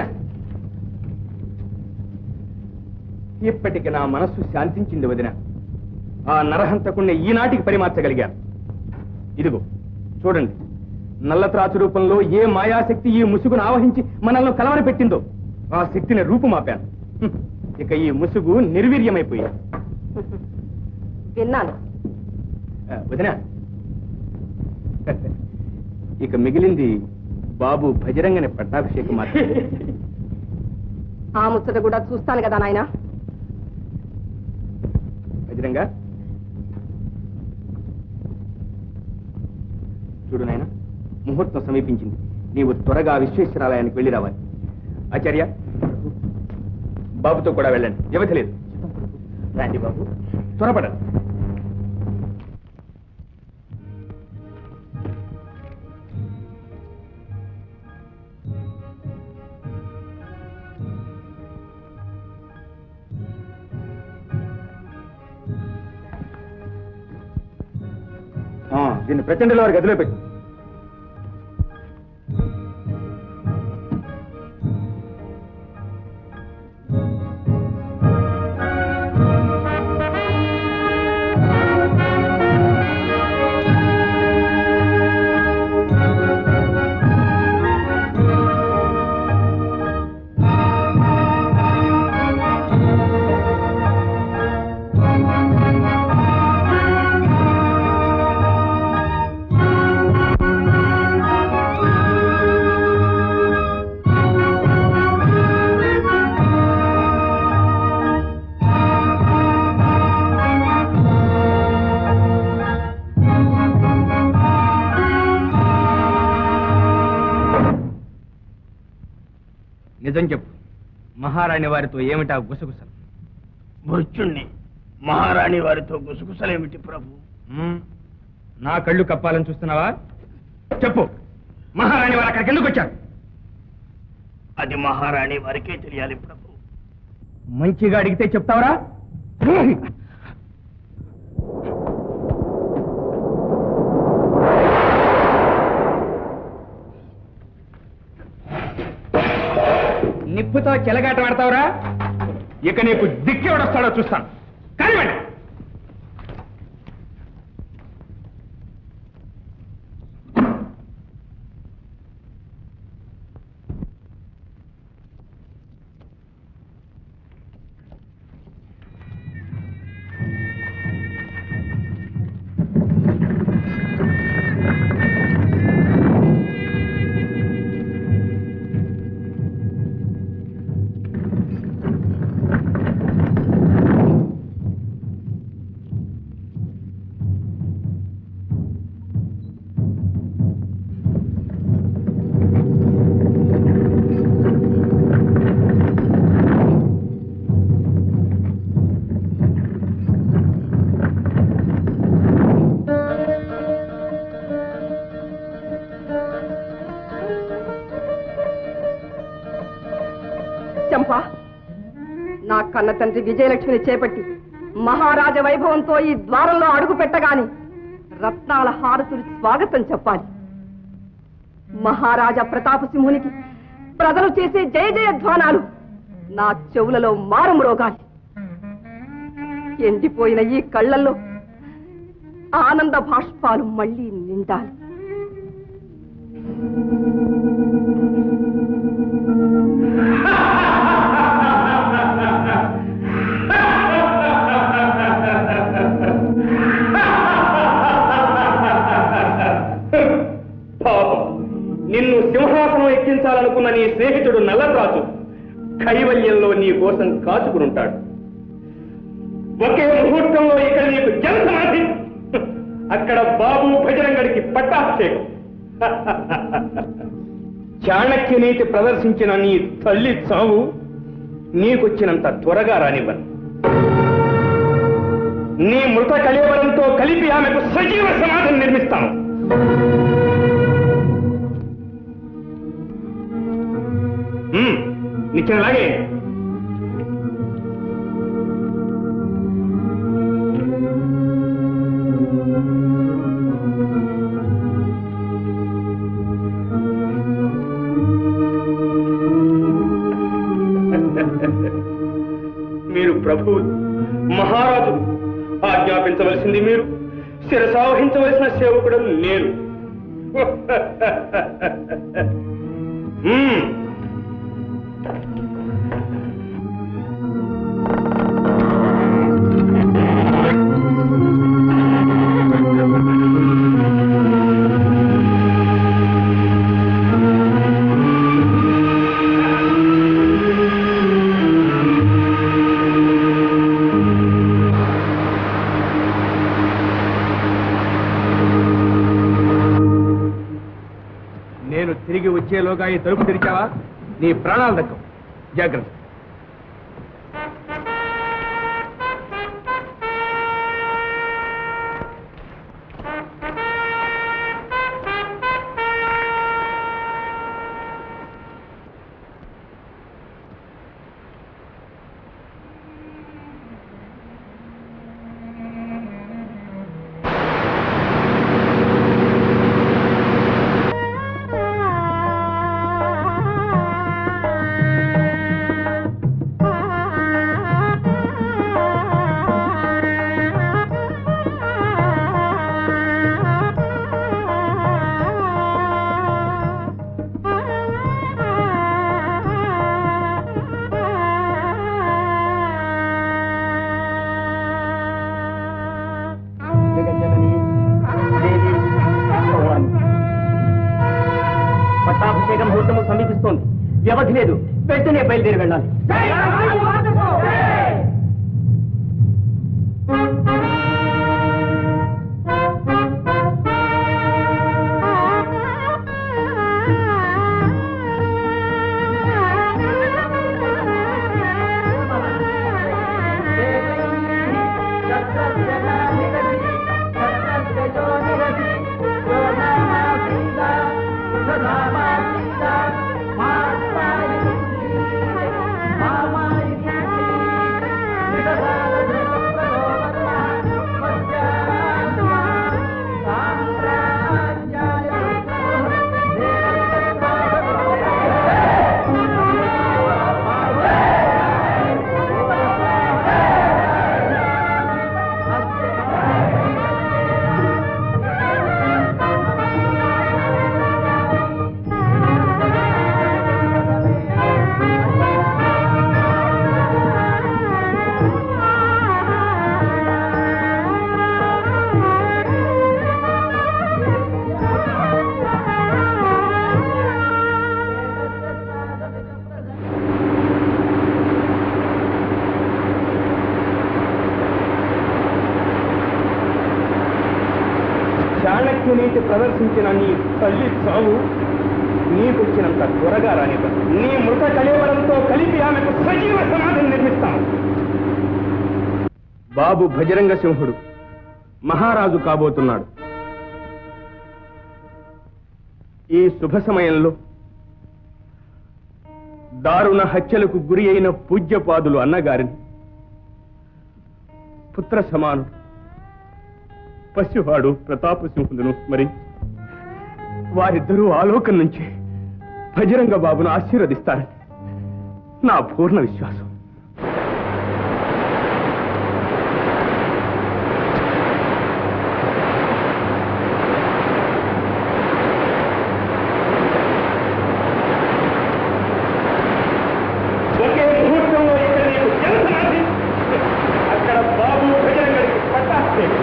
ఇప్పటికి నా మనస్సు శాంతించింది వదిన ఆ నరహంతకుణ్ణి ఈనాటికి పరిమార్చగలిగాను ఇదిగో చూడండి నల్లత్రాచు రూపంలో ఏ మాయాశక్తి ఈ ముసుగును ఆవహించి మనల్ని కలవర పెట్టిందో ఆ శక్తిని రూపుమాపాను హ్మ్. ఇక ఈ ముసుగు నిర్వీర్యమైపోయింది విన్నాను ఆ, వదినా ఇక మిగిలింది బాబు భజరంగని పట్టాభిషేకం మాత్రమే ఆ ముచ్చట కూడా చూస్తాను కదా నాయనా బజరంగా చూడు నాయన ముహూర్తం సమీపించింది నీవు త్వరగా విశ్వేశ్వరాలయానికి వెళ్ళి రావాలి ఆచార్య బాబుతో కూడా వెళ్ళండి వ్యవధి లేదు రండి బాబు త్వరపడండి ఆ, దీన్ని ప్రచండలో వారి గదిలో పెట్టి నిజం చెప్పు మహారాణి వారితో ఏమిటా గుసగుసలు మృత్యుణ్ణి మహారాణి వారితో గుసగుసలేమిటి ప్రభు మ్మ్. నా కళ్ళు కప్పాలని చూస్తున్నావా చెప్పు మహారాణి వారు అక్కడికి ఎందుకు వచ్చారు అది మహారాణి వారికే తెలియాలి ప్రభు మంచిగా అడిగితే చెప్తావరా నిప్పుతో చెలగాట ఆడతావురా ఇక నీకు దిక్కెవడొస్తాడో చూస్తాను కానివ్వండి చంప నా కన్న తండ్రి విజయలక్ష్మిని చేపట్టి మహారాజ వైభవంతో ఈ ద్వారంలో అడుగు పెట్టగాని రత్నాల హారతులు స్వాగతం చెప్పాలి మహారాజా ప్రతాప సింహునికి ప్రజలు చేసే జయ జయ ధ్వానాలు నా చెవులలో మారుమ్రోగాలి ఎండిపోయిన ఈ కళ్ళల్లో ఆనంద భాష్పాలు మళ్ళీ నిండాలి పాపం నిన్ను సింహాసనం ఎక్కించాలనుకున్న నీ స్నేహితుడు నల్లరాజు కైవల్యంలో నీ కోసం కాచుకునుంటాడు ఒకే ముహూర్తంలో ఇక్కడ నీకు జనసమాధి అక్కడ బాబు భజరంగడికి పట్టాభిషేకం చాణక్య నీతి ప్రదర్శించిన నీ తల్లి చావు నీకొచ్చినంత త్వరగా రానివ్వను నీ మృత కలేవరంతో కలిపి ఆమెకు సజీవ సమాధిని నిర్మిస్తాను మ్మ్. నిత్యంలాగే మీరు ప్రభు మహారాజు ఆజ్ఞాపించవలసింది మీరు శిరసావహించవలసిన సేవకుడు నేను మ్మ్. అయ్యేలోగా ఈ తలుపు తెరిచావా నీ ప్రాణాలు దక్కవు జాగ్రత్త పట్టాభిషేక ముహూర్తము సమీపిస్తోంది వ్యవధి లేదు వెంటనే బయలుదేరి వెళ్ళాలి చాణక్యునీతి ప్రదర్శించిన నీ తల్లి చావు నీకొచ్చినంత త్వరగా రానివ్వ నీ మృత కళేవరంతో కలిపి ఆమెకు సజీవ సమాధిని నిర్మిస్తాం బాబు భజరంగ సింహుడు మహారాజు కాబోతున్నాడు ఈ శుభ సమయంలో దారుణ హత్యలకు గురి అయిన పూజ్యపాదులు అన్నగారిని పుత్ర సమానుడు పసివాడు ప్రతాపసింహులను స్మరించి వారిద్దరూ ఆలోకం నుంచి భజరంగ బాబును ఆశీర్వదిస్తారని నా పూర్ణ విశ్వాసం ఒకే ముహూర్తంలో ఇక్కడ నీకు జనసమాధి అక్కడ బాబు భజరంగడికి పట్టాభిషేకం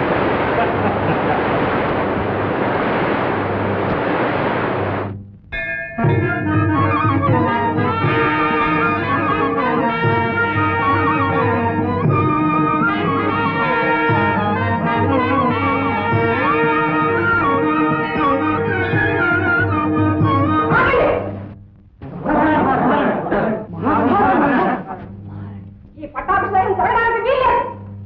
ఈ పట్టాభిషేకం జరగడానికి వీల్లేదు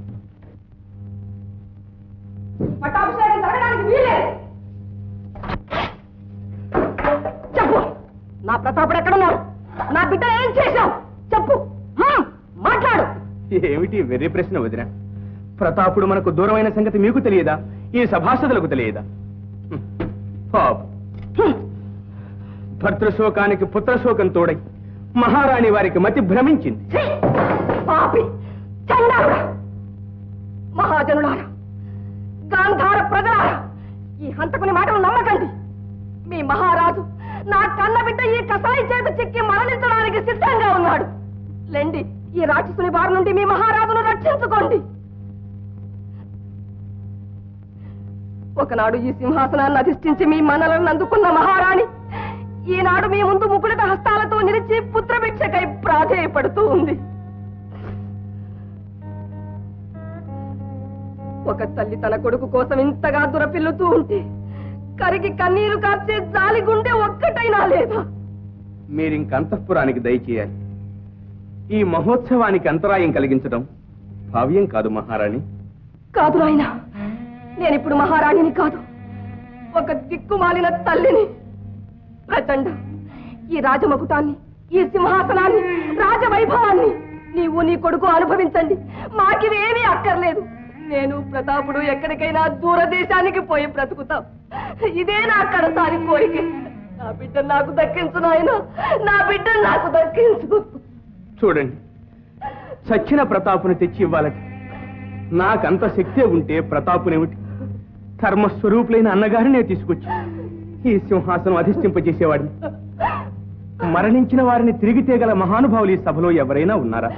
పట్టాభిషేకం జరగడానికి వీల్లేదు చెప్పు నా ప్రతాపుడు ఎక్కడున్నాడు నా బిడ్డ ఏం చేశావు చెప్పు హ్మ్, మాట్లాడు ఏమిటి వెర్రి ప్రశ్న వదిన ప్రతాపుడు మనకు దూరమైన సంగతి మీకు తెలియదా ఈ సభాసదులకు తెలియదా హ్మ్. పాపం. హ్మ్. భర్తృశోకానికి పుత్రశోకం తోడై మహారాణి వారికి మతి భ్రమించింది ఛీ! పాపి చండాలుడా మహాజనులారా గాంధార ప్రజలారా ఈ హంతకుని మాటలు నమ్మకండి మీ మహారాజు నా కన్న బిడ్డ ఈ కసాయి చేత చిక్కి మరణించడానికి సిద్ధంగా ఉన్నాడు లెండి ఈ రాక్షసుని బారి నుండి మీ మహారాజును రక్షించుకోండి ఒకనాడు ఈ సింహాసనాన్ని అధిష్ఠించి మీ మనలను అందుకున్న మహారాణి ఈనాడు మీ ముందు ముకుడిత హస్తాలతో నిలిచి పుత్రభిక్షకై ప్రాధేయపడుతూ ఉంది ఒక తల్లి తన కొడుకు కోసం ఇంతగా దురపిల్లుతూ ఉంటే కరిగి కన్నీరు కార్చే జాలి గుండె ఒక్కటైనా లేదా మీరింక అంతఃపురానికి దయచేయాలి ఈ మహోత్సవానికి అంతరాయం కలిగించడం భావ్యం కాదు మహారాణి కాదు నాయన నేనిప్పుడు మహారాణిని కాదు ఒక దిక్కుమాలిన తల్లిని ప్రచండ ఈ రాజమకుటాన్ని ఈ సింహాసనాన్ని రాజవైభవాన్ని నీవు నీ కొడుకు అనుభవించండి మాకివేమీ అక్కర్లేదు నేను ప్రతాపుడు ఎక్కడికైనా దూరదేశానికి పోయి బ్రతుకుతాం ఇదే నా కడసారి కోరిక నా బిడ్డ నాకు దక్కించు నాయన నా బిడ్డ నాకు దక్కించు చూడండి చచ్చిన ప్రతాపుని తెచ్చి ఇవ్వాలట నాకంత శక్తే ఉంటే ప్రతాపునేమిటి ధర్మస్వరూపులైన అన్నగారినే తీసుకొచ్చి ఈ సింహాసనం అధిష్ఠింపజేసేవాడిని మరణించిన వారిని తిరిగి తేగల మహానుభావులు ఈ సభలో ఎవరైనా ఉన్నారా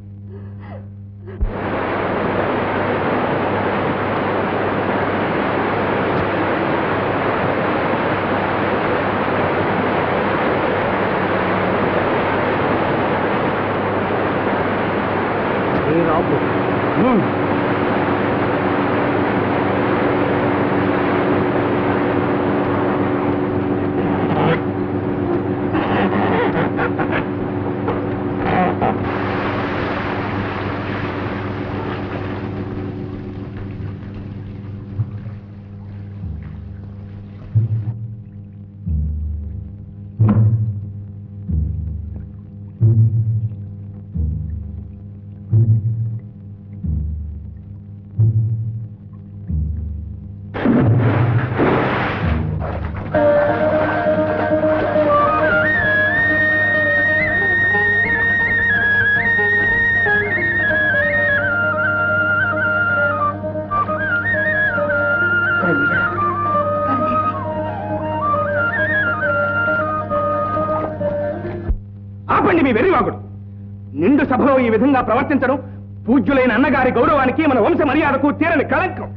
ఆపండి మీ వెర్రివాగుడు నిండు సభలో ఈ విధంగా ప్రవర్తించడం పూజ్యులైన అన్నగారి గౌరవానికి మన వంశ మర్యాదకు తీరని కళంకం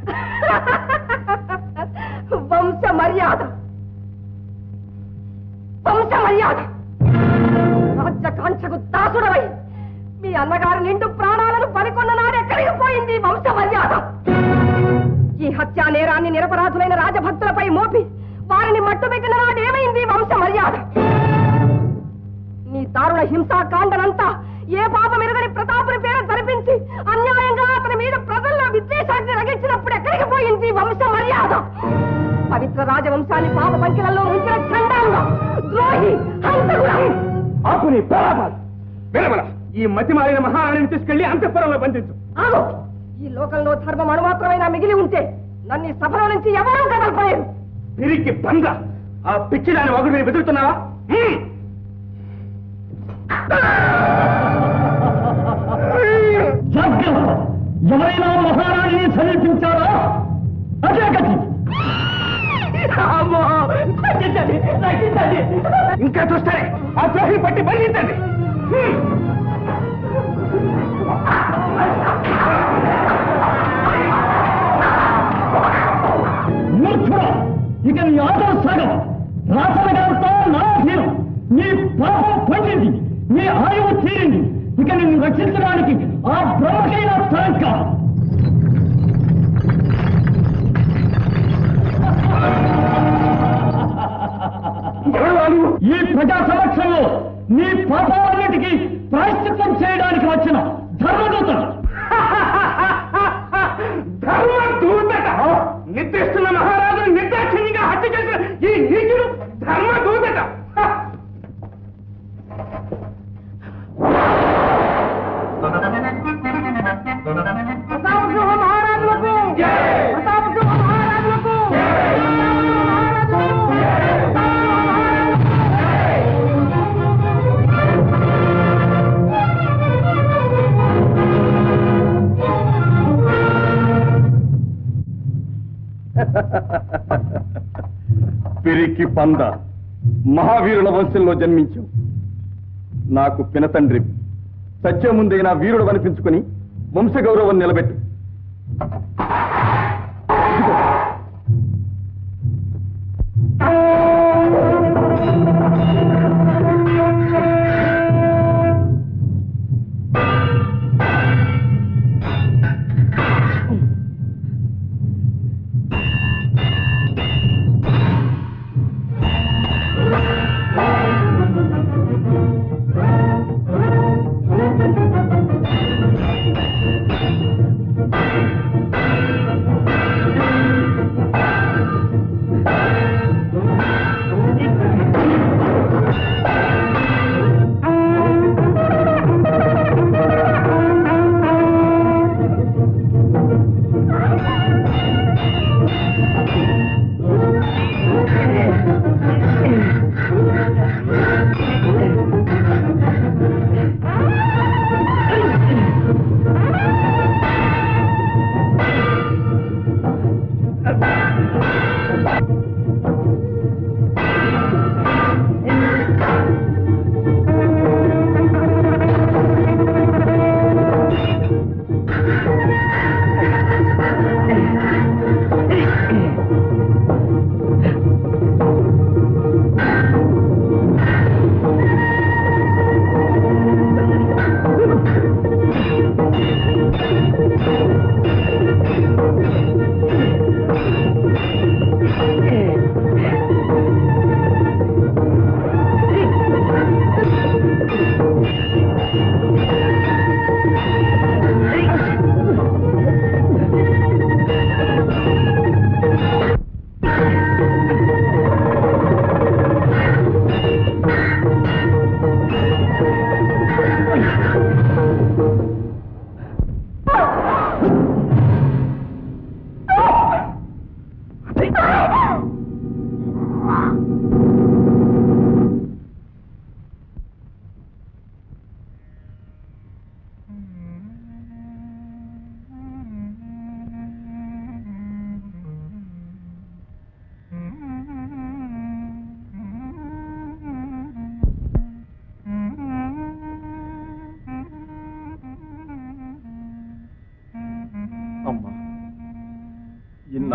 వంశ మర్యాద వంశ మర్యాద రాజ్యకాంక్షకు దాసుడవై మీ అన్నగారి నిండు ప్రాణాలను పనికొన్న నాడు ఎక్కడికి పోయింది వంశ మర్యాద ఈ హత్యా నేరాన్ని నిరపరాధులైన రాజభక్తులపై మోపి వారిని మట్టుబెట్టిన నాడు ఏమైంది వంశ మర్యాద నీ దారుణ హింసాకాండనంతా ఏ పాపం ఎరుగని ప్రతాపుని పేరు జరిపించి అన్యాయంగా అతని మీద ప్రజల్లో విద్వేషాన్ని రగించినప్పుడు ఎక్కడికి పోయింది వంశ మర్యాద పవిత్ర రాజవంశాన్ని పాప పంకిలలో ఉంచిన చండాలుగా ద్రోహి హంతకుడా ఆపుని ప్రలాపాలు వినమల ఈ మతిమాలిన మహారాణిని తీసుకెళ్లి అంతఃపురంలో బంధించు ఆగు ఈ లోకంలో ధర్మం అణుమాత్రమైనా మిగిలి ఉంటే నన్ను ఈ సభలో నుంచి ఎవరూ కదలపలేరు తిరిగి బంద ఆ పిచ్చిదాని వగుడు మీరు బెదురుతున్నావా హ్మ్. ఎవరైనా మహారాణిని సమీపించారా అదే గతి అమ్మో తగ్గించండి తగ్గించండి ఇంకా చూస్తారే ఆ ద్రోహి పట్టి బంధించండి హ్మ్. మూర్ఖుడా ఇక నీ ఆదర సాగం రాసనగరంతా నా అధీనం నీ పాపం పండింది నీ ఆయువు తీరింది ఇక నిన్ను రక్షించడానికి ఆ బ్రహ్మకైనా తరం కాదు ఈ ప్రజా సమక్షంలో నీ పాపాలన్నిటికీ ప్రాయశ్చిత్తం చేయడానికి వచ్చిన ధర్మదూతలు ధర్మదూతట నిద్రిస్తున్న మహారాజును నిర్దాక్షిణ్యంగా హత్య చేసిన ఈ నీచుడు ధర్మదూతట హ! ప్రతాపసింహ మహారాజులకు ప్రతాపసింహ మహారాజులకు ప్రతాపసింహ మహారాజులకు పిరికి పంద మహావీరుల వంశంలో జన్మించావు నాకు పినతండ్రి సత్యం ముందైనా వీరుడు అనిపించుకుని వంశగౌరవం నిలబెట్టు ఇదిగో.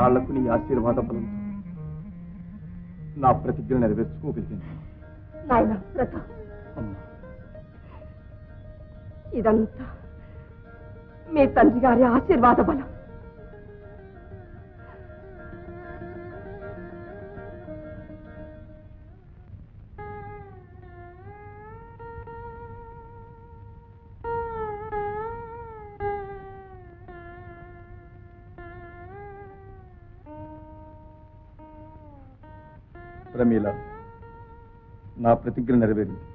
ఇన్నాళ్లకు నీ ఆశీర్వాద బలంతో నా ప్రతిజ్ఞ నెరవేర్చుకోగలిగాను నాయన ప్రతాప్ అమ్మా ఇదంతా మీ తండ్రి గారి ఆశీర్వాద బలం ప్రమీల నా ప్రతిజ్ఞ నెరవేరింది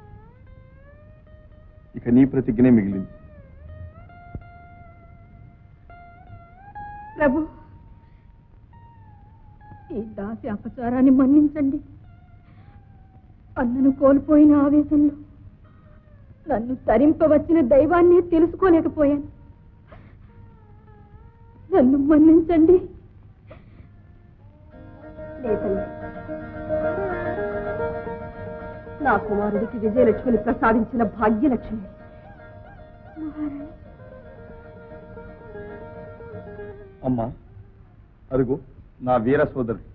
ఇక నీ ప్రతిజ్ఞనే మిగిలింది ప్రభు ఈ దాసి అపచారాన్ని మన్నించండి అన్నను కోల్పోయిన ఆవేశంలో నన్ను తరింపవచ్చిన దైవాన్ని తెలుసుకోలేకపోయాను నన్ను మన్నించండి లేదండి నా కుమారుడికి విజయలక్ష్మిని ప్రసాదించిన భాగ్యలక్ష్మి అమ్మా అరుగు నా వీర సోదరుడు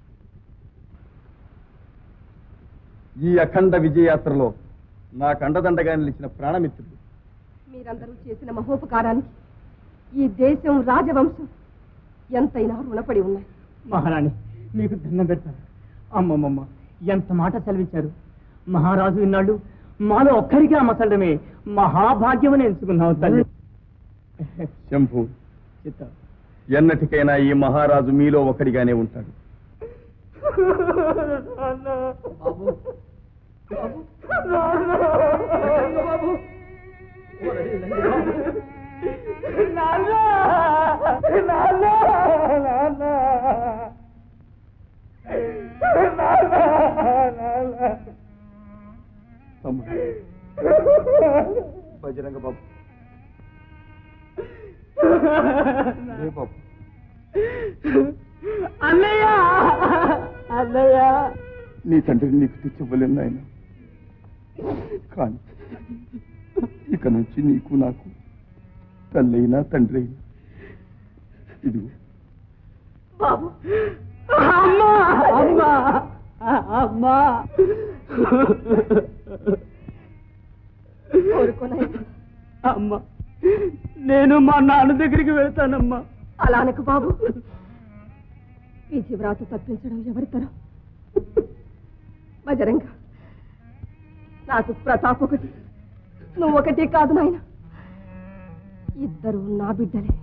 ఈ అఖండ విజయయాత్రలో నా కండదండగా నిలిచిన ప్రాణమిత్రుడు మీరందరూ చేసిన మహోపకారానికి ఈ దేశం రాజవంశం ఎంతైనా రుణపడి ఉన్నాయి మహారాణి మీకు దండం పెడతాను అమ్మమ్మమ్మ ఎంత మాట సెలవిచ్చారు మహారాజు ఇన్నాళ్ళు మాలో ఒక్కరికి అమ్మసడమే మహాభాగ్యమని ఎంచుకున్నావు తల్లి శంభు చిత్త ఎన్నటికైనా ఈ మహారాజు మీలో ఒకడిగానే ఉంటాడు తమ్ముడు బజరంగ బాబు ఏ బాబు అన్నయ్య అన్నయ్య నీ తండ్రిని నీకు తెచ్చివ్వలేను నాయన కానీ ఇక నుంచి నీకు నాకు తల్లైనా తండ్రి అయినా ఇదిగో బాబు అమ్మా అమ్మా అమ్మా కోరుకోనయ్యా అమ్మా నేను మా నాన్న దగ్గరికి వెళ్తానమ్మా అలా అనకు బాబు విధి వ్రాత తప్పించడం ఎవరి తరం బజరంగ నాకు ప్రతాప్ ఒకటి నువ్వు ఒకటి కాదు నాయన ఇద్దరు నా బిడ్డలే